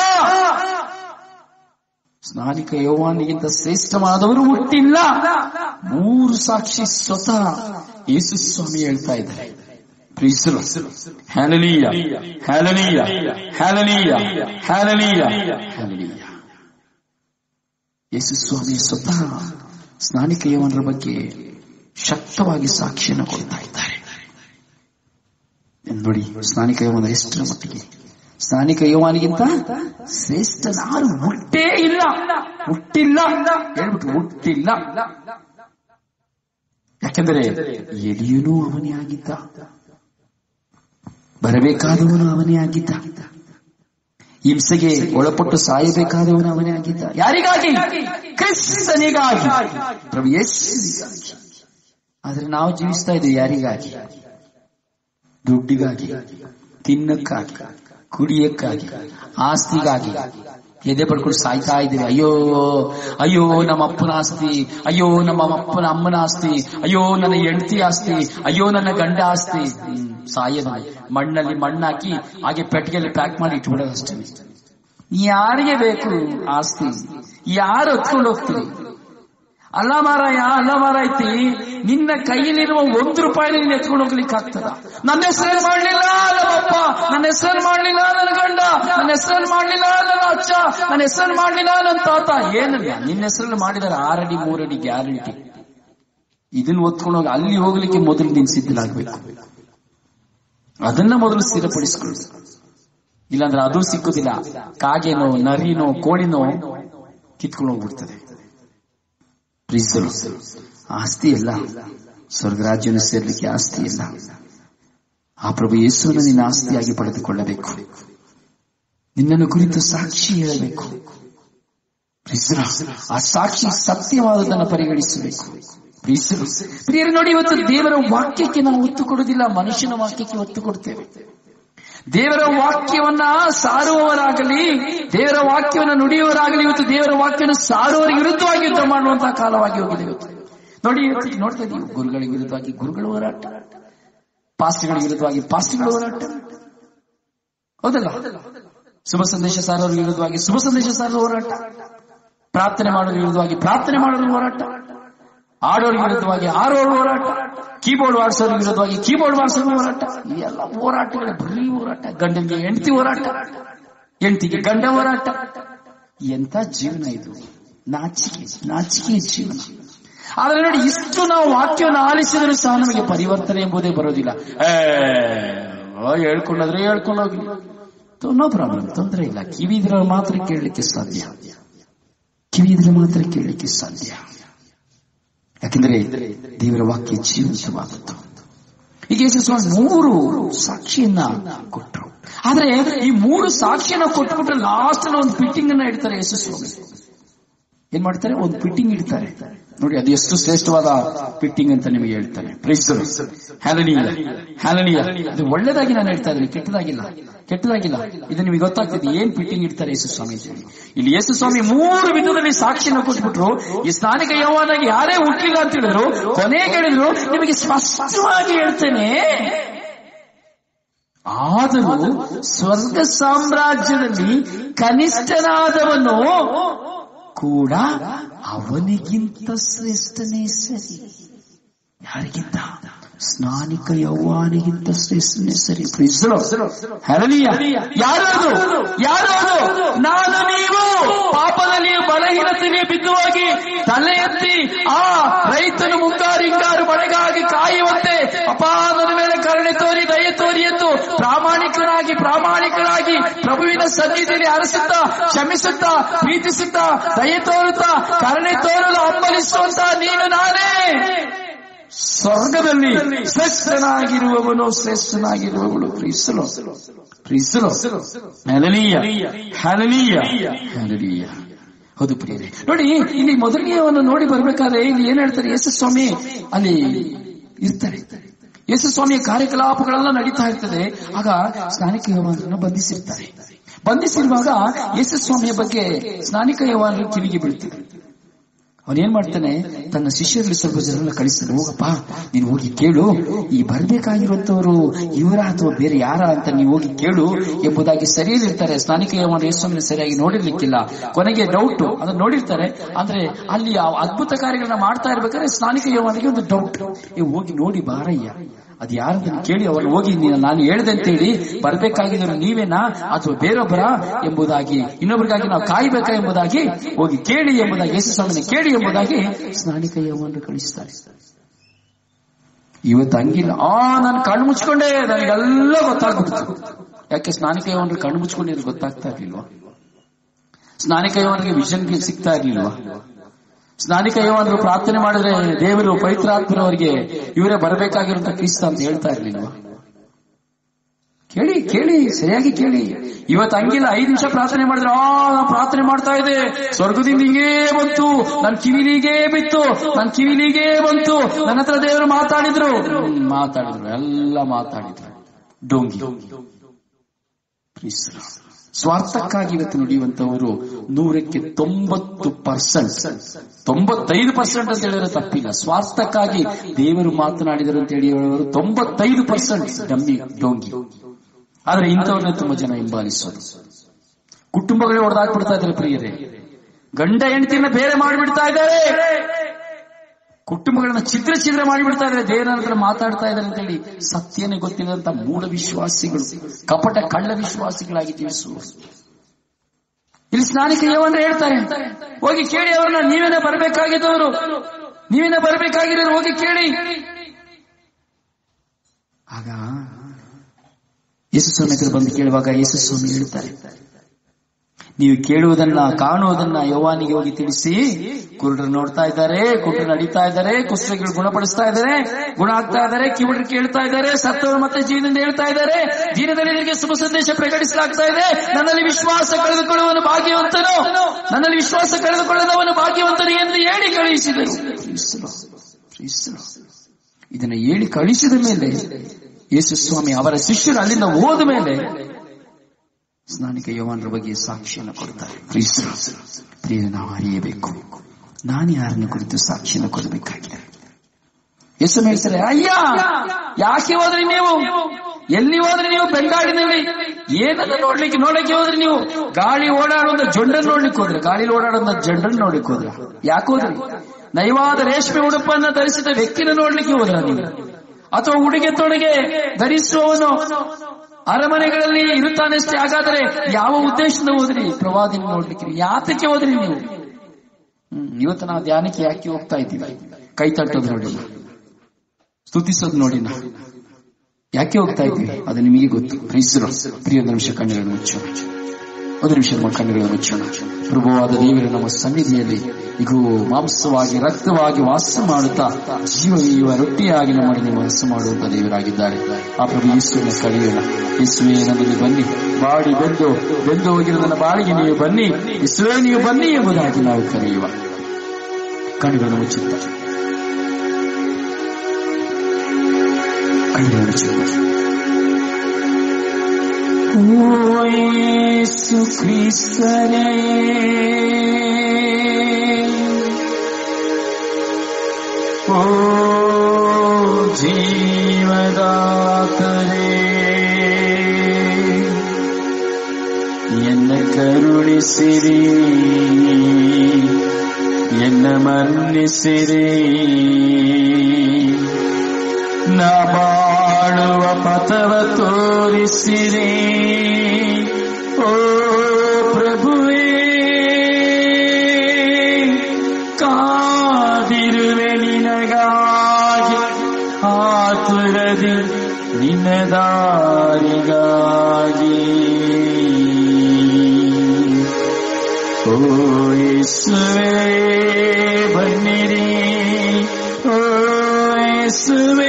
ಸ್ನಾನಿಕ ಯೌವಾನಿಗಿಂತ ಶ್ರೇಷ್ಠವಾದವರು ಹುಟ್ಟಿಲ್ಲ ಮೂರು ಸಾಕ್ಷಿ ಸ್ವತಃ ಯೇಸು ಸ್ವಾಮಿ ಹೇಳ್ತಾ ಇದ್ದಾರೆ ಪ್ರೀಸರು ಹ್ಯಾಲನೀಯ ಹ್ಯಾಲನೀಯ ಹ್ಯಾಲನೀಯ ಹ್ಯಾಲನೀಯ ಹ್ಯಾಲನೀಯ ಯೇಸು ಸ್ವಾಮಿ ಸ್ವತಃ ಸ್ನಾನಿಕ ಯೋವನರ ಬಗ್ಗೆ ಶಕ್ತವಾಗಿ ಸಾಕ್ಷಿಯನ್ನು ಕೊಡ್ತಾ ಇದ್ದಾರೆ ನೋಡಿ ಸ್ನಾನಿಕ ಯೋವನ ಎಷ್ಟರ ಮಟ್ಟಿಗೆ ಸ್ನಾನಿಕ ಯೋವಾನಿಗಿಂತ ಶ್ರೇಷ್ಠನಾರು ಹುಟ್ಟೇ ಇಲ್ಲ ಹುಟ್ಟಿಲ್ಲ ಹೇಳ್ಬಿಟ್ಟು ಹುಟ್ಟಿಲ್ಲ ಯಾಕೆಂದರೆ ಎಲಿಯನೂ ಅವನೇ ಆಗಿದ್ದ ಬರಬೇಕಾದವನು ಅವನೇ ಆಗಿದ್ದ ಹಿಂಸೆಗೆ ಒಳಪಟ್ಟು ಸಾಯಬೇಕಾದವನು ಅವನೇ ಆಗಿದ್ದ ಯಾರಿಗಾಗಿ ಕ್ರಿಸ್ತನಿಗಾಗಿ ಪ್ರಭು ಯೇಸುವಿಗಾಗಿ ಆದ್ರೆ ನಾವು ಜೀವಿಸ್ತಾ ಇದ್ದೀವಿ ಯಾರಿಗಾಗಿ ದುಡ್ಡಿಗಾಗಿ ತಿನ್ನಕ್ಕಾಗಿ ಕುಡಿಯಕ್ಕಾಗಿ ಆಸ್ತಿಗಾಗಿ ಎದೆ ಪಡ್ಕೊಂಡು ಸಾಯ್ತಾ ಇದ್ದೀವಿ ಅಯ್ಯೋ ಅಯ್ಯೋ ನಮ್ಮ ಅಪ್ಪನ ಆಸ್ತಿ ಅಯ್ಯೋ ನಮ್ಮ ಅಪ್ಪನ ಅಮ್ಮನ ಆಸ್ತಿ ಅಯ್ಯೋ ನನ್ನ ಹೆಂಡತಿ ಆಸ್ತಿ ಅಯ್ಯೋ ನನ್ನ ಗಂಡ ಆಸ್ತಿ ಹ್ಮ್, ಸಾಯೋದು ಮಣ್ಣಲ್ಲಿ ಮಣ್ಣಾಕಿ ಹಾಗೆ ಪೆಟ್ಟಿಗೆಯಲ್ಲಿ ಪ್ಯಾಕ್ ಮಾಡಿ ಇಟ್ಬಿಡೋದು ಅಷ್ಟೇ ಯಾರಿಗೆ ಬೇಕು ಆಸ್ತಿ ಯಾರು ಹೊತ್ಕೊಂಡು ಹೋಗ್ತೀರಿ ಅಲ್ಲ ಮಾರಾಯ ಅಲ್ಲ ಮಾರಾಯ್ತಿ ನಿನ್ನ ಕೈಯಲ್ಲಿರುವ ಒಂದು ರೂಪಾಯಿ ನೀನು ಎತ್ಕೊಂಡು ಹೋಗ್ಲಿಕ್ಕೆ ಆಗ್ತದ ನನ್ನ ಹೆಸರಲ್ಲಿ ಮಾಡ್ಲಿಲ್ಲ ನಮ್ಮಪ್ಪ ನನ್ನ ಹೆಸರಲ್ಲಿ ಮಾಡ್ಲಿಲ್ಲ ನನ್ನ ಗಂಡ ನನ್ನ ಹೆಸರಲ್ಲಿ ಮಾಡ್ಲಿಲ್ಲ ನನ್ನ ಅಚ್ಚ ನನ್ನ ಹೆಸರಲ್ಲಿ ಮಾಡ್ಲಿಲ್ಲ ನನ್ನ ತಾತ ಏನಲ್ಲ ನಿನ್ನ ಹೆಸರಲ್ಲಿ ಮಾಡಿದರೆ ಆರಡಿ ಮೂರಡಿ ಗ್ಯಾರಂಟಿ ಇದನ್ನ ಒತ್ಕೊಂಡು ಹೋಗಿ ಅಲ್ಲಿ ಹೋಗ್ಲಿಕ್ಕೆ ಮೊದಲು ನೀನು ಸಿದ್ಧಲಾಗಬೇಕು ಅದನ್ನ ಮೊದಲು ಸ್ಥಿರಪಡಿಸ್ಕೊಳ್ಳು ಇಲ್ಲಾಂದ್ರೆ ಅದು ಸಿಕ್ಕುದಿಲ್ಲ ಕಾಗೆನೋ ನರಿನೋ ಕೋಳಿನೋ ಕಿತ್ಕೊಂಡು ಹೋಗ್ಬಿಡ್ತದೆ ಪ್ರೀಸಲು ಆಸ್ತಿ ಇಲ್ಲ ಸ್ವರ್ಗರಾಜ್ಯನ ಸೇರ್ಲಿಕ್ಕೆ ಆಸ್ತಿ ಇಲ್ಲ ಆ ಪ್ರಭು ಯೇಸುವನ್ನು ನಿನ್ನ ಆಸ್ತಿಯಾಗಿ ಪಡೆದುಕೊಳ್ಳಬೇಕು ನಿನ್ನನ್ನು ಕುರಿತು ಸಾಕ್ಷಿ ಹೇಳಬೇಕು ಪ್ರೀಸಲು ಆ ಸಾಕ್ಷಿ ಸತ್ಯವಾದದನ್ನು ಪರಿಗಣಿಸಬೇಕು ಪ್ರೀಸಲು ಪ್ರಿಯರು ನೋಡಿ ಇವತ್ತು ದೇವರ ವಾಕ್ಯಕ್ಕೆ ನಾವು ಒತ್ತು ಕೊಡುವುದಿಲ್ಲ ಮನುಷ್ಯನ ವಾಕ್ಯಕ್ಕೆ ಒತ್ತು ಕೊಡ್ತೇವೆ ದೇವರ ವಾಕ್ಯವನ್ನ ಸಾರುವವರಾಗಲಿ ದೇವರ ವಾಕ್ಯವನ್ನ ನುಡಿಯುವವರಾಗಲಿ ಇವತ್ತು ದೇವರ ವಾಕ್ಯವನ್ನು ಸಾರುವವರಿಗೆ ವಿರುದ್ಧವಾಗಿ ಯುದ್ಧ ಮಾಡುವಂತಹ ಕಾಲವಾಗಿ ಹೋಗಿದೆ ಇವತ್ತು ನೋಡಿ ಇವತ್ತು ನೋಡ್ತಾ ಇದ್ದೀವಿ ಗುರುಗಳಿಗೆ ವಿರುದ್ಧವಾಗಿ ಗುರುಗಳ ಹೋರಾಟ ಪಾಸ್ಟ್ಗಳಿಗೆ ವಿರುದ್ಧವಾಗಿ ಪಾಸ್ಟ್ಗಳ ಹೋರಾಟ ಹೌದಲ್ಲ ಶುಭ ಸಂದೇಶ ಸಾರೋರಿಗೆ ವಿರುದ್ಧವಾಗಿ ಶುಭ ಸಂದೇಶ ಸಾರುವ ಹೋರಾಟ ಪ್ರಾರ್ಥನೆ ಮಾಡೋರ ವಿರುದ್ಧವಾಗಿ ಪ್ರಾರ್ಥನೆ ಮಾಡೋರ ಹೋರಾಟ ಆಡೋರಿಗೆ ವಿರುದ್ಧವಾಗಿ ಆಡೋರ ಹೋರಾಟ ಕೀಬೋರ್ಡ್ ವಾಡಿಸೋರಿಗೆ ವಿರುದ್ಧವಾಗಿ ಕೀಬೋರ್ಡ್ ವಾಡಿಸೋರ ಹೋರಾಟ ಈ ಎಲ್ಲ ಹೋರಾಟಗಳೇ ಬರೀ ಹೋರಾಟ ಗಂಡನಿಗೆ ಹೆಂಡತಿ ಹೋರಾಟ ಹೆಂಡತಿಗೆ ಗಂಡ ಹೋರಾಟ ಎಂತ ಜೀವನ ಇದು ನಾಚಿಕೆ ನಾಚಿಕೆ ಜೀವನ ಆದ್ರೆ ನೋಡಿ ಇಷ್ಟು ನಾವು ವಾಕ್ಯವನ್ನು ಆಲಿಸಿದರೂ ಸಹ ನಮಗೆ ಪರಿವರ್ತನೆ ಎಂಬುದೇ ಬರೋದಿಲ್ಲ ಏ, ಓ, ಹೇಳ್ಕೊಂಡಾದ್ರೆ ಹೇಳ್ಕೊಂಡು ಹೋಗ್ಲಿ ನೋ ಪ್ರಾಬ್ಲಮ್ ತೊಂದರೆ ಇಲ್ಲ ಕಿವಿ ಇದ್ರೆ ಮಾತ್ರ ಕೇಳಲಿಕ್ಕೆ ಸಾಧ್ಯ ಕಿವಿ ಇದ್ರೆ ಮಾತ್ರ ಕೇಳಲಿಕ್ಕೆ ಸಾಧ್ಯ ಯಾಕೆಂದ್ರೆ ದೇವರ ವಾಕ್ಯ ಜೀವಂತವಾದದ್ದು ಈಗ ಯೇಸು ಸ್ವಾಮಿ ಮೂರು ಸಾಕ್ಷಿಯನ್ನ ಕೊಟ್ಟರು ಆದ್ರೆ ಈ ಮೂರು ಸಾಕ್ಷಿಯನ್ನ ಕೊಟ್ಬಿಟ್ರೆ ಲಾಸ್ಟ್ ಒಂದು ಫಿಟ್ಟಿಂಗ್ ಅನ್ನ ಇಡ್ತಾರೆ ಯೇಸು ಸ್ವಾಮಿ ಏನ್ ಮಾಡ್ತಾರೆ ಒಂದು ಫಿಟ್ಟಿಂಗ್ ಇಡ್ತಾರೆ ನೋಡಿ ಅದು ಎಷ್ಟು ಶ್ರೇಷ್ಠವಾದ ಫಿಟ್ಟಿಂಗ್ ಅಂತ ನಿಮಗೆ ಹೇಳ್ತಾರೆ ಹ್ಯಾಲನಿಯ ಹ್ಯಾಲನಿಯ ಅದು ಒಳ್ಳೇದಾಗಿ ನಾನು ಹೇಳ್ತಾ ಇದ್ದೀನಿ ಕೆಟ್ಟದಾಗಿಲ್ಲ ಕೆಟ್ಟದಾಗಿಲ್ಲ ಇದು ನಿಮಗೆ ಗೊತ್ತಾಗ್ತದೆ ಏನ್ ಫಿಟ್ಟಿಂಗ್ ಇಡ್ತಾರೆ ಯೇಸು ಸ್ವಾಮೀಜಿ ಇಲ್ಲಿ ಯೇಸು ಸ್ವಾಮಿ ಮೂರು ವಿಧದಲ್ಲಿ ಸಾಕ್ಷಿಯನ್ನು ಕೊಟ್ಬಿಟ್ರು ಈ ಸ್ನಾನಿಕ ಯೌವನಾಗಿ ಯಾರೇ ಹುಟ್ಟಿಲ್ಲ ಅಂತ ಹೇಳಿದ್ರು ಕೊನೆಗೆ ಹೇಳಿದ್ರು ನಿಮಗೆ ಸ್ಪಷ್ಟವಾಗಿ ಹೇಳ್ತೇನೆ ಆದರೂ ಸ್ವರ್ಗ ಸಾಮ್ರಾಜ್ಯದಲ್ಲಿ ಕನಿಷ್ಠನಾದವನು ಕೂಡ ಅವನಿಗಿಂತ ಶ್ರೇಷ್ಠನೇ ಸರಿ ಯಾರಿಗಿಂತ ಸ್ನಾನಿಕ ಯೌವಾನಿಗಿಂತ ಶ್ರೇಷ್ಠನೇ ಸರಿ ಪ್ರೀಸಲು ಹರಲಿಯ ಯಾರು ಅದು ಯಾರು ಅದು ನಾನು ನೀವು ಪಾಪದಲ್ಲಿ ಬಲಹೀನತೆಗೆ ಬಿದ್ದು ಹೋಗಿ ತಲೆ ಎತ್ತಿ ಆ ರೈತನು ಮುಂಗಾರು ಹಿಂಗಾರು ಮಳೆಗಾಗಿ ಕಾಯುವಂತೆ ಅಪ್ಪ ನನ್ನ ಮೇಲೆ ಕರುಣೆ ತೋರಿ ದಯೆ ತೋರಿ ಎಂದು ಪ್ರಾಮಾಣಿಕನಾಗಿ ಪ್ರಾಮಾಣಿಕರಾಗಿ ಪ್ರಭುವಿನ ಸನ್ನಿಧಿಯಲ್ಲಿ ಅರಸುತ್ತಾ ಕ್ಷಮಿಸುತ್ತಾ ಪ್ರೀತಿಸುತ್ತಾ ದಯೆ ತೋರುತ್ತಾ ಕರುಣೆ ತೋರಲು ಹಂಬಲಿಸುವಂತ ನೀನು ನಾನೇ ಸ್ವರ್ಗದಲ್ಲಿ ಶ್ರೇಷ್ಠನಾಗಿರುವವನು ಶ್ರೇಷ್ಠನಾಗಿರುವವಳು ಪ್ರೀಸಲು ಪ್ರೀಸಲು ಹ್ಯಾಲನೀಯ ಹ್ಯಾಲನೀಯ ಹ್ಯಾಲನೀಯ ಹೌದು ಪ್ರಿಯರೇ ನೋಡಿ ಇಲ್ಲಿ ಮೊದಲನೆಯವನ್ನು ನೋಡಿ ಬರ್ಬೇಕಾದ್ರೆ ಇಲ್ಲಿ ಏನ್ ಹೇಳ್ತಾರೆ ಯೇಸು ಸ್ವಾಮಿ ಅಲ್ಲಿ ಇರ್ತಾರೆ ಯೇಸು ಸ್ವಾಮಿಯ ಕಾರ್ಯಕಲಾಪಗಳೆಲ್ಲ ನಡೀತಾ ಇರ್ತದೆ ಆಗ ಸ್ನಾನಿಕ ಯವಾನರನ್ನು ಬಂಧಿಸಿರ್ತಾರೆ ಬಂಧಿಸಿರುವಾಗ ಯೇಸು ಸ್ವಾಮಿಯ ಬಗ್ಗೆ ಸ್ನಾನಿಕ ಯವಾನರು ಕಿವಿಗೆ ಬೀಳ್ತಾರೆ ಅವನೇನ್ ಮಾಡ್ತಾನೆ ತನ್ನ ಶಿಷ್ಯರಲ್ಲಿ ಸ್ವಲ್ಪ ಜನರನ್ನ ಕಳಿಸ್ತಾನೆ ಹೋಗಪ್ಪ ನೀನು ಹೋಗಿ ಕೇಳು ಈ ಬರ್ಬೇಕಾಗಿರುವಂತವರು ಇವರ ಅಥವಾ ಬೇರೆ ಯಾರ ಅಂತ ನೀವು ಹೋಗಿ ಕೇಳು ಎಂಬುದಾಗಿ ಸರಿಯಲ್ಲಿರ್ತಾರೆ ಸ್ನಾನಿಕ ಯವಾನ ಯೇಸುವನ್ನು ಸರಿಯಾಗಿ ನೋಡಿರ್ಲಿಕ್ಕಿಲ್ಲ ಕೊನೆಗೆ ಡೌಟ್ ಅದನ್ನ ನೋಡಿರ್ತಾರೆ ಅಂದ್ರೆ ಅಲ್ಲಿ ಆ ಅದ್ಭುತ ಕಾರ್ಯಗಳನ್ನ ಮಾಡ್ತಾ ಇರ್ಬೇಕಾದ್ರೆ ಸ್ನಾನಿಕ ಯವಾನಿಗೆ ಒಂದು ಡೌಟ್ ಏ ಹೋಗಿ ನೋಡಿ ಬಾರಯ್ಯ ಅದು ಯಾರದನ್ನು ಕೇಳಿ ಅವ್ರನ್ನ ಹೋಗಿ ನೀನು ನಾನು ಹೇಳ್ದೆ ಅಂತೇಳಿ ಬರ್ಬೇಕಾಗಿದ್ರು ನೀವೇನಾ ಅಥವಾ ಬೇರೊಬ್ಬರ ಎಂಬುದಾಗಿ ಇನ್ನೊಬ್ಬರಿಗಾಗಿ ನಾವು ಕಾಯ್ಬೇಕಾ ಎಂಬುದಾಗಿ ಹೋಗಿ ಕೇಳಿ ಎಂಬುದಾಗಿ ಯೇಸು ಸ್ವಾಮಿನ ಕೇಳಿ ಎಂಬುದಾಗಿ ಸ್ನಾನಿಕ ಯವನ್ನು ಕಳಿಸ್ತಾರೆ ಇವತ್ತು ಹಂಗಿಲ್ಲ ಆ ನಾನು ಕಣ್ಣು ಮುಚ್ಕೊಂಡೆ ನನಗೆಲ್ಲ ಗೊತ್ತಾಗ್ಬಿಡ್ತು ಯಾಕೆ ಸ್ನಾನಿಕ ಯವನ್ನು ಕಣ್ಣು ಮುಚ್ಕೊಂಡಿದ್ರೆ ಗೊತ್ತಾಗ್ತಾ ಇರ್ಲಿಲ್ವಾ ಸ್ನಾನಿಕ ಯವನಿಗೆ ವಿಷನ್ ಸಿಗ್ತಾ ಇರ್ಲಿಲ್ವಾ ಸ್ನಾನಿಕ ಯವಂದ್ರು ಪ್ರಾರ್ಥನೆ ಮಾಡಿದ್ರೆ ದೇವರು ಪವಿತ್ರಾತ್ಮರವರಿಗೆ ಇವರೇ ಬರಬೇಕಾಗಿರುವಂತ ಕ್ರಿಸ್ತ ಅಂತ ಹೇಳ್ತಾ ಇರ್ಲಿಲ್ವಾ ಕೇಳಿ ಕೇಳಿ ಸರಿಯಾಗಿ ಕೇಳಿ ಇವತ್ತು ಹಂಗಿಲ್ಲ ಐದು ನಿಮಿಷ ಪ್ರಾರ್ಥನೆ ಮಾಡಿದ್ರೆ ಆ ನಾನು ಪ್ರಾರ್ಥನೆ ಮಾಡ್ತಾ ಇದ್ದೆ ಸ್ವರ್ಗದಿಂದ ಹಿಂಗೇ ಬಂತು ನನ್ನ ಕಿವಿಲಿಗೆ ಬಿತ್ತು ನನ್ನ ಕಿವಿಲಿಗೆ ಬಂತು ನನ್ನ ಹತ್ರ ದೇವರು ಮಾತಾಡಿದ್ರು ಹ್ಮ್, ಮಾತಾಡಿದ್ರು ಎಲ್ಲ ಮಾತಾಡಿದ್ರು ಡೋಂಗಿ Praise the Lord. ಸ್ವಾರ್ಥಕ್ಕಾಗಿ ಇವತ್ತು ನುಡಿಯುವಂತವರು ನೂರಕ್ಕೆ ತೊಂಬತ್ತು ಪರ್ಸೆಂಟ್ ತೊಂಬತ್ತೈದು ಪರ್ಸೆಂಟ್ ಅಂತ ಹೇಳಿದ್ರೆ ತಪ್ಪಿಲ್ಲ ಸ್ವಾರ್ಥಕ್ಕಾಗಿ ದೇವರು ಮಾತನಾಡಿದರು ಅಂತ ಹೇಳಿ ಹೇಳುವವರು ತೊಂಬತ್ತೈದು ಪರ್ಸೆಂಟ್ ಡಮ್ಮಿ ಡೋಂಗಿ ಆದ್ರೆ ಇಂಥವ್ರನ್ನ ತುಂಬಾ ಜನ ಹಿಂಬಾಲಿಸೋದು ಕುಟುಂಬಗಳೇ ಹೊಡೆದಾಕ್ಬಿಡ್ತಾ ಇದ್ದಾರೆ ಪ್ರಿಯರೇ ಗಂಡ ಹೆಂಡತಿನ ಬೇರೆ ಮಾಡಿಬಿಡ್ತಾ ಇದ್ದಾರೆ ಕುಟುಂಬಗಳನ್ನ ಛಿದ್ರ ಛಿದ್ರ ಮಾಡಿಬಿಡ್ತಾ ಇದ್ದಾರೆ ದೇವರ ಹತ್ರ ಮಾತಾಡ್ತಾ ಇದ್ದಾರೆ ಅಂತ ಹೇಳಿ ಸತ್ಯನೇ ಗೊತ್ತಿಲ್ಲದಂತ ಮೂಢ ವಿಶ್ವಾಸಿಗಳು ಕಪಟ ಕಳ್ಳ ವಿಶ್ವಾಸಿಗಳಾಗಿ ಜೀವಿಸುವರು ಇಲ್ಲಿ ಸ್ನಾನಿಕ ಯವಂದ್ರೆ ಹೇಳ್ತಾರೆ ಹೋಗಿ ಕೇಳಿ ಅವ್ರನ್ನ ನೀವೇನೇ ಬರಬೇಕಾಗಿದ್ದವರು ನೀವೇನೇ ಬರಬೇಕಾಗಿರೋರು ಹೋಗಿ ಕೇಳಿ ಆಗ ಯೇಸು ಸ್ವಾಮಿ ಹತ್ರ ಬಂದು ಕೇಳುವಾಗ ಯೇಸು ಸ್ವಾಮಿ ಹೇಳ್ತಾರೆ ನೀವು ಕೇಳುವುದನ್ನ ಕಾಣುವುದನ್ನ ಯವಾನಿಗೆ ಹೋಗಿ ತಿಳಿಸಿ ಕುರುಡರು ನೋಡ್ತಾ ಇದ್ದಾರೆ ಕುರುಡರು ನಡೀತಾ ಇದ್ದಾರೆ ಕುಷ್ಠಗಳು ಗುಣಪಡಿಸ್ತಾ ಇದ್ದಾರೆ ಗುಣ ಆಗ್ತಾ ಇದ್ದಾರೆ ಕಿವುಡರು ಕೇಳ್ತಾ ಇದ್ದಾರೆ ಸತ್ತವರು ಮತ್ತೆ ಜೀವನದಿಂದ ಹೇಳ್ತಾ ಇದ್ದಾರೆ ಜೀವನದಲ್ಲಿ ಶುಭ ಸಂದೇಶ ಪ್ರಕಟಿಸಲಾಗ್ತಾ ಇದೆ ನನ್ನಲ್ಲಿ ವಿಶ್ವಾಸ ಕಳೆದುಕೊಳ್ಳುವನು ಭಾಗ್ಯವಂತನು ನನ್ನಲ್ಲಿ ವಿಶ್ವಾಸ ಕಳೆದುಕೊಳ್ಳದವನು ಭಾಗ್ಯವಂತನು ಎಂದು ಹೇಳಿ ಕಳುಹಿಸಿದರು ಕ್ರಿಸ್ತನು, ಕ್ರಿಸ್ತನು. ಇದನ್ನ ಹೇಳಿ ಕಳಿಸಿದ ಮೇಲೆ ಯೇಸು ಸ್ವಾಮಿ ಅವರ ಶಿಷ್ಯರು ಅಲ್ಲಿಂದ ಹೋದ ಮೇಲೆ ಸ್ನಾನಿಕ ಯವಾನರ ಬಗ್ಗೆ ಸಾಕ್ಷಿಯನ್ನು ಕೊಡ್ತಾರೆ ಕ್ರಿಸ್ತರು ಪ್ರಿಯ ನಾವು ಅರಿಯಬೇಕು ನಾನು ಯಾರನ್ನು ಕುರಿತು ಸಾಕ್ಷಿಯನ್ನು ಕೊಡಬೇಕಾಗಿದೆ ಯೇಸು ಹೇಳ್ತಾರೆ ಅಯ್ಯ ಯಾಕೆ ಹೋದ್ರಿ ನೀವು ಎಲ್ಲಿ ಹೋದ್ರಿ ನೀವು ಬೆಂಗಾಡಿನಲ್ಲಿ ಏನನ್ನ ನೋಡ್ಲಿಕ್ಕೆ ನೋಡಕ್ಕೆ ಹೋದ್ರಿ ನೀವು ಗಾಳಿ ಓಡಾಡುವಂತ ಜೊಂಡನ್ನು ನೋಡ್ಲಿಕ್ಕೆ ಹೋದ್ರೆ ಗಾಳಿ ಓಡಾಡುವಂತ ಜೊಂಡನ್ನು ನೋಡ್ಲಿಕ್ಕೆ ಹೋದ್ರ ಯಾಕೆ ಹೋದ್ರಿ ನಯವಾದ ರೇಷ್ಮೆ ಉಡುಪನ್ನ ಧರಿಸಿದ ವ್ಯಕ್ತಿನ ನೋಡ್ಲಿಕ್ಕೆ ಹೋದ್ರ ನೀವು ಅಥವಾ ಉಡುಗೆ ತೊಡುಗೆ ಧರಿಸುವವನು ಅರಮನೆಗಳಲ್ಲಿ ಇರುತ್ತಾನಷ್ಟೇ ಹಾಗಾದ್ರೆ ಯಾವ ಉದ್ದೇಶದಿಂದ ಹೋದ್ರಿ ಪ್ರವಾದಿನ ನೋಡ್ಲಿಕ್ಕೆ ಯಾತಕ್ಕೆ ಹೋದ್ರಿ ನೀವು ಹ್ಮ್ ಇವತ್ತು ನಾವು ಧ್ಯಾನಕ್ಕೆ ಯಾಕೆ ಹೋಗ್ತಾ ಇದ್ದೀವಿ ಕೈ ತಟ್ಟೋದು ನೋಡಿಲ್ಲ ಸ್ತುತಿಸೋದು ನೋಡಿಲ್ಲ ಯಾಕೆ ಹೋಗ್ತಾ ಇದ್ದೀವಿ ಅದು ನಿಮಗೆ ಗೊತ್ತು ಪ್ರೀಸರು ಪ್ರಿಯ ಒಂದು ನಿಮಿಷ ಕಣ್ಣುಗಳನ್ನು ಮುಚ್ಚೋಣ ಒಂದು ನಿಮಿಷ ನಮ್ಮ ಕಣ್ಣುಗಳನ್ನು ಮುಚ್ಚೋಣ ಪ್ರಭುವಾದ ದೇವರು ನಮ್ಮ ಸನ್ನಿಧಿಯಲ್ಲಿ ಇಗೂ ಮಾಂಸವಾಗಿ ರಕ್ತವಾಗಿ ವಾಸ ಮಾಡುತ್ತಾ ಜೀವ ಇವ ರೊಟ್ಟಿಯಾಗಿ ನಮ್ಮಲ್ಲಿ ವಾಸ ಮಾಡುವಂತ ದೇವರಾಗಿದ್ದಾರೆ ಆ ಪ್ರಭು ಯೇಸುವಿನ ಕಳೆಯೋಣ ಯೇಸುವೆ ನನ್ನಲ್ಲಿ ಬನ್ನಿ ಬಾಡಿ ಬೆಂದು ಬೆಂದು ಹೋಗಿರೋ ನನ್ನ ಬಾಳಿಗೆ ನೀವು ಬನ್ನಿ ಯೇಸುವೆ ನೀವು ಬನ್ನಿ ಎಂಬುದಾಗಿ ನಾವು ಕರೆಯುವ ಕಣ್ಣುಗಳನ್ನು ಮುಚ್ಚುತ್ತ ಕಣ್ಣುಗಳನ್ನು ಮುಚ್ಚುತ್ತ ಓ ಯೇಸು ಕ್ರಿಸ್ತನೇ ಓ ಜೀವದಾತನೇ ಎನ್ನ ಕರುಣಿಸಿರಿ ಎನ್ನ ಮನ್ನಿಸಿರಿ ನಾ ಬಾಳುವ ಪಥವ ತೋರಿಸಿರಿ ಓ ಪ್ರಭುವೇ ಕಾದಿರುವೆ ನಿನಗಾಗಿ ಆತುರದಿ ನಿನ್ನ ದಾರಿಗಾಗಿ ಓ ಯೇಸುವೇ ಬನ್ನಿರಿ ಓ ಯೇಸುವೇ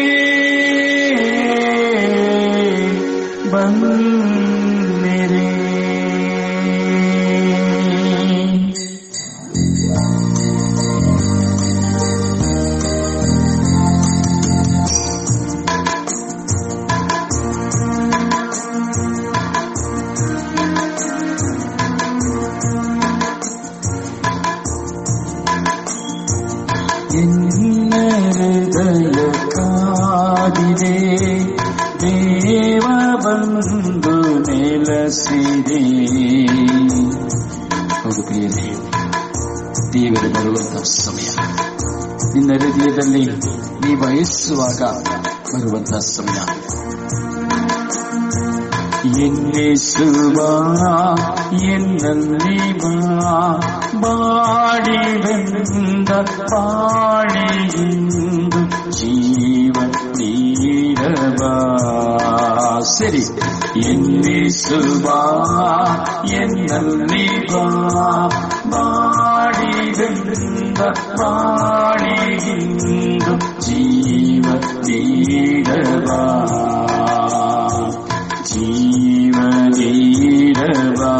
ಬನ್ನಿರಿ ಎನ್ನ ಹೃದಯ ಕಾದಿದೆ ದೇವ ಬಂದು ನೆಲೆಸಿದೆ ಹೌದು ಪ್ರಿಯರೇ ದೇವರು ಬರುವಂತಹ ಸಮಯ ನಿನ್ನ ಹೃದಯದಲ್ಲಿ ನೀ ಬಯಸುವಾಗ ಬರುವಂತಹ ಸಮಯ ಎನ್ನಿಸುವ ಎನ್ನಲ್ಲಿ ಬಾ ಬಾಡಿವೆಂದ ಬಾಳಿಯಿಂದ ಜೀವ ನೀಡಬಾ ಸರಿ ಎನ್ನಿಸುವ ಎನ್ನಲ್ಲಿ ಬಾ ಬಾಡಿವೆಂದ ಬಾಳಿಯಿಂದ ಜೀವ ನೀಡಬಾ ಜೀವ ನೀಡಬಾ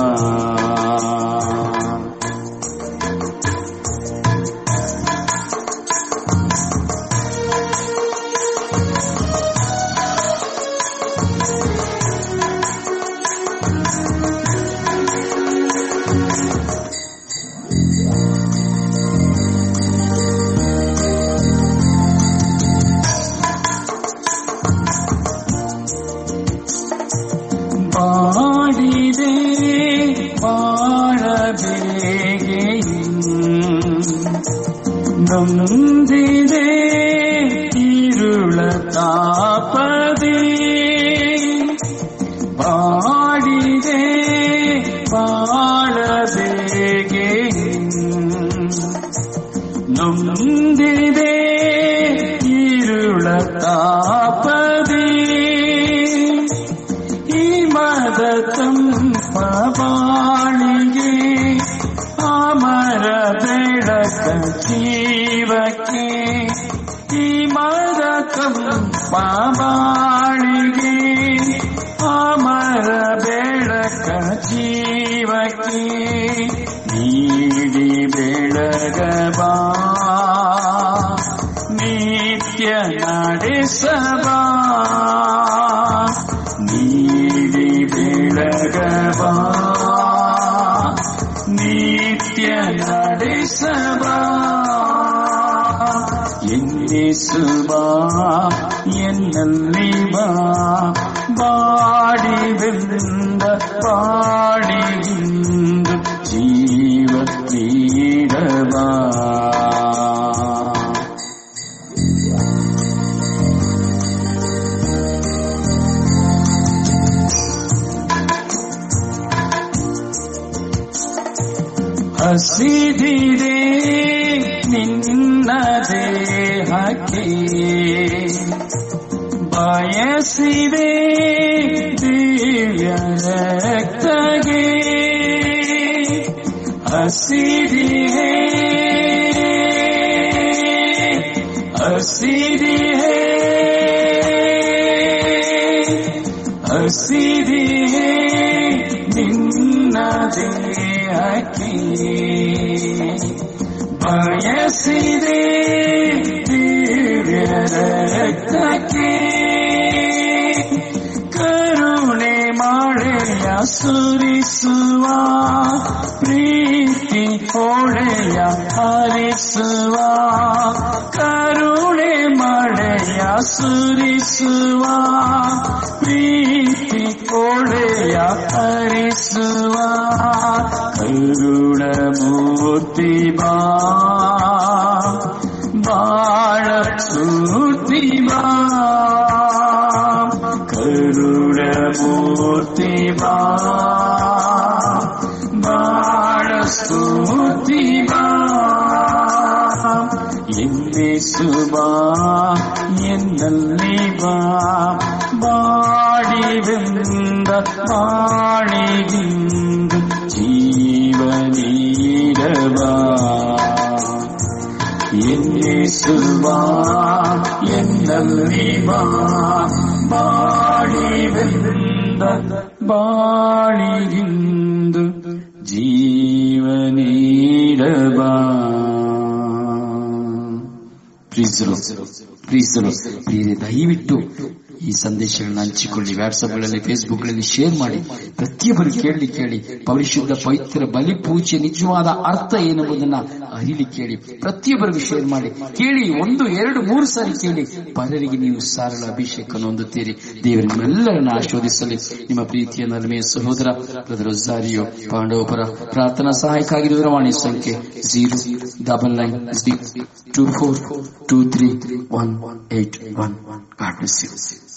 ಬಾಡಿದೆ ಬಾಳಬೇಗೆ ನೊಂದಿದೆ ഇരുള ತಾಪದೆ ಬಾಡಿದೆ ಬಾಳಬೇಗೆ ನೊಂದಿದೆ ഇരുള ತಾಪದೆ ಈ ಮದ ತಂಪ ಬಾಳಿಗೆ ಅಮರ ಬೆಳಕ ಜೀವಕ್ಕೆ ಈ ಮದ ತಂಪ ಬಾಳಿಗೆ ಅಮರ ಬೆಳಕ ಜೀವಕ್ಕೆ ನೀಡಿ ಬೆಳಗಬಾ ನಿತ್ಯ ನಡೆಸಬಾ ನೀಡಿ ಬೆಳಗಬಾ ನಿತ್ಯ ನಡೆಸಬಾ ಎನ್ನಿಸುಬಾ ಎನ್ನಲ್ಲಿ ಬಾ ಬಾಡಿವೆಂದ ಬಾಡಿಗಿಂದು ಜೀವ ನೀಡಬಾ ಹಸಿದಿದೆ ನಿನ್ನ ದೇಹಕ್ಕೆ ಬಯಸಿದೆ ದಿವ್ಯ ರಕ್ತಗೆ ಹಸಿದಿದೆ ಹಸಿದಿದೆ ಹಸಿದಿದೆ ನಿನ್ನ ದೇಹಕ್ಕೆ ಬಯಸಿದೆ ದಿವ್ಯ ರಕ್ತಕ್ಕೆ ಕರುಣೆ ಮಳೆಯ ಸುರಿಸುವ ಪ್ರೀತಿ ಹೊಳೆಯ ಹರಿಸುವ ಕರುಣೆ ಮಳೆಯ ಸುರಿಸುವ ಪ್ರೀತಿ ಹೊಳೆಯ ಹರಿಸುವ ಕರುಣ ಮೂರ್ತಿ ಬಾ ಬಾಳ ಸೂರ್ತಿ ಬಾ ಕರುಣ ಮೂರ್ತಿ ಬಾ ಬಾಳ ಸ್ತುತಿ ಬಾ ಎನ್ನಿಸುಬಾ ಎನ್ನಲ್ಲಿ ಬಾ ಬಾಡಿವೆಂದ ಬಾಳಿಗಿಂದು ಜೀವ ನೀಡಬಾ ಎನ್ನಿಸುಬಾ ಎನ್ನಲ್ಲಿ ಬಾ ಬಾಡಿವೆಂದ ಬಾಳಿಗಿಂದು ಜೀವ ನೀಡಬಾ ಪ್ರೀಸರು ಪ್ರೀಸರು ಪ್ರಿಯರೇ ದಯವಿಟ್ಟು ಈ ಸಂದೇಶಗಳನ್ನ ಹಂಚಿಕೊಳ್ಳಿ ವಾಟ್ಸ್ಆಪ್ಗಳಲ್ಲಿ ಫೇಸ್ಬುಕ್ಗಳಲ್ಲಿ ಶೇರ್ ಮಾಡಿ ಪ್ರತಿಯೊಬ್ಬರು ಕೇಳಿ ಕೇಳಿ ಪರಿಶುದ್ಧ ಪವಿತ್ರ ಬಲಿ ಪೂಜೆ ನಿಜವಾದ ಅರ್ಥ ಏನೆಂಬುದನ್ನ ಅರಿಲಿ ಕೇಳಿ ಪ್ರತಿಯೊಬ್ಬರಿಗೂ ಶೇರ್ ಮಾಡಿ ಕೇಳಿ ಒಂದು ಎರಡು ಮೂರು ಸಾರಿ ಕೇಳಿ ಪರರಿಗೆ ನೀವು ಸಾರಳ ಅಭಿಷೇಕವನ್ನು ಹೊಂದುತ್ತೀರಿ ದೇವರು ನಿಮ್ಮೆಲ್ಲರನ್ನ ಆಶೀರ್ವದಿಸಲಿ ನಿಮ್ಮ ಪ್ರೀತಿಯ ನಲ್ಮೆಯ ಸಹೋದರ ಬ್ರದರ್ ರೋಸಾರಿಯೋ ಪಾಂಡವಪುರ ಪ್ರಾರ್ಥನಾ ಸಹಾಯಕ್ಕಾಗಿ ದೂರವಾಣಿ ಸಂಖ್ಯೆ zero double nine two four two three one eight one God bless you